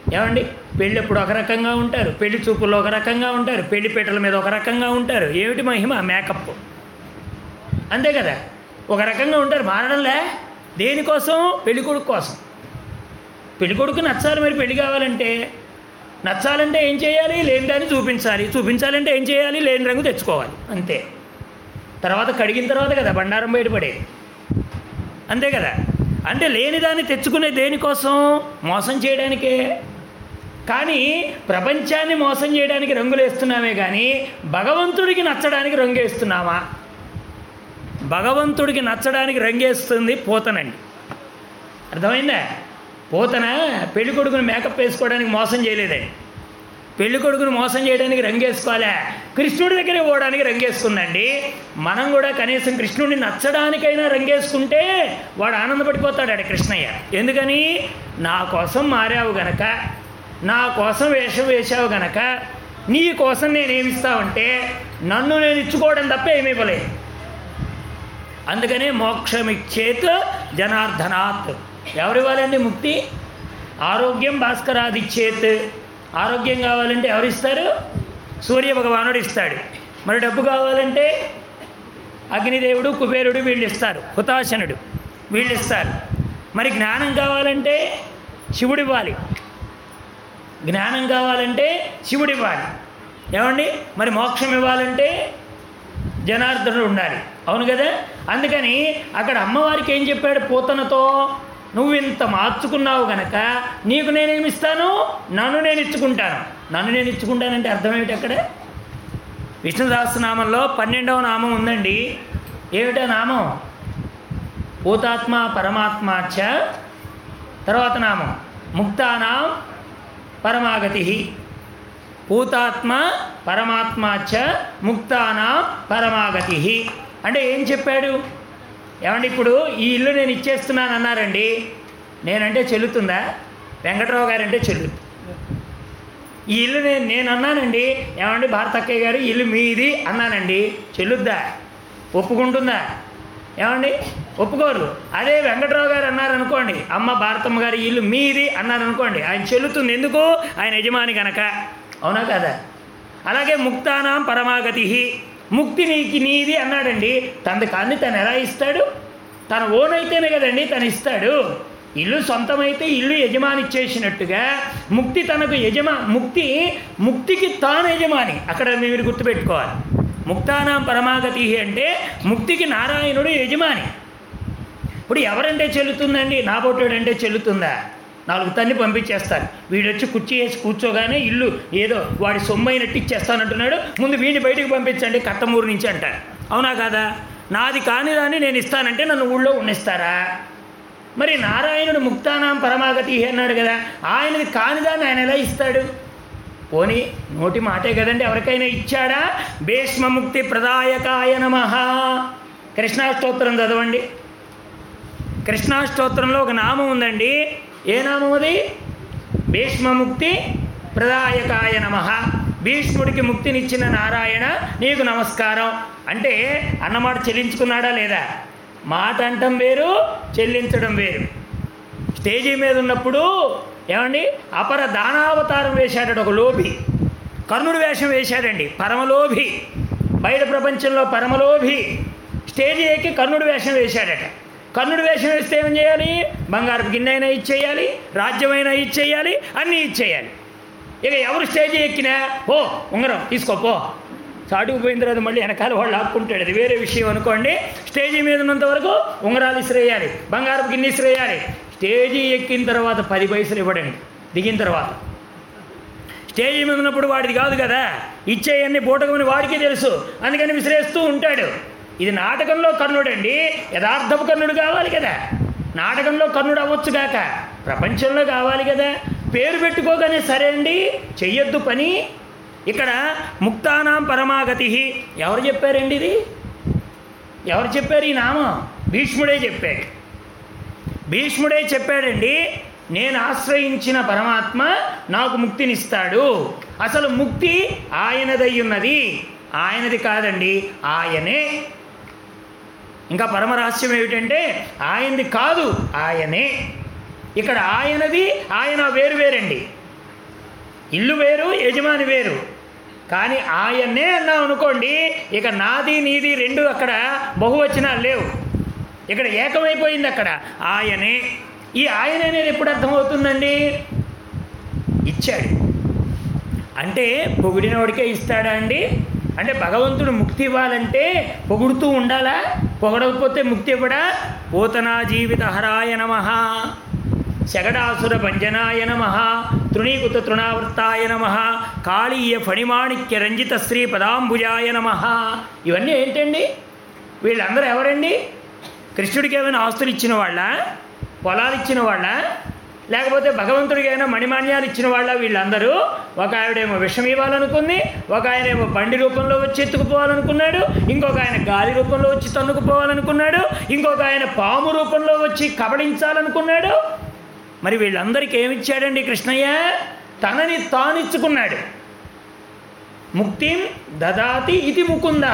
ఏమండి పెళ్ళి ఎప్పుడు ఒక రకంగా ఉంటారు పెళ్లి చూపుల్లో ఒక రకంగా ఉంటారు పెళ్లి పీటల మీద ఒక రకంగా ఉంటారు ఏమిటి మహిమ మేకప్ అంతే కదా ఒక రకంగా ఉంటారు మారడంలే దేనికోసం పెళ్లి కొడుకు కోసం పెళ్లి కొడుకు నచ్చాలి మరి పెళ్లి కావాలంటే నచ్చాలంటే ఏం చేయాలి లేని దాన్ని చూపించాలి చూపించాలంటే ఏం చేయాలి లేని రంగు తెచ్చుకోవాలి అంతే తర్వాత కడిగిన తర్వాత కదా బండారం బయటపడేది అంతే కదా అంటే లేని దాన్ని తెచ్చుకునే దేనికోసం మోసం చేయడానికే కానీ ప్రపంచాన్ని మోసం చేయడానికి రంగులు వేస్తున్నామే కానీ భగవంతుడికి నచ్చడానికి రంగు వేస్తున్నామా భగవంతుడికి నచ్చడానికి రంగేస్తుంది పోతనండి అర్థమైందా పోతన పెళ్లి కొడుకుని మేకప్ వేసుకోవడానికి మోసం చేయలేదండి పెళ్లి కొడుకుని మోసం చేయడానికి రంగేసుకోవాలా కృష్ణుడి దగ్గరే పోవడానికి రంగేసుకుందండి మనం కూడా కనీసం కృష్ణుడిని నచ్చడానికైనా రంగేసుకుంటే వాడు ఆనందపడిపోతాడు ఆడ కృష్ణయ్య ఎందుకని నా కోసం మారావు గనక నా కోసం వేషం వేశావు గనక నీ కోసం నేనేమిస్తావంటే నన్ను నేను ఇచ్చుకోవడం తప్ప ఏమీ ఇవ్వలేదు అందుకనే మోక్షమిచ్చేత్ జనార్దనాత్ ఎవరు ఇవ్వాలండి ముక్తి ఆరోగ్యం భాస్కరాదిచ్చేత్ ఆరోగ్యం కావాలంటే ఎవరు ఇస్తారు సూర్య భగవానుడు ఇస్తాడు మరి డబ్బు కావాలంటే అగ్నిదేవుడు కుబేరుడు వీళ్ళు ఇస్తారు హుతాశనుడు వీళ్ళు ఇస్తారు మరి జ్ఞానం కావాలంటే శివుడు ఇవ్వాలి జ్ఞానం కావాలంటే శివుడు ఇవ్వాలి ఏమండి మరి మోక్షం ఇవ్వాలంటే జనార్దనుడు ఉండాలి అవును కదా అందుకని అక్కడ అమ్మవారికి ఏం చెప్పాడు పూతనతో నువ్వు ఇంత మార్చుకున్నావు గనక నీకు నేనేమి ఇస్తాను నన్ను నేను ఇచ్చుకుంటాను నన్ను నేను ఇచ్చుకుంటానంటే అర్థం ఏమిటి అక్కడ విష్ణు సహస్రనామంలో పన్నెండవ నామం ఉందండి ఏమిటా నామం పూతాత్మ పరమాత్మాచ తర్వాత నామం ముక్తానాం పరమాగతి పూతాత్మ పరమాత్మాచ ముక్తానాం పరమాగతి అంటే ఏం చెప్పాడు ఏమండి ఇప్పుడు ఈ ఇల్లు నేను ఇచ్చేస్తున్నాను అన్నారండి నేనంటే చెల్లుతుందా వెంకట్రావు గారంటే చెల్లు ఈ ఇల్లు నేను నేను అన్నానండి ఏమండి భారతక్కయ్య గారు ఈ ఇల్లు మీది అన్నానండి చెల్లుద్దా ఒప్పుకుంటుందా ఏమండి ఒప్పుకోరు అదే వెంకట్రావు గారు అన్నారనుకోండి అమ్మ భారతమ్మ గారి ఇల్లు మీది అన్నారనుకోండి ఆయన చెల్లుతుంది ఎందుకు ఆయన యజమాని గనక అవునా కదా అలాగే ముక్తానాం పరమాగతి ముక్తి నీకి నీది అన్నాడండి తనది కాన్ని తను ఎలా ఇస్తాడు తన ఓన్ అయితేనే కదండి తను ఇస్తాడు ఇల్లు సొంతమైతే ఇల్లు యజమాని చేసినట్టుగా ముక్తి తనకు యజమా ముక్తి ముక్తికి తాను యజమాని అక్కడ మీరు గుర్తుపెట్టుకోవాలి ముక్తానాం పరమాగతి అంటే ముక్తికి నారాయణుడు యజమాని ఇప్పుడు ఎవరంటే చెల్లుతుందండి నా అంటే చెల్లుతుందా నాలుగు తన్ని పంపించేస్తారు వీడొచ్చి కుర్చీ వేసి కూర్చోగానే ఇల్లు ఏదో వాడి సొమ్మైనట్టు ఇచ్చేస్తానంటున్నాడు ముందు వీడిని బయటికి పంపించండి కట్టమూరు నుంచి అంటారు అవునా కాదా నాది కాని దాన్ని నేను ఇస్తానంటే నన్ను ఊళ్ళో ఉన్నిస్తారా మరి నారాయణుడు ముక్తానాం పరమాగతి అన్నాడు కదా ఆయనది కానిదాన్ని ఆయన ఎలా ఇస్తాడు పోనీ నోటి మాటే కదండి ఎవరికైనా ఇచ్చాడా భీష్మముక్తి ప్రదాయకాయ నమ కృష్ణాష్టోత్తరం చదవండి కృష్ణాష్టోత్రంలో ఒక నామం ఉందండి ఏ నామం అది భీష్మముక్తి ప్రదాయకాయ నమ భీష్ముడికి ముక్తినిచ్చిన నారాయణ నీకు నమస్కారం అంటే అన్నమాట చెల్లించుకున్నాడా లేదా మాట అంటం వేరు చెల్లించడం వేరు స్టేజీ మీద ఉన్నప్పుడు ఏమండి అపర దానావతారం వేశాడట ఒక లోభి కర్ణుడు వేషం వేశాడండి పరమలోభి బయట ప్రపంచంలో పరమలోభి స్టేజీ ఎక్కి కర్ణుడు వేషం వేశాడట కర్ణుడు వేషం వేస్తే ఏం చేయాలి బంగారపు గిన్నె అయినా ఇచ్చేయాలి రాజ్యమైనా ఇచ్చేయాలి అన్నీ ఇచ్చేయాలి ఇక ఎవరు స్టేజీ ఎక్కినా ఓ ఉంగరం తీసుకో పో చాటుకు పోయిన తర్వాత మళ్ళీ వెనకాల వాళ్ళు ఆపుకుంటాడు అది వేరే విషయం అనుకోండి స్టేజీ మీద ఉన్నంత వరకు ఉంగరాలు ఇసిరేయాలి బంగారపు గిన్నె ఇసిరేయాలి స్టేజీ ఎక్కిన తర్వాత పది పైసలు ఇవ్వడండి దిగిన తర్వాత స్టేజీ మీద ఉన్నప్పుడు వాడిది కాదు కదా ఇచ్చేయన్ని బూటకమని వాడికి తెలుసు అందుకని విసిరేస్తూ ఉంటాడు ఇది నాటకంలో కర్ణుడండి యథార్థపు కర్ణుడు కావాలి కదా నాటకంలో కర్ణుడు అవ్వచ్చు కాక ప్రపంచంలో కావాలి కదా పేరు పెట్టుకోగానే సరే అండి చెయ్యొద్దు పని ఇక్కడ ముక్తానాం పరమాగతి ఎవరు చెప్పారండి ఇది ఎవరు చెప్పారు ఈ నామం భీష్ముడే చెప్పాడు భీష్ముడే చెప్పాడండి నేను ఆశ్రయించిన పరమాత్మ నాకు ముక్తినిస్తాడు అసలు ముక్తి ఆయనదై ఉన్నది ఆయనది కాదండి ఆయనే ఇంకా పరమరహస్యం ఏమిటంటే ఆయనది కాదు ఆయనే ఇక్కడ ఆయనది ఆయన వేరు వేరండి ఇల్లు వేరు యజమాని వేరు కానీ ఆయన్నే అన్నాం అనుకోండి ఇక నాది నీది రెండు అక్కడ బహువచనాలు లేవు ఇక్కడ ఏకమైపోయింది అక్కడ ఆయనే ఈ ఆయన అనేది ఎప్పుడు అర్థమవుతుందండి ఇచ్చాడు అంటే పొగిడినోడికే ఇస్తాడా అండి అంటే భగవంతుడు ముక్తి ఇవ్వాలంటే పొగుడుతూ ఉండాలా పొగడకపోతే ముక్తి ఇవ్వడా పోతనా జీవిత హరాయ నమ శగడాసుర భంజనాయ నమ తృణీకృత తృణావృత్తాయ నమ కాళీయ ఫణిమాణిక్య రంజిత శ్రీ పదాంబుజాయ నమ ఇవన్నీ ఏంటండి వీళ్ళందరూ ఎవరండి కృష్ణుడికి ఏమైనా ఆస్తులు ఇచ్చిన వాళ్ళ పొలాలు ఇచ్చిన వాళ్ళ లేకపోతే భగవంతుడికి ఏమైనా మణిమాన్యాలు ఇచ్చిన వాళ్ళ వీళ్ళందరూ ఒక ఆవిడేమో విషం ఇవ్వాలనుకుంది ఒక ఆయనేమో బండి రూపంలో వచ్చి ఎత్తుకుపోవాలనుకున్నాడు ఇంకొక ఆయన గాలి రూపంలో వచ్చి తన్నుకుపోవాలనుకున్నాడు ఇంకొక ఆయన పాము రూపంలో వచ్చి కబడించాలనుకున్నాడు మరి వీళ్ళందరికీ ఏమిచ్చాడండి కృష్ణయ్య తనని తానిచ్చుకున్నాడు ముక్తిం దదాతి ఇది ముకుంద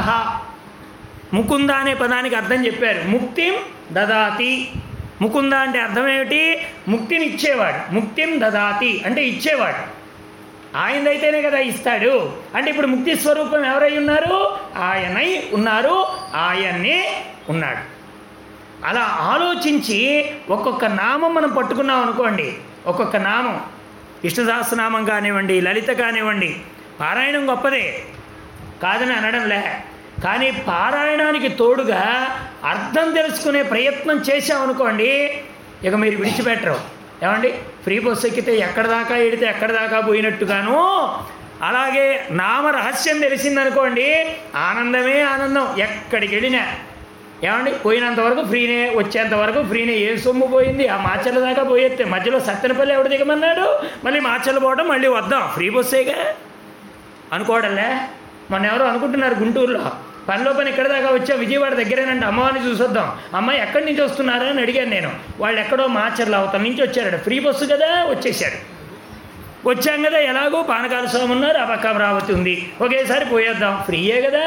ముకుంద అనే పదానికి అర్థం చెప్పారు ముక్తిం దదాతి ముకుంద అంటే అర్థం ఏమిటి ముక్తిని ఇచ్చేవాడు ముక్తిం దదాతి అంటే ఇచ్చేవాడు ఆయనదైతేనే కదా ఇస్తాడు అంటే ఇప్పుడు ముక్తి స్వరూపం ఎవరై ఉన్నారు ఆయనై ఉన్నారు ఆయన్నే ఉన్నాడు అలా ఆలోచించి ఒక్కొక్క నామం మనం పట్టుకున్నాం అనుకోండి ఒక్కొక్క నామం విష్ణు సహస్రనామం కానివ్వండి లలిత కానివ్వండి పారాయణం గొప్పదే కాదని అనడంలే కానీ పారాయణానికి తోడుగా అర్థం తెలుసుకునే ప్రయత్నం చేశామనుకోండి ఇక మీరు విడిచిపెట్టరు ఏమండి ఫ్రీ బస్సు ఎక్కితే ఎక్కడ దాకా ఎడితే ఎక్కడ దాకా పోయినట్టుగాను అలాగే నామ రహస్యం తెలిసిందనుకోండి ఆనందమే ఆనందం ఎక్కడికి వెళ్ళినా ఏమండి పోయినంత వరకు ఫ్రీనే వచ్చేంత వరకు ఫ్రీనే ఏ సొమ్ము పోయింది ఆ మాచర్ల దాకా పోయేస్తే మధ్యలో సత్తెనపల్లి ఎవడు దిగమన్నాడు మళ్ళీ మాచర్లు పోవడం మళ్ళీ వద్దాం ఫ్రీ బస్సేగా అనుకోవడంలే మొన్న ఎవరో అనుకుంటున్నారు గుంటూరులో పనిలో పని ఎక్కడ దాకా వచ్చా విజయవాడ దగ్గరేనంటే అమ్మవారిని చూసొద్దాం అమ్మాయి ఎక్కడి నుంచి వస్తున్నారా అని అడిగాను నేను వాళ్ళు ఎక్కడో మాచర్ల అవతల నుంచి వచ్చారట ఫ్రీ బస్సు కదా వచ్చేసాడు వచ్చాం కదా ఎలాగో పానకాల స్వామి ఉన్నారు ఆ పక్క అమరావతి ఉంది ఒకేసారి పోయేద్దాం ఫ్రీయే కదా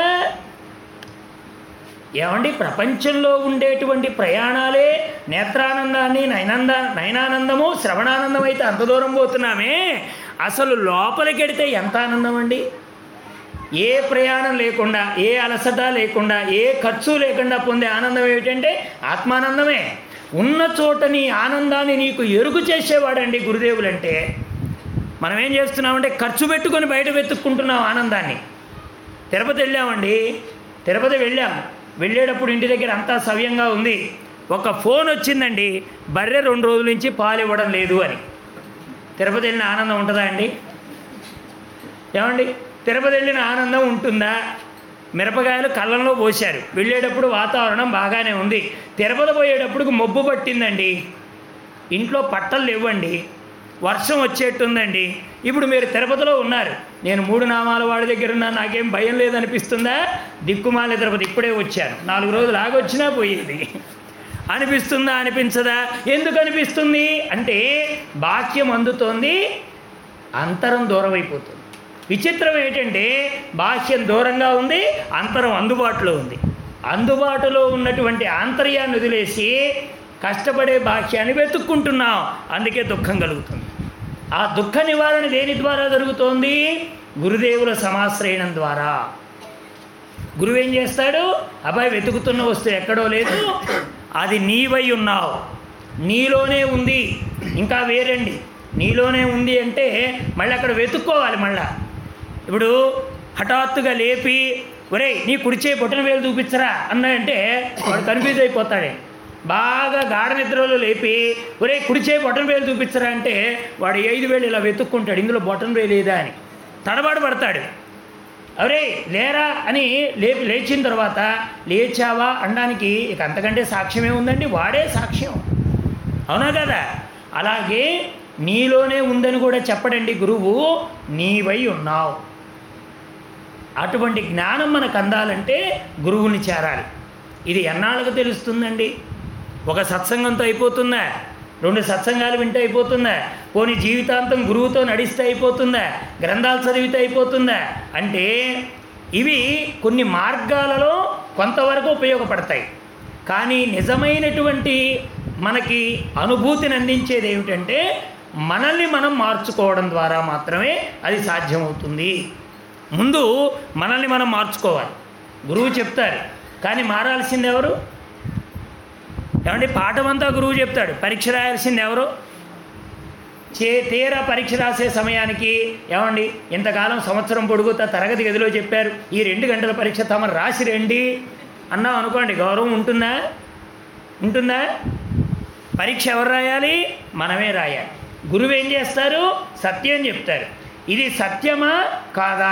ఏమండి ప్రపంచంలో ఉండేటువంటి ప్రయాణాలే నేత్రానందాన్ని నయనంద నయనానందము శ్రవణానందం అయితే అంత దూరం పోతున్నామే అసలు లోపలికెడితే ఎంత ఆనందం అండి ఏ ప్రయాణం లేకుండా ఏ అలసట లేకుండా ఏ ఖర్చు లేకుండా పొందే ఆనందం ఏమిటంటే ఆత్మానందమే ఉన్న చోట నీ ఆనందాన్ని నీకు ఎరుగు చేసేవాడండి గురుదేవులంటే మనం ఏం చేస్తున్నామంటే ఖర్చు పెట్టుకొని బయట వెతుక్కుంటున్నాం ఆనందాన్ని తిరుపతి వెళ్ళామండి తిరుపతి వెళ్ళాం వెళ్ళేటప్పుడు ఇంటి దగ్గర అంతా సవ్యంగా ఉంది ఒక ఫోన్ వచ్చిందండి బర్రె రెండు రోజుల నుంచి పాలు ఇవ్వడం లేదు అని తిరుపతి వెళ్ళిన ఆనందం ఉంటుందా అండి ఏమండి తిరుపతి వెళ్ళిన ఆనందం ఉంటుందా మిరపకాయలు కళ్ళంలో పోశారు వెళ్ళేటప్పుడు వాతావరణం బాగానే ఉంది తిరుపతి పోయేటప్పుడు మబ్బు పట్టిందండి ఇంట్లో పట్టలు లేవండి వర్షం వచ్చేట్టుందండి ఇప్పుడు మీరు తిరుపతిలో ఉన్నారు నేను మూడు నామాల వాడి దగ్గర ఉన్నా నాకేం భయం లేదనిపిస్తుందా దిక్కుమాల తిరుపతి ఇప్పుడే వచ్చాను నాలుగు రోజులు ఆగొచ్చినా పోయేది అనిపిస్తుందా అనిపించదా ఎందుకు అనిపిస్తుంది అంటే బాక్యం అందుతోంది అంతరం దూరం అయిపోతుంది విచిత్రం ఏంటంటే బాహ్యం దూరంగా ఉంది అంతరం అందుబాటులో ఉంది అందుబాటులో ఉన్నటువంటి ఆంతర్యాన్ని వదిలేసి కష్టపడే బాహ్యాన్ని వెతుక్కుంటున్నాం అందుకే దుఃఖం కలుగుతుంది ఆ దుఃఖ నివారణ దేని ద్వారా జరుగుతోంది గురుదేవుల సమాశ్రయణం ద్వారా గురువు ఏం చేస్తాడు అబ్బాయి వెతుకుతున్న వస్తువు ఎక్కడో లేదు అది నీవై ఉన్నావు నీలోనే ఉంది ఇంకా వేరండి నీలోనే ఉంది అంటే మళ్ళీ అక్కడ వెతుక్కోవాలి మళ్ళా ఇప్పుడు హఠాత్తుగా లేపి ఒరేయ్ నీ కుడిచే బొట్టన వేలు చూపించరా అన్నాడంటే వాడు కన్ఫ్యూజ్ అయిపోతాడే బాగా గాఢ నిద్రలో లేపి ఒరే కుడిచే బొట్టన వేలు చూపించరా అంటే వాడు ఐదు వేలు ఇలా వెతుక్కుంటాడు ఇందులో బొట్టన వేలు ఏదా అని తడబాటు పడతాడు అరే లేరా అని లేపి లేచిన తర్వాత లేచావా అనడానికి ఇక అంతకంటే సాక్ష్యమే ఉందండి వాడే సాక్ష్యం అవునా కదా అలాగే నీలోనే ఉందని కూడా చెప్పడండి గురువు నీవై ఉన్నావు అటువంటి జ్ఞానం మనకు అందాలంటే గురువుని చేరాలి ఇది ఎన్నాళ్ళకు తెలుస్తుందండి ఒక సత్సంగంతో అయిపోతుందా రెండు సత్సంగాలు వింటే అయిపోతుందా పోనీ జీవితాంతం గురువుతో నడిస్తే అయిపోతుందా గ్రంథాలు చదివితే అయిపోతుందా అంటే ఇవి కొన్ని మార్గాలలో కొంతవరకు ఉపయోగపడతాయి కానీ నిజమైనటువంటి మనకి అనుభూతిని అందించేది ఏమిటంటే మనల్ని మనం మార్చుకోవడం ద్వారా మాత్రమే అది సాధ్యమవుతుంది ముందు మనల్ని మనం మార్చుకోవాలి గురువు చెప్తారు కానీ మారాల్సింది ఎవరు ఏమండి పాఠమంతా గురువు చెప్తాడు పరీక్ష రాయాల్సింది ఎవరు చే తీరా పరీక్ష రాసే సమయానికి ఏమండి ఇంతకాలం సంవత్సరం పొడుగుతా తరగతి గదిలో చెప్పారు ఈ రెండు గంటల పరీక్ష తమ రాసి రండి అన్నాం అనుకోండి గౌరవం ఉంటుందా ఉంటుందా పరీక్ష ఎవరు రాయాలి మనమే రాయాలి గురువు ఏం చేస్తారు సత్యం చెప్తారు ఇది సత్యమా కాదా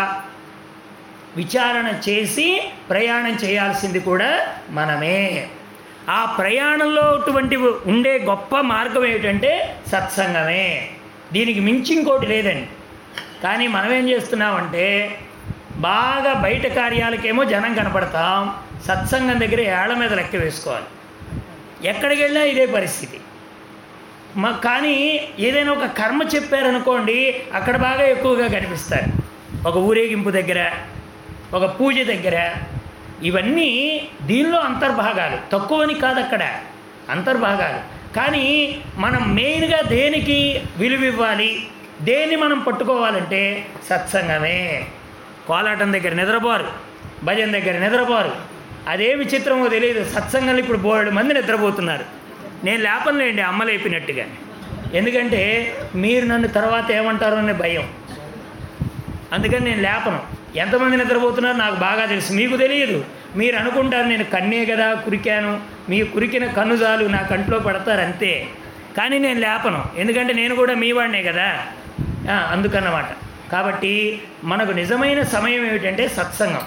విచారణ చేసి ప్రయాణం చేయాల్సింది కూడా మనమే ఆ ప్రయాణంలో అటువంటి ఉండే గొప్ప మార్గం ఏమిటంటే సత్సంగమే దీనికి మించి ఇంకోటి లేదండి కానీ మనం ఏం చేస్తున్నామంటే బాగా బయట కార్యాలకేమో జనం కనపడతాం సత్సంగం దగ్గర ఏళ్ల మీద లెక్క వేసుకోవాలి ఎక్కడికి వెళ్ళినా ఇదే పరిస్థితి మా కానీ ఏదైనా ఒక కర్మ చెప్పారనుకోండి అక్కడ బాగా ఎక్కువగా కనిపిస్తారు ఒక ఊరేగింపు దగ్గర ఒక పూజ దగ్గర ఇవన్నీ దీనిలో అంతర్భాగాలు తక్కువని కాదు అక్కడ అంతర్భాగాలు కానీ మనం మెయిన్గా దేనికి విలువ ఇవ్వాలి దేన్ని మనం పట్టుకోవాలంటే సత్సంగమే కోలాటం దగ్గర నిద్రపోరు భజన దగ్గర నిద్రపోరు అదే విచిత్రమో తెలియదు సత్సంగంలో ఇప్పుడు బోర్డు మంది నిద్రపోతున్నారు నేను లేపనులేండి అమ్మ లేపినట్టుగా ఎందుకంటే మీరు నన్ను తర్వాత ఏమంటారో అనే భయం అందుకని నేను లేపను ఎంతమంది నిద్రపోతున్నారో నాకు బాగా తెలుసు మీకు తెలియదు మీరు అనుకుంటారు నేను కన్నే కదా కురికాను మీ కురికిన కన్నుజాలు నా కంట్లో పడతారు అంతే కానీ నేను లేపను ఎందుకంటే నేను కూడా మీ వాడినే కదా ఆ, అందుకన్నమాట కాబట్టి మనకు నిజమైన సమయం ఏమిటంటే సత్సంగం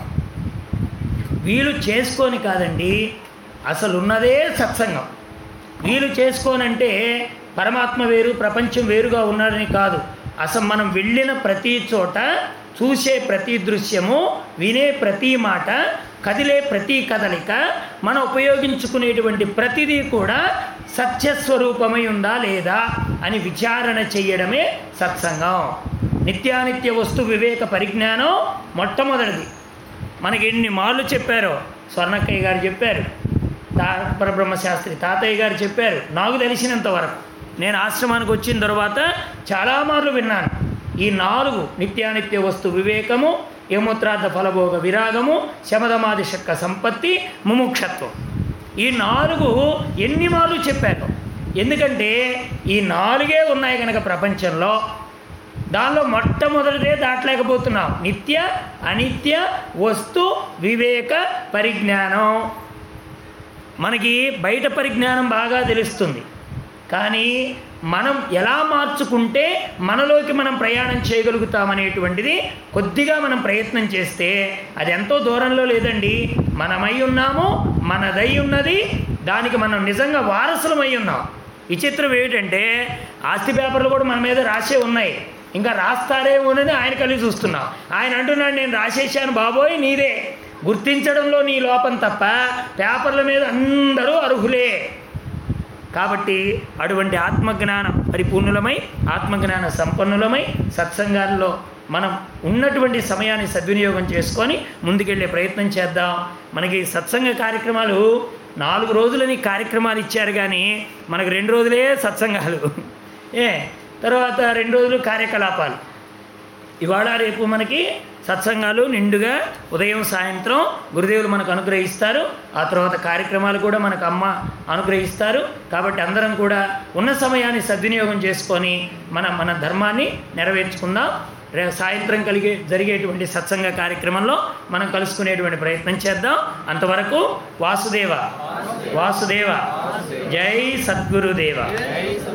వీలు చేసుకొని కాదండి అసలు ఉన్నదే సత్సంగం వీలు చేసుకోనంటే పరమాత్మ వేరు ప్రపంచం వేరుగా ఉన్నాడని కాదు అసలు మనం వెళ్ళిన ప్రతి చోట చూసే ప్రతి దృశ్యము వినే ప్రతి మాట కదిలే ప్రతి కదలిక మనం ఉపయోగించుకునేటువంటి ప్రతిదీ కూడా సత్యస్వరూపమై ఉందా లేదా అని విచారణ చేయడమే సత్సంగం నిత్యానిత్య వస్తు వివేక పరిజ్ఞానం మొట్టమొదటిది మనకి ఎన్ని మార్లు చెప్పారో స్వర్ణక్కయ్య గారు చెప్పారు తా పరబ్రహ్మశాస్త్రి తాతయ్య గారు చెప్పారు నాకు తెలిసినంత వరకు నేను ఆశ్రమానికి వచ్చిన తర్వాత చాలా మార్లు విన్నాను ఈ నాలుగు నిత్యానిత్య వస్తు వివేకము యముత్రార్థ ఫలభోగ విరాగము శమదమాది శక్క సంపత్తి ముముక్షత్వం ఈ నాలుగు ఎన్ని మార్లు చెప్పారు ఎందుకంటే ఈ నాలుగే ఉన్నాయి కనుక ప్రపంచంలో దానిలో మొట్టమొదటిదే దాటలేకపోతున్నాం నిత్య అనిత్య వస్తు వివేక పరిజ్ఞానం మనకి బయట పరిజ్ఞానం బాగా తెలుస్తుంది కానీ మనం ఎలా మార్చుకుంటే మనలోకి మనం ప్రయాణం చేయగలుగుతామనేటువంటిది కొద్దిగా మనం ప్రయత్నం చేస్తే అది ఎంతో దూరంలో లేదండి మనమై ఉన్నాము మనదై ఉన్నది దానికి మనం నిజంగా వారసులమై ఉన్నాం విచిత్రం ఏమిటంటే ఆస్తి పేపర్లు కూడా మన మీద రాసే ఉన్నాయి ఇంకా రాస్తారేమోనని ఆయన కలిసి చూస్తున్నాం ఆయన అంటున్నాడు నేను రాసేసాను బాబోయ్ నీదే గుర్తించడంలో నీ లోపం తప్ప పేపర్ల మీద అందరూ అర్హులే కాబట్టి అటువంటి ఆత్మజ్ఞాన పరిపూర్ణులమై ఆత్మజ్ఞాన సంపన్నులమై సత్సంగాల్లో మనం ఉన్నటువంటి సమయాన్ని సద్వినియోగం చేసుకొని ముందుకెళ్ళే ప్రయత్నం చేద్దాం మనకి సత్సంగ కార్యక్రమాలు నాలుగు రోజులని కార్యక్రమాలు ఇచ్చారు కానీ మనకు రెండు రోజులే సత్సంగాలు ఏ తర్వాత రెండు రోజులు కార్యకలాపాలు ఇవాళ రేపు మనకి సత్సంగాలు నిండుగా ఉదయం సాయంత్రం గురుదేవులు మనకు అనుగ్రహిస్తారు ఆ తర్వాత కార్యక్రమాలు కూడా మనకు అమ్మ అనుగ్రహిస్తారు కాబట్టి అందరం కూడా ఉన్న సమయాన్ని సద్వినియోగం చేసుకొని మన మన ధర్మాన్ని నెరవేర్చుకుందాం రే సాయంత్రం కలిగే జరిగేటువంటి సత్సంగ కార్యక్రమంలో మనం కలుసుకునేటువంటి ప్రయత్నం చేద్దాం అంతవరకు వాసుదేవ వాసుదేవ జై సద్గురుదేవ జై